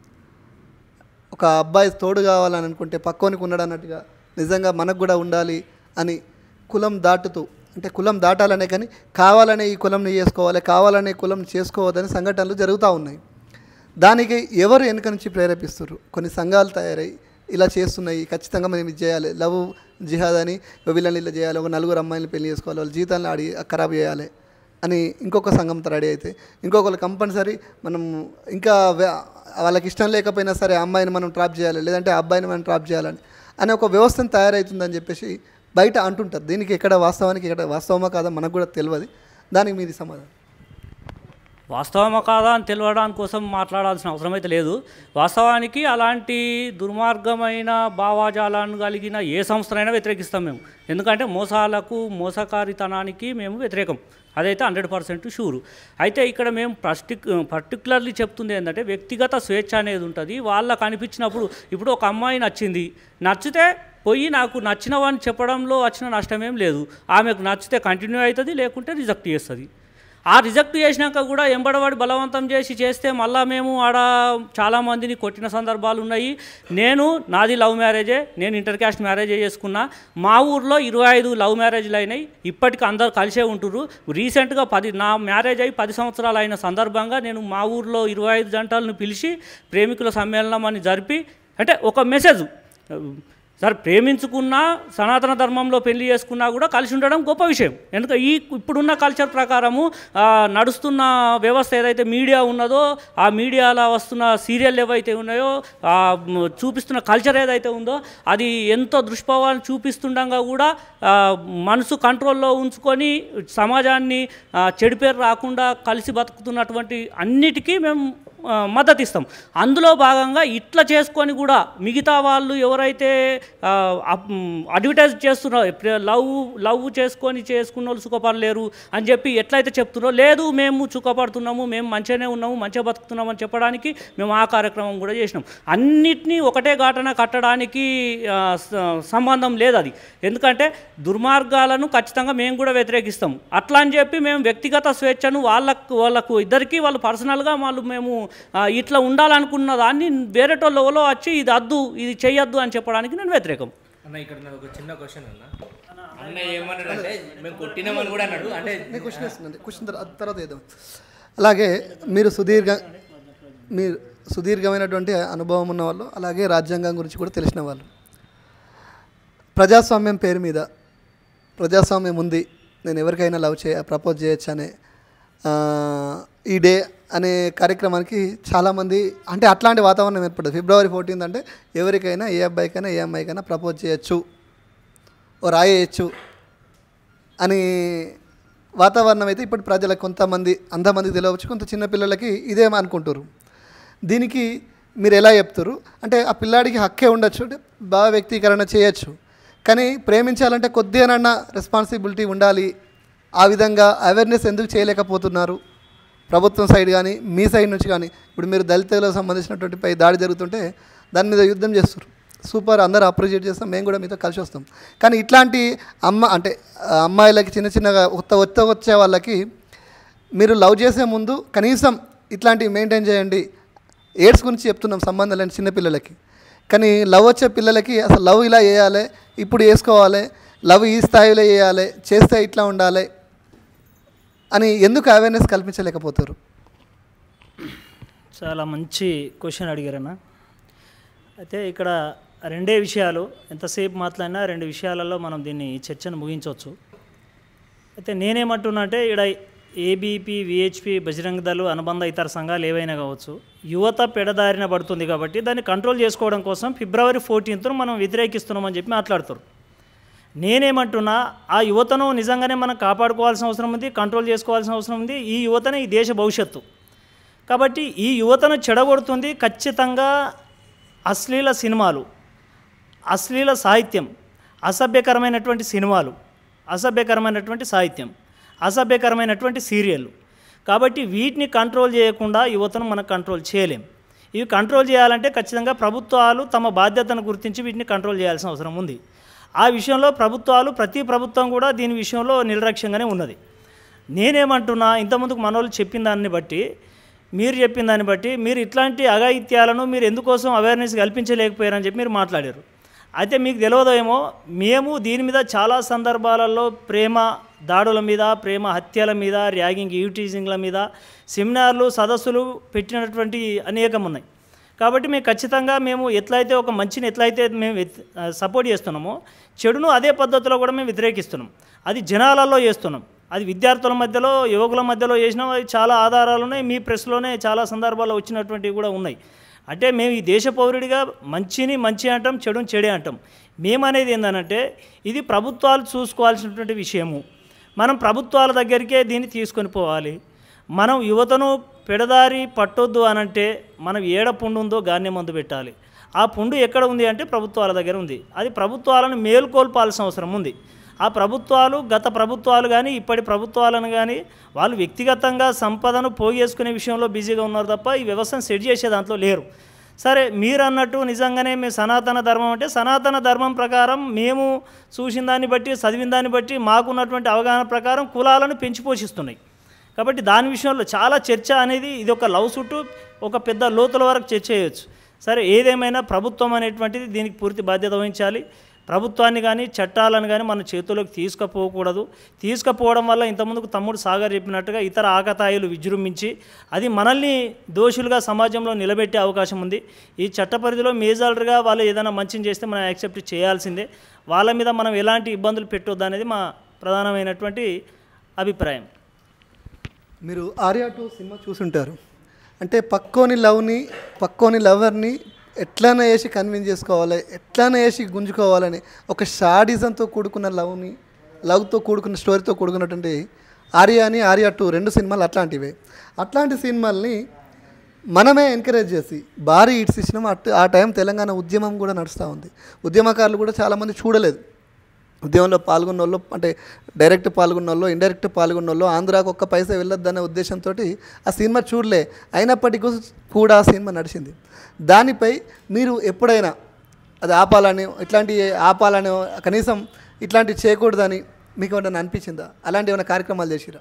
ఒక అబ్బాయి తోడు కావాలని అనుకుంటే పక్కోనికి ఉన్నాడు అన్నట్టుగా నిజంగా మనకు కూడా ఉండాలి అని కులం దాటుతూ అంటే కులం దాటాలనే కానీ కావాలనే ఈ కులంని చేసుకోవాలి కావాలనే కులం చేసుకోవద్దని సంఘటనలు జరుగుతూ ఉన్నాయి దానికి ఎవరు వెనుక నుంచి ప్రేరేపిస్తారు కొన్ని సంఘాలు తయారై ఇలా చేస్తున్నాయి ఖచ్చితంగా మనం ఇది చేయాలి లవ్ జిహాద్ అని వీళ్ళని ఇలా చేయాలి ఒక నలుగురు అమ్మాయిని పెళ్లి చేసుకోవాలి వాళ్ళ జీవితాలను ఆడి ఖరాబ్ చేయాలి అని ఇంకొక సంఘంతో రెడీ అయితే ఇంకొకరు కంపల్సరీ మనం ఇంకా వే- వాళ్ళకి ఇష్టం లేకపోయినా సరే ఆ అమ్మాయిని మనం ట్రాప్ చేయాలి లేదంటే ఆ అబ్బాయిని మనం ట్రాప్ చేయాలని అనే ఒక వ్యవస్థను తయారవుతుందని చెప్పేసి బయట అంటుంటారు దీనికి ఎక్కడ వాస్తవానికి ఇక్కడ వాస్తవమా కాదా మనకు కూడా తెలియదు దానికి మీది సమాధానం వాస్తవమా కాదా అని తెలియడానికి కోసం మాట్లాడాల్సిన అవసరం అయితే లేదు వాస్తవానికి అలాంటి దుర్మార్గమైన భావాజాలను కలిగిన ఏ సంస్థనైనా వ్యతిరేకిస్తాం మేము ఎందుకంటే మోసాలకు మోసకారితనానికి మేము వ్యతిరేకం అదైతే హండ్రెడ్ పర్సెంట్ షూరు అయితే ఇక్కడ మేము పర్టిక్ పర్టికులర్లీ చెప్తుంది ఏంటంటే వ్యక్తిగత స్వేచ్ఛ అనేది ఉంటుంది వాళ్ళకు అనిపించినప్పుడు ఇప్పుడు ఒక అమ్మాయి నచ్చింది నచ్చితే పోయి నాకు నచ్చినవని చెప్పడంలో వచ్చిన నష్టమేం లేదు ఆమెకు నచ్చితే కంటిన్యూ అవుతుంది లేకుంటే రిజెక్ట్ చేస్తుంది ఆ రిజెక్ట్ చేసినాక కూడా ఎంబడబడి బలవంతం చేసి చేస్తే మళ్ళా మేము ఆడ చాలామందిని కొట్టిన సందర్భాలు ఉన్నాయి నేను నాది లవ్ మ్యారేజే నేను ఇంటర్ క్యాస్ట్ మ్యారేజ్ చేసుకున్నా మా ఊర్లో ఇరవై ఐదు లవ్ మ్యారేజ్లు అయినాయి ఇప్పటికి అందరు కలిసే ఉంటుర్రు రీసెంట్గా పది నా మ్యారేజ్ అయి పది సంవత్సరాలు అయిన సందర్భంగా నేను మా ఊర్లో ఇరవై ఐదు జంటలను పిలిచి ప్రేమికుల సమ్మేళనం అని జరిపి అంటే ఒక మెసేజ్ సరే ప్రేమించుకున్నా సనాతన ధర్మంలో పెళ్లి చేసుకున్నా కూడా కలిసి ఉండడం గొప్ప విషయం ఎందుకంటే ఈ ఇప్పుడున్న కల్చర్ ప్రకారము ఆ, నడుస్తున్న వ్యవస్థ ఏదైతే మీడియా ఉన్నదో ఆ మీడియాలో వస్తున్న సీరియల్ ఏవైతే ఉన్నాయో ఆ మ్, చూపిస్తున్న కల్చర్ ఏదైతే ఉందో అది ఎంతో దుష్ప్రభావాన్ని చూపిస్తుండగా కూడా ఆ, మనసు కంట్రోల్లో ఉంచుకొని సమాజాన్ని ఆ, చెడు పేరు రాకుండా కలిసి బతుకుతున్నటువంటి అన్నిటికీ మేము ఆ, మద్దతు ఇస్తాం అందులో భాగంగా ఇట్లా చేసుకొని కూడా మిగతా వాళ్ళు ఎవరైతే ఆ, అప్- మ్, అడ్వర్టైజ్ చేస్తున్నారో ఇప్పుడు లవ్ లవ్ చేసుకొని చేసుకున్న వాళ్ళు సుఖపడలేరు అని చెప్పి ఎట్లయితే చెప్తున్నారో లేదు మేము సుఖపడుతున్నాము మేము మంచిగానే ఉన్నాము మంచిగా బతుకుతున్నాము అని చెప్పడానికి మేము ఆ కార్యక్రమం కూడా చేసినాం అన్నిటినీ ఒకటే ఘటన కట్టడానికి ఆ, స- సంబంధం లేదు అది ఎందుకంటే దుర్మార్గాలను ఖచ్చితంగా మేము కూడా వ్యతిరేకిస్తాం అట్లా అని చెప్పి మేము వ్యక్తిగత స్వేచ్ఛను వాళ్ళకు వాళ్ళకు ఇద్దరికి వాళ్ళు పర్సనల్గా వాళ్ళు మేము ఆ, ఇట్లా ఉండాలనుకున్న దాన్ని వేరేటోళ్ళు ఎవరో వచ్చి ఇది అద్దు ఇది చెయ్యొద్దు అని చెప్పడానికి నేను వ్యతిరేకం అన్న ఇక్కడ నాకు ఒక చిన్న క్వశ్చన్ అన్న అన్న ఏమన్నాడు అంటే మేము కొట్టినామని కూడా అన్నాడు అంటే నేను క్వశ్చన్ వేస్తున్నాను క్వశ్చన్ తర్వాత తర్వాత వేద్దాం అలాగే మీరు సుదీర్ఘ మీరు సుదీర్ఘమైనటువంటి అనుభవం ఉన్న వాళ్ళు అలాగే రాజ్యాంగం గురించి కూడా తెలిసిన వాళ్ళు ప్రజాస్వామ్యం పేరు మీద ప్రజాస్వామ్యం ఉంది నేను ఎవరికైనా లవ్ చేయ ప్రపోజ్ చేయొచ్చు అనే ఆ, ఈ డే అనే కార్యక్రమానికి చాలామంది అంటే అట్లాంటి వాతావరణం ఏర్పడింది ఫిబ్రవరి ఫోర్టీన్త్ అంటే ఎవరికైనా ఏ అబ్బాయికైనా ఏ అమ్మాయికైనా ప్రపోజ్ చేయొచ్చు ఓ రాయేయచ్చు అని వాతావరణం అయితే ఇప్పుడు ప్రజలకు కొంతమంది అంతమందికి తెలియవచ్చు కొంత చిన్న పిల్లలకి ఇదే అనుకుంటారు దీనికి మీరు ఎలా చెప్తారు అంటే ఆ పిల్లాడికి హక్కే ఉండొచ్చు అంటే భావ వ్యక్తీకరణ చేయొచ్చు కానీ ప్రేమించాలంటే కొద్దిగానన్నా రెస్పాన్సిబిలిటీ ఉండాలి ఆ విధంగా అవేర్నెస్ ఎందుకు చేయలేకపోతున్నారు ప్రభుత్వం సైడ్ కానీ మీ సైడ్ నుంచి కానీ ఇప్పుడు మీరు దళితులకు సంబంధించినటువంటి పై దాడి జరుగుతుంటే దాని మీద యుద్ధం చేస్తారు సూపర్ అందరూ అప్రిషియేట్ చేస్తాం మేము కూడా మీతో కలిసి వస్తాం కానీ ఇట్లాంటి అమ్మ అంటే ఆ, అమ్మాయిలకి చిన్న చిన్నగా కొత్త కొత్త వచ్చే వాళ్ళకి మీరు లవ్ చేసే ముందు కనీసం ఇట్లాంటివి మెయింటైన్ చేయండి ఎయిడ్స్ గురించి చెప్తున్నాం సంబంధం లేని చిన్నపిల్లలకి కానీ లవ్ వచ్చే పిల్లలకి అసలు లవ్ ఇలా చేయాలి ఇప్పుడు వేసుకోవాలి లవ్ ఈ స్థాయిలో చేయాలి చేస్తే ఇట్లా ఉండాలి అని ఎందుకు అవేర్నెస్ కల్పించలేకపోతారు చాలా మంచి క్వశ్చన్ అడిగారన్న అయితే ఇక్కడ రెండే విషయాలు ఎంతసేపు మాట్లాడినా రెండు విషయాలలో మనం దీన్ని ఈ చర్చను ముగించవచ్చు అయితే నేనేమంటున్నా అంటే ఇక్కడ ఏబీపీ విహెచ్పి బజరంగ దళ్ అనుబంధ ఇతర సంఘాలు ఏవైనా కావచ్చు యువత పెడదారిన పడుతుంది కాబట్టి దాన్ని కంట్రోల్ చేసుకోవడం కోసం ఫిబ్రవరి ఫోర్టీన్త్ మనం వ్యతిరేకిస్తున్నామని చెప్పి మాట్లాడుతారు నేనేమంటున్నా ఆ యువతను నిజంగానే మనం కాపాడుకోవాల్సిన అవసరం ఉంది కంట్రోల్ చేసుకోవాల్సిన అవసరం ఉంది ఈ యువతనే ఈ దేశ భవిష్యత్తు కాబట్టి ఈ యువతను చెడగొడుతుంది ఖచ్చితంగా అశ్లీల సినిమాలు అశ్లీల సాహిత్యం అసభ్యకరమైనటువంటి సినిమాలు అసభ్యకరమైనటువంటి సాహిత్యం అసభ్యకరమైనటువంటి సీరియళ్ళు కాబట్టి వీటిని కంట్రోల్ చేయకుండా యువతను మనం కంట్రోల్ చేయలేం ఇవి కంట్రోల్ చేయాలంటే ఖచ్చితంగా ప్రభుత్వాలు తమ బాధ్యతను గుర్తించి వీటిని కంట్రోల్ చేయాల్సిన అవసరం ఉంది ఆ విషయంలో ప్రభుత్వాలు ప్రతి ప్రభుత్వం కూడా దీని విషయంలో నిర్లక్ష్యంగానే ఉన్నది నేనేమంటున్నా ఇంతకుముందుకు మనోళ్ళు చెప్పిన దాన్ని బట్టి మీరు చెప్పిన దాన్ని బట్టి మీరు ఇట్లాంటి అఘాయిత్యాలను మీరు ఎందుకోసం అవేర్నెస్ కల్పించలేకపోయారని చెప్పి మీరు మాట్లాడారు అయితే మీకు తెలియదేమో మేము దీని మీద చాలా సందర్భాలలో ప్రేమ దాడుల మీద ప్రేమ హత్యల మీద ర్యాగింగ్ యూటీజింగ్ల మీద సెమినార్లు సదస్సులు పెట్టినటువంటి అనేకం ఉన్నాయి కాబట్టి మేము ఖచ్చితంగా మేము ఎట్లయితే ఒక మంచిని ఎట్లయితే మేము వ్యతి- ఆ, సపోర్ట్ చేస్తున్నామో చెడును అదే పద్ధతిలో కూడా మేము వ్యతిరేకిస్తున్నాం అది జనాలలో చేస్తున్నాం అది విద్యార్థుల మధ్యలో యువకుల మధ్యలో చేసినాం అవి చాలా ఆధారాలు ఉన్నాయి మీ ప్రెస్లోనే చాలా సందర్భాల్లో వచ్చినటువంటివి కూడా ఉన్నాయి అంటే మేము ఈ దేశ పౌరుడిగా మంచిని మంచి అంటాం చెడుని చెడే అంటాం మేమనేది ఏంటంటే ఇది ప్రభుత్వాలు చూసుకోవాల్సినటువంటి విషయము మనం ప్రభుత్వాల దగ్గరికే దీన్ని తీసుకొని పోవాలి మనం యువతను పెడదారి పట్టొద్దు అనంటే మనం ఏడ పుండు ఉందో గాన్య మందు పెట్టాలి ఆ పుండు ఎక్కడ ఉంది అంటే ప్రభుత్వాల దగ్గర ఉంది అది ప్రభుత్వాలను మేలుకొల్పాల్సిన అవసరం ఉంది ఆ ప్రభుత్వాలు గత ప్రభుత్వాలు కానీ ఇప్పటి ప్రభుత్వాలను కానీ వాళ్ళు వ్యక్తిగతంగా సంపదను పోగేసుకునే విషయంలో బిజీగా ఉన్నారు తప్ప ఈ వ్యవస్థను సెట్ చేసే దాంట్లో లేరు సరే మీరు అన్నట్టు నిజంగానే మేము సనాతన ధర్మం అంటే సనాతన ధర్మం ప్రకారం మేము చూసిన దాన్ని బట్టి చదివిన దాన్ని బట్టి మాకున్నటువంటి అవగాహన ప్రకారం కులాలను పెంచి పోషిస్తున్నాయి కాబట్టి దాని విషయంలో చాలా చర్చ అనేది ఇది ఒక లవ్ చుట్టూ ఒక పెద్ద లోతుల వరకు చర్చ చేయొచ్చు సరే ఏదేమైనా ప్రభుత్వం అనేటువంటిది దీనికి పూర్తి బాధ్యత వహించాలి ప్రభుత్వాన్ని కానీ చట్టాలను కానీ మన చేతుల్లోకి తీసుకుపోకూడదు తీసుకుపోవడం వల్ల ఇంతకుముందుకు తమ్ముడు సాగర్ చెప్పినట్టుగా ఇతర ఆకతాయిలు విజృంభించి అది మనల్ని దోషులుగా సమాజంలో నిలబెట్టే అవకాశం ఉంది ఈ చట్ట పరిధిలో మేజార్గా వాళ్ళు ఏదైనా మంచిని చేస్తే మనం యాక్సెప్ట్ చేయాల్సిందే వాళ్ళ మీద మనం ఎలాంటి ఇబ్బందులు పెట్టొద్దు అనేది మా ప్రధానమైనటువంటి అభిప్రాయం మీరు ఆర్యా టూ సినిమా చూసుంటారు అంటే పక్కోని లవ్ని పక్కోని లవర్ని ఎట్లానే వేసి కన్విన్స్ చేసుకోవాలి ఎట్లానే వేసి గుంజుకోవాలని ఒక షాడిజంతో కూడుకున్న లవ్ని లవ్తో కూడుకున్న స్టోరీతో కూడుకున్నటువంటి ఆర్యా అని ఆర్యా టూ రెండు సినిమాలు అట్లాంటివే అట్లాంటి సినిమాల్ని మనమే ఎంకరేజ్ చేసి భారీ హిట్స్ ఇచ్చినాం అట్ ఆ టైం తెలంగాణ ఉద్యమం కూడా నడుస్తూ ఉంది ఉద్యమకారులు కూడా చాలామంది చూడలేదు ఉద్యమంలో పాల్గొన్న వాళ్ళు అంటే డైరెక్ట్ పాల్గొన్న వాళ్ళు ఇండైరెక్ట్ పాల్గొన్న వాళ్ళు ఆంధ్రాకు ఒక్క పైసా వెళ్ళొద్దనే ఉద్దేశంతో ఆ సినిమా చూడలే అయినప్పటికీ కూడా ఆ సినిమా నడిచింది దానిపై మీరు ఎప్పుడైనా అది ఆపాలని ఇట్లాంటి ఆపాలని కనీసం ఇట్లాంటివి చేయకూడదని మీకు ఏమైనా అనిపించిందా అలాంటి ఏమైనా కార్యక్రమాలు చేసిరా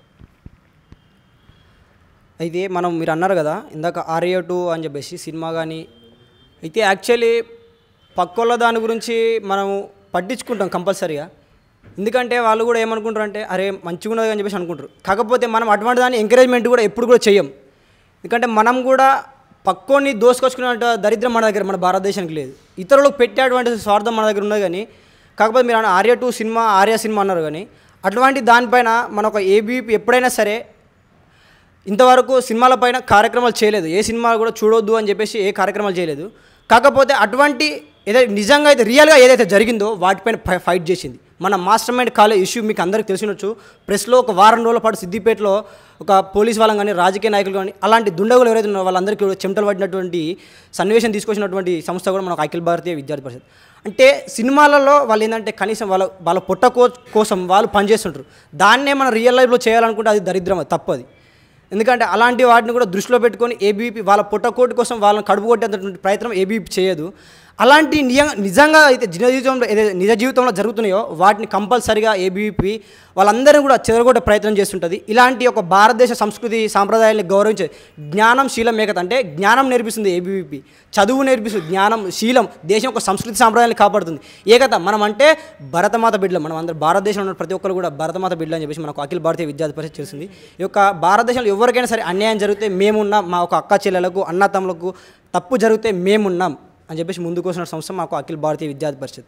అయితే మనం మీరు అన్నారు కదా ఇందాక ఆర్యో టూ అని చెప్పేసి సినిమా కానీ అయితే యాక్చువల్లీ పక్కోళ్ళ దాని గురించి మనం పట్టించుకుంటాం కంపల్సరీగా ఎందుకంటే వాళ్ళు కూడా ఏమనుకుంటారు అంటే అరే మంచిగా ఉన్నది అని చెప్పేసి అనుకుంటారు కాకపోతే మనం అటువంటి దాన్ని ఎంకరేజ్మెంట్ కూడా ఎప్పుడు కూడా చెయ్యం ఎందుకంటే మనం కూడా పక్కోని దోసుకొచ్చుకునే దరిద్రం మన దగ్గర మన భారతదేశానికి లేదు ఇతరులకు పెట్టేటువంటి స్వార్థం మన దగ్గర ఉన్నది కానీ కాకపోతే మీరు అన్న ఆర్య టూ సినిమా ఆర్య సినిమా అన్నారు కానీ అటువంటి దానిపైన మన ఒక ఏబీపీ ఎప్పుడైనా సరే ఇంతవరకు సినిమాల పైన కార్యక్రమాలు చేయలేదు ఏ సినిమా కూడా చూడొద్దు అని చెప్పేసి ఏ కార్యక్రమాలు చేయలేదు కాకపోతే అటువంటి ఏదైతే నిజంగా అయితే రియల్గా ఏదైతే జరిగిందో వాటిపైన ఫై- ఫైట్ చేసింది మన మాస్టర్ మైండ్ కాలేజ్ ఇష్యూ మీకు అందరికీ తెలిసినచ్చు ప్రెస్లో ఒక వారం రోజుల పాటు సిద్దిపేటలో ఒక పోలీస్ వాళ్ళం కానీ రాజకీయ నాయకులు కానీ అలాంటి దుండగులు ఎవరైతే ఉన్నారో వాళ్ళందరికీ కూడా చెమటలు పడినటువంటి సన్నివేశం తీసుకొచ్చినటువంటి సంస్థ కూడా మనకు అఖిల భారతీయ విద్యార్థి పరిషత్ అంటే సినిమాలలో వాళ్ళు ఏంటంటే కనీసం వాళ్ళ వాళ్ళ పొట్ట కో- కోసం వాళ్ళు పనిచేస్తుంటారు దాన్నే మనం రియల్ లైఫ్లో చేయాలనుకుంటే అది దరిద్రం అది తప్పది ఎందుకంటే అలాంటి వాటిని కూడా దృష్టిలో పెట్టుకొని ఏబీపీ వాళ్ళ పుట్టకోటి కోసం వాళ్ళని కడుపు కొట్టేటటువంటి ప్రయత్నం ఏబీపీ చేయదు అలాంటి నిజ నిజంగా అయితే నిజ జీవితంలో ఏదైతే నిజ జీవితంలో జరుగుతున్నాయో వాటిని కంపల్సరిగా ఏబీవీపీ వాళ్ళందరూ కూడా చెదరగొట్టే ప్రయత్నం చేస్తుంటుంది ఇలాంటి ఒక భారతదేశ సంస్కృతి సాంప్రదాయాన్ని గౌరవించే జ్ఞానం శీలం ఏకత అంటే జ్ఞానం నేర్పిస్తుంది ఏబీవీపీ చదువు నేర్పిస్తుంది జ్ఞానం శీలం దేశం యొక్క సంస్కృతి సాంప్రదాయాన్ని కాపాడుతుంది ఏకత మనం అంటే భరతమాత బిడ్డలు మనం అందరం భారతదేశంలో ఉన్న ప్రతి ఒక్కరు కూడా భరతమాత బిడ్డలు అని చెప్పేసి మనకు అఖిల భారతీయ విద్యార్థి పరిషత్ చేస్తుంది ఈ యొక్క భారతదేశంలో ఎవరికైనా సరే అన్యాయం జరిగితే మేమున్నాం మా ఒక అక్క చెల్లెలకు అన్నతమ్ములకు తప్పు జరిగితే మేమున్నాం అని చెప్పేసి ముందుకు వచ్చిన సంస్థ మాకు అఖిల భారతీయ విద్యార్థి పరిషత్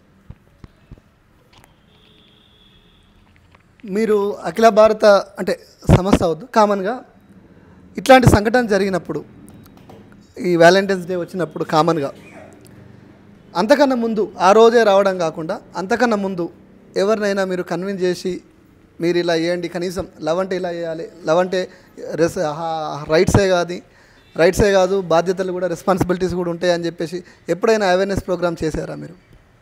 మీరు అఖిల భారత అంటే సంస్థ అవద్దు కామన్గా ఇట్లాంటి సంఘటన జరిగినప్పుడు ఈ వ్యాలంటైన్స్ డే వచ్చినప్పుడు కామన్గా అంతకన్నా ముందు ఆ రోజే రావడం కాకుండా అంతకన్నా ముందు ఎవరినైనా మీరు కన్విన్స్ చేసి మీరు ఇలా చేయండి కనీసం లవ్ అంటే ఇలా చేయాలి లవ్ అంటే రెస్ రైట్సే కాదు రైట్సే కాదు బాధ్యతలు కూడా రెస్పాన్సిబిలిటీస్ కూడా ఉంటాయి అని చెప్పేసి ఎప్పుడైనా అవేర్నెస్ ప్రోగ్రామ్ చేశారా మీరు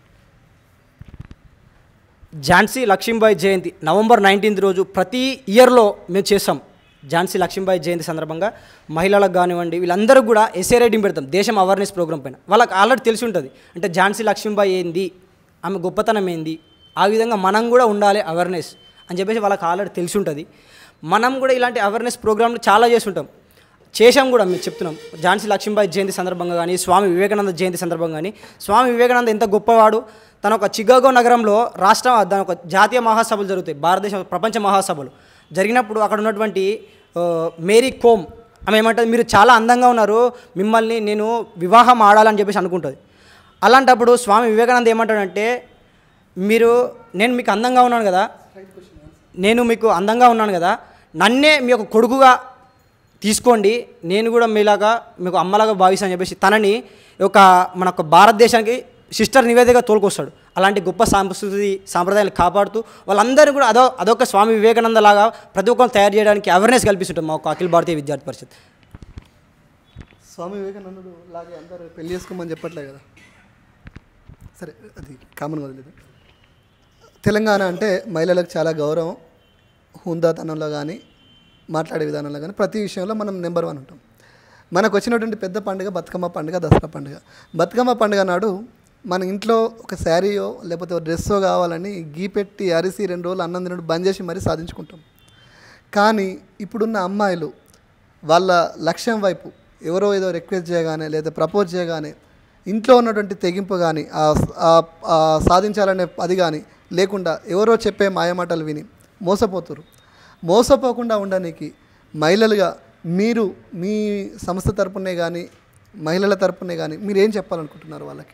ఝాన్సీ లక్ష్మీబాయి జయంతి నవంబర్ నైన్టీన్త్ రోజు ప్రతి ఇయర్లో మేము చేస్తాం ఝాన్సీ లక్ష్మీబాయి జయంతి సందర్భంగా మహిళలకు కానివ్వండి వీళ్ళందరూ కూడా ఎస్ఏ రైటింగ్ పెడతాం దేశం అవేర్నెస్ ప్రోగ్రామ్ పైన వాళ్ళకి ఆల్రెడీ తెలిసి ఉంటుంది అంటే ఝాన్సీ లక్ష్మీబాయి ఏంది ఆమె గొప్పతనం ఏంది ఆ విధంగా మనం కూడా ఉండాలి అవేర్నెస్ అని చెప్పేసి వాళ్ళకి ఆల్రెడీ తెలిసి ఉంటుంది మనం కూడా ఇలాంటి అవేర్నెస్ ప్రోగ్రాంలు చాలా చేస్తుంటాం చేశాం కూడా మేము చెప్తున్నాం ఝాన్సీ లక్ష్మీబాయి జయంతి సందర్భంగా కానీ స్వామి వివేకానంద జయంతి సందర్భంగా కానీ స్వామి వివేకానంద ఎంత గొప్పవాడు తన ఒక చికాగో నగరంలో రాష్ట్ర దాని ఒక జాతీయ మహాసభలు జరుగుతాయి భారతదేశ ప్రపంచ మహాసభలు జరిగినప్పుడు అక్కడ ఉన్నటువంటి ఆ, మేరీ కోమ్ ఆమె ఏమంటుంది మీరు చాలా అందంగా ఉన్నారు మిమ్మల్ని నేను వివాహం ఆడాలని చెప్పేసి అనుకుంటుంది అలాంటప్పుడు స్వామి వివేకానంద ఏమంటాడంటే మీరు నేను మీకు అందంగా ఉన్నాను కదా నేను మీకు అందంగా ఉన్నాను కదా నన్నే మీ యొక్క కొడుకుగా తీసుకోండి నేను కూడా మీలాగా మీకు అమ్మలాగా భావిస్తాను చెప్పేసి తనని ఒక మన యొక్క భారతదేశానికి సిస్టర్ నివేదికగా తోలుకొస్తాడు అలాంటి గొప్ప సంస్కృతి సాంప్రదాయాలు కాపాడుతూ వాళ్ళందరూ కూడా అదో అదొక స్వామి వివేకానంద లాగా ప్రతి ఒక్కరు తయారు చేయడానికి అవేర్నెస్ కల్పిస్తుంటాం మా ఒక అఖిల భారతీయ విద్యార్థి పరిషత్ స్వామి వివేకానందుడు లాగే అందరూ పెళ్లి చేసుకోమని చెప్పట్లే కదా సరే అది కామన్ వదిలేదు తెలంగాణ అంటే మహిళలకు చాలా గౌరవం హుందాతనంలో కానీ మాట్లాడే విధానంలో కానీ ప్రతి విషయంలో మనం నెంబర్ వన్ ఉంటాం మనకు వచ్చినటువంటి పెద్ద పండుగ బతుకమ్మ పండుగ దసరా పండుగ బతుకమ్మ పండుగ నాడు మన ఇంట్లో ఒక శారీయో లేకపోతే ఒక డ్రెస్సో కావాలని గీ పెట్టి అరిసి రెండు రోజులు అన్నం తినడం బంద్ చేసి మరీ సాధించుకుంటాం కానీ ఇప్పుడున్న అమ్మాయిలు వాళ్ళ లక్ష్యం వైపు ఎవరో ఏదో రిక్వెస్ట్ చేయగానే లేదా ప్రపోజ్ చేయగానే ఇంట్లో ఉన్నటువంటి తెగింపు కానీ ఆ- ఆ- ఆ సాధించాలనే అది కానీ లేకుండా ఎవరో చెప్పే మాయమాటలు విని మోసపోతురు మోసపోకుండా ఉండడానికి మహిళలుగా మీరు మీ సంస్థ తరపునే కానీ మహిళల తరపునే కానీ మీరు ఏం చెప్పాలనుకుంటున్నారు వాళ్ళకి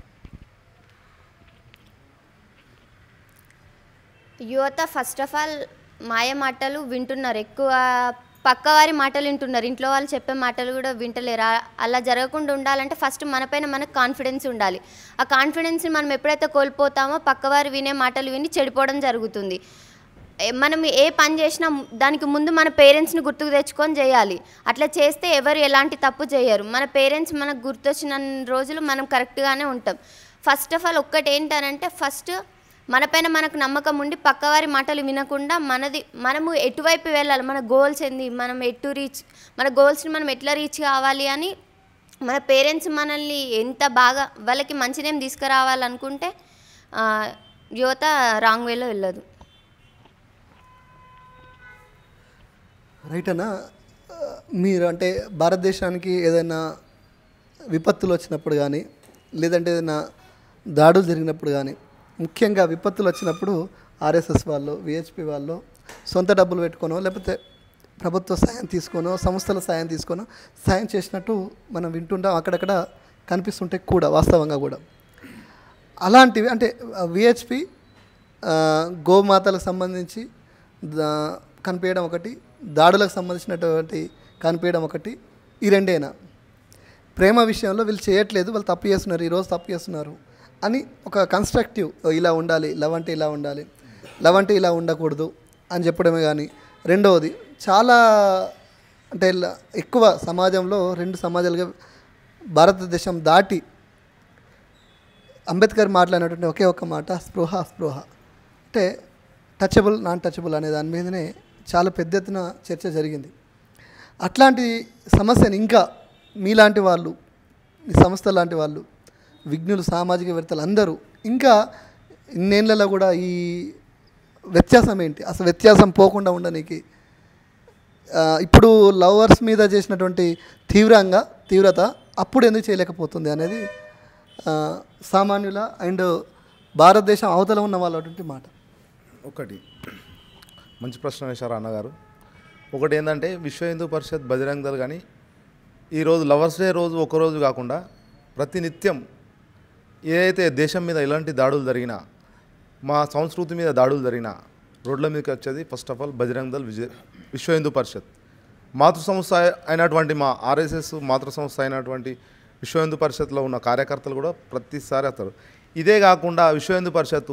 యువత ఫస్ట్ ఆఫ్ ఆల్ మాయ మాటలు వింటున్నారు ఎక్కువ పక్కవారి మాటలు వింటున్నారు ఇంట్లో వాళ్ళు చెప్పే మాటలు కూడా వింటలేరు ఆ- అలా జరగకుండా ఉండాలంటే ఫస్ట్ మనపైన మనకు కాన్ఫిడెన్స్ ఉండాలి ఆ కాన్ఫిడెన్స్ని మనం ఎప్పుడైతే కోల్పోతామో పక్కవారు వినే మాటలు విని చెడిపోవడం జరుగుతుంది ఏ- మనం ఏ పని చేసినా ము- దానికి ముందు మన పేరెంట్స్ని గుర్తుకు తెచ్చుకొని చేయాలి అట్లా చేస్తే ఎవరు ఎలాంటి తప్పు చేయరు మన పేరెంట్స్ మనకు గుర్తొచ్చిన రోజులు మనం కరెక్ట్గానే ఉంటాం ఫస్ట్ ఆఫ్ ఆల్ ఒక్కటి ఏంటనంటే ఫస్ట్ మనపైన మనకు నమ్మకం ఉండి పక్కవారి మాటలు వినకుండా మనది మనము ఎటువైపు వెళ్ళాలి మన గోల్స్ ఏంది మనం ఎటు రీచ్ మన గోల్స్ని మనం ఎట్లా రీచ్ కావాలి అని మన పేరెంట్స్ మనల్ని ఎంత బాగా వాళ్ళకి మంచి నేమ్ తీసుకురావాలనుకుంటే ఆ, యువత రాంగ్ వేలో వెళ్ళదు రైట్ అన్న ఆ, మీరు అంటే భారతదేశానికి ఏదైనా విపత్తులు వచ్చినప్పుడు కానీ లేదంటే ఏదైనా దాడులు జరిగినప్పుడు కానీ ముఖ్యంగా విపత్తులు వచ్చినప్పుడు ఆర్ఎస్ఎస్ వాళ్ళు విహెచ్పి వాళ్ళు సొంత డబ్బులు పెట్టుకోనో లేకపోతే ప్రభుత్వ సాయం తీసుకోనో సంస్థల సాయం తీసుకోనో సాయం చేసినట్టు మనం వింటుంటాం అక్కడక్కడ కనిపిస్తుంటే కూడా వాస్తవంగా కూడా అలాంటివి అంటే విహెచ్పి గోమాతలకు సంబంధించి దా- కనిపించడం ఒకటి దాడులకు సంబంధించినటువంటి కనిపించడం ఒకటి ఈ రెండేనా ప్రేమ విషయంలో వీళ్ళు చేయట్లేదు వాళ్ళు తప్పు చేస్తున్నారు ఈరోజు తప్పు చేస్తున్నారు అని ఒక కన్స్ట్రక్టివ్ ఇలా ఉండాలి లవ్ అంటే ఇలా ఉండాలి లవ్ అంటే ఇలా ఉండకూడదు అని చెప్పడమే కానీ రెండవది చాలా అంటే ఇలా ఎక్కువ సమాజంలో రెండు సమాజాలుగా భారతదేశం దాటి అంబేద్కర్ మాట్లాడినటువంటి ఒకే ఒక్క మాట స్పృహ స్పృహ అంటే టచబుల్ నాన్ టచబుల్ అనే దాని మీదనే చాలా పెద్ద ఎత్తున చర్చ జరిగింది అట్లాంటి సమస్యని ఇంకా మీలాంటి వాళ్ళు మీ సంస్థ లాంటి వాళ్ళు విఘ్నులు సామాజికవేత్తలు అందరూ ఇంకా ఇన్నేళ్లలో కూడా ఈ వ్యత్యాసం ఏంటి అసలు వ్యత్యాసం పోకుండా ఉండడానికి ఆ, ఇప్పుడు లవర్స్ మీద చేసినటువంటి తీవ్రంగా తీవ్రత అప్పుడు ఎందుకు చేయలేకపోతుంది అనేది ఆ, సామాన్యుల అండ్ భారతదేశం అవతల ఉన్న వాళ్ళటువంటి మాట ఒకటి మంచి ప్రశ్న వేశారు అన్నగారు ఒకటి ఏంటంటే విశ్వ హిందూ పరిషత్ బజరంగ్ దళ్ కానీ ఈరోజు లవర్స్ డే రోజు ఒక రోజు కాకుండా ప్రతి నిత్యం ఏదైతే దేశం మీద ఎలాంటి దాడులు జరిగినా మా సంస్కృతి మీద దాడులు జరిగినా రోడ్ల మీదకి వచ్చేది first of all Bajrang Dal Vijay Vishwa Hindu పరిషత్ మాతృ సంస్థ అయినటువంటి మా ఆర్ఎస్ఎస్ మాతృ సంస్థ అయినటువంటి విశ్వ హిందూ పరిషత్లో ఉన్న కార్యకర్తలు కూడా ప్రతిసారి వస్తారు ఇదే కాకుండా విశ్వ హిందూ పరిషత్తు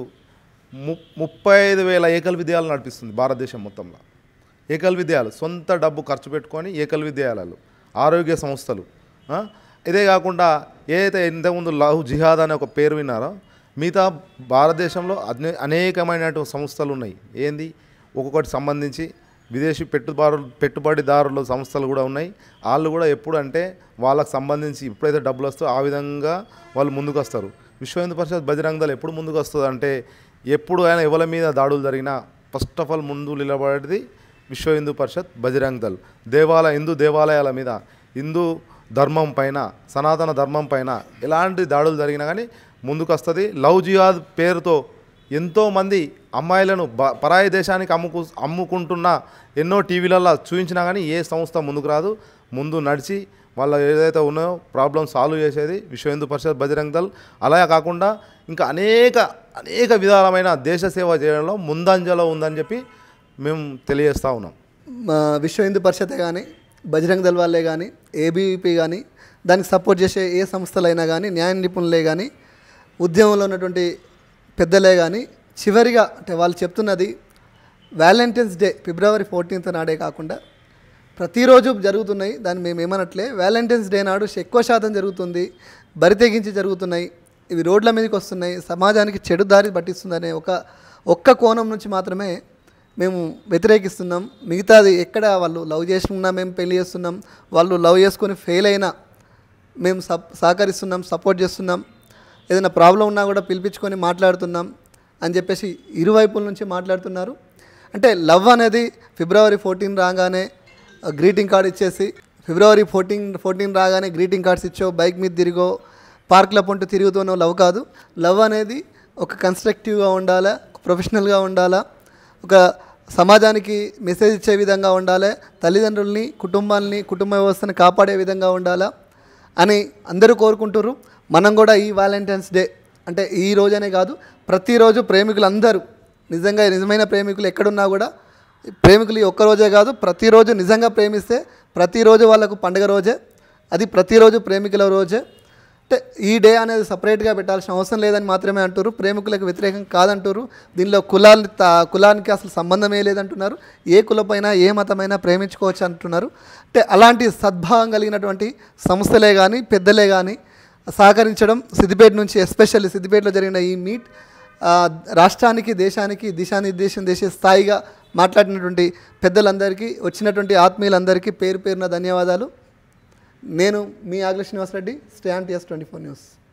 ము ముప్పై ఐదు వేల ఏకల్ విద్యాలయాలు నడిపిస్తుంది భారతదేశం మొత్తంలో ఏకల్ విద్యాలు సొంత డబ్బు ఖర్చు పెట్టుకొని ఏకల్ విద్యాలయాలు ఆరోగ్య సంస్థలు ఆ? ఇదే కాకుండా ఏదైతే ఇంతకుముందు లవ్ జిహాద్ అనే ఒక పేరు విన్నారో మిగతా భారతదేశంలో అనే అనేకమైనటువంటి సంస్థలు ఉన్నాయి ఏంది ఒక్కొక్కటి సంబంధించి విదేశీ పెట్టుబడులు పెట్టుబడిదారుల సంస్థలు కూడా ఉన్నాయి వాళ్ళు కూడా ఎప్పుడు అంటే వాళ్ళకి సంబంధించి ఎప్పుడైతే డబ్బులు వస్తాయో ఆ విధంగా వాళ్ళు ముందుకు వస్తారు విశ్వ హిందూ పరిషత్ బజరంగ దళ్ ఎప్పుడు ముందుకు వస్తుంది అంటే ఎప్పుడు అయినా ఎవరి మీద దాడులు జరిగినా ఫస్ట్ ఆఫ్ ఆల్ ముందు నిలబడేది విశ్వ హిందూ పరిషత్ బజరంగ్ దళ్ దేవాలయ హిందూ దేవాలయాల మీద హిందూ ధర్మం పైన సనాతన ధర్మం పైన ఎలాంటి దాడులు జరిగినా కానీ ముందుకు వస్తుంది లవ్ జిహాద్ పేరుతో ఎంతోమంది అమ్మాయిలను బ పరాయి దేశానికి అమ్ముకు అమ్ముకుంటున్న ఎన్నో టీవీలలో చూపించినా కానీ ఏ సంస్థ ముందుకు రాదు ముందు నడిచి వాళ్ళ ఏదైతే ఉన్నాయో ప్రాబ్లమ్ సాల్వ్ చేసేది విశ్వ హిందూ పరిషత్ బజరంగ్ దళ్ అలాగే కాకుండా ఇంకా అనేక అనేక విధాలమైన దేశ సేవ చేయడంలో ముందంజలో ఉందని చెప్పి మేము తెలియజేస్తూ ఉన్నాం మా విశ్వ హిందూ పరిషత్ కానీ బజరంగ్ దళ్ వాళ్ళే కానీ ఏబీవీపీ కానీ దానికి సపోర్ట్ చేసే ఏ సంస్థలైనా కానీ న్యాయ నిపుణులే కానీ ఉద్యమంలో ఉన్నటువంటి పెద్దలే కానీ చివరిగా అంటే వాళ్ళు చెప్తున్నది వ్యాలంటైన్స్ డే ఫిబ్రవరి ఫోర్టీన్త్ నాడే కాకుండా ప్రతిరోజు జరుగుతున్నాయి దాన్ని మేము ఏమనట్లే వ్యాలంటైన్స్ డే నాడు ఎక్కువ శాతం జరుగుతుంది బరి తెగించి జరుగుతున్నాయి ఇవి రోడ్ల మీదకి వస్తున్నాయి సమాజానికి చెడు దారి పట్టిస్తుందనే ఒక ఒక్క కోణం నుంచి మాత్రమే మేము వ్యతిరేకిస్తున్నాం మిగతాది ఎక్కడ వాళ్ళు లవ్ చేసుకున్నా మేము పెళ్లి చేస్తున్నాం వాళ్ళు లవ్ చేసుకొని ఫెయిల్ అయినా మేము సప్ సహకరిస్తున్నాం సపోర్ట్ చేస్తున్నాం ఏదైనా ప్రాబ్లం ఉన్నా కూడా పిలిపించుకొని మాట్లాడుతున్నాం అని చెప్పేసి ఇరువైపుల నుంచి మాట్లాడుతున్నారు అంటే లవ్ అనేది ఫిబ్రవరి ఫోర్టీన్ రాగానే గ్రీటింగ్ కార్డ్ ఇచ్చేసి ఫిబ్రవరి ఫోర్టీన్ ఫోర్టీన్ రాగానే గ్రీటింగ్ కార్డ్స్ ఇచ్చో బైక్ మీద తిరిగో పార్క్ల పొంటు తిరుగుతున్న లవ్ కాదు లవ్ అనేది ఒక కన్స్ట్రక్టివ్గా ఉండాలా ప్రొఫెషనల్గా ఉండాలా ఒక సమాజానికి మెసేజ్ ఇచ్చే విధంగా ఉండాలి తల్లిదండ్రుల్ని కుటుంబాన్ని కుటుంబ వ్యవస్థను కాపాడే విధంగా ఉండాలా అని అందరూ కోరుకుంటారు మనం కూడా ఈ వ్యాలంటైన్స్ డే అంటే ఈ రోజనే కాదు ప్రతిరోజు ప్రేమికులు అందరూ నిజంగా నిజమైన ప్రేమికులు ఎక్కడున్నా కూడా ప్రేమికులు ఈ ఒక్క రోజే కాదు ప్రతిరోజు నిజంగా ప్రేమిస్తే ప్రతిరోజు వాళ్ళకు పండుగ రోజే అది ప్రతిరోజు ప్రేమికుల రోజే అంటే ఈ డే అనేది సపరేట్గా పెట్టాల్సిన అవసరం లేదని మాత్రమే అంటారు ప్రేమికులకు వ్యతిరేకం కాదంటారు దీనిలో కులాన్ని తా- కులానికి అసలు సంబంధమే లేదంటున్నారు ఏ కులపైన ఏ మతమైనా ప్రేమించుకోవచ్చు అంటున్నారు అంటే అలాంటి సద్భావం కలిగినటువంటి సంస్థలే కానీ పెద్దలే కానీ సహకరించడం సిద్దిపేట నుంచి ఎస్పెషల్లీ సిద్దిపేటలో జరిగిన ఈ మీట్ ఆ, రాష్ట్రానికి దేశానికి దిశానిర్దేశం చేసే స్థాయిగా మాట్లాడినటువంటి పెద్దలందరికీ వచ్చినటువంటి ఆత్మీయులందరికీ పేరు పేరున ధన్యవాదాలు నేను మీ Agla Srinivasa Reddy stand TS twenty four news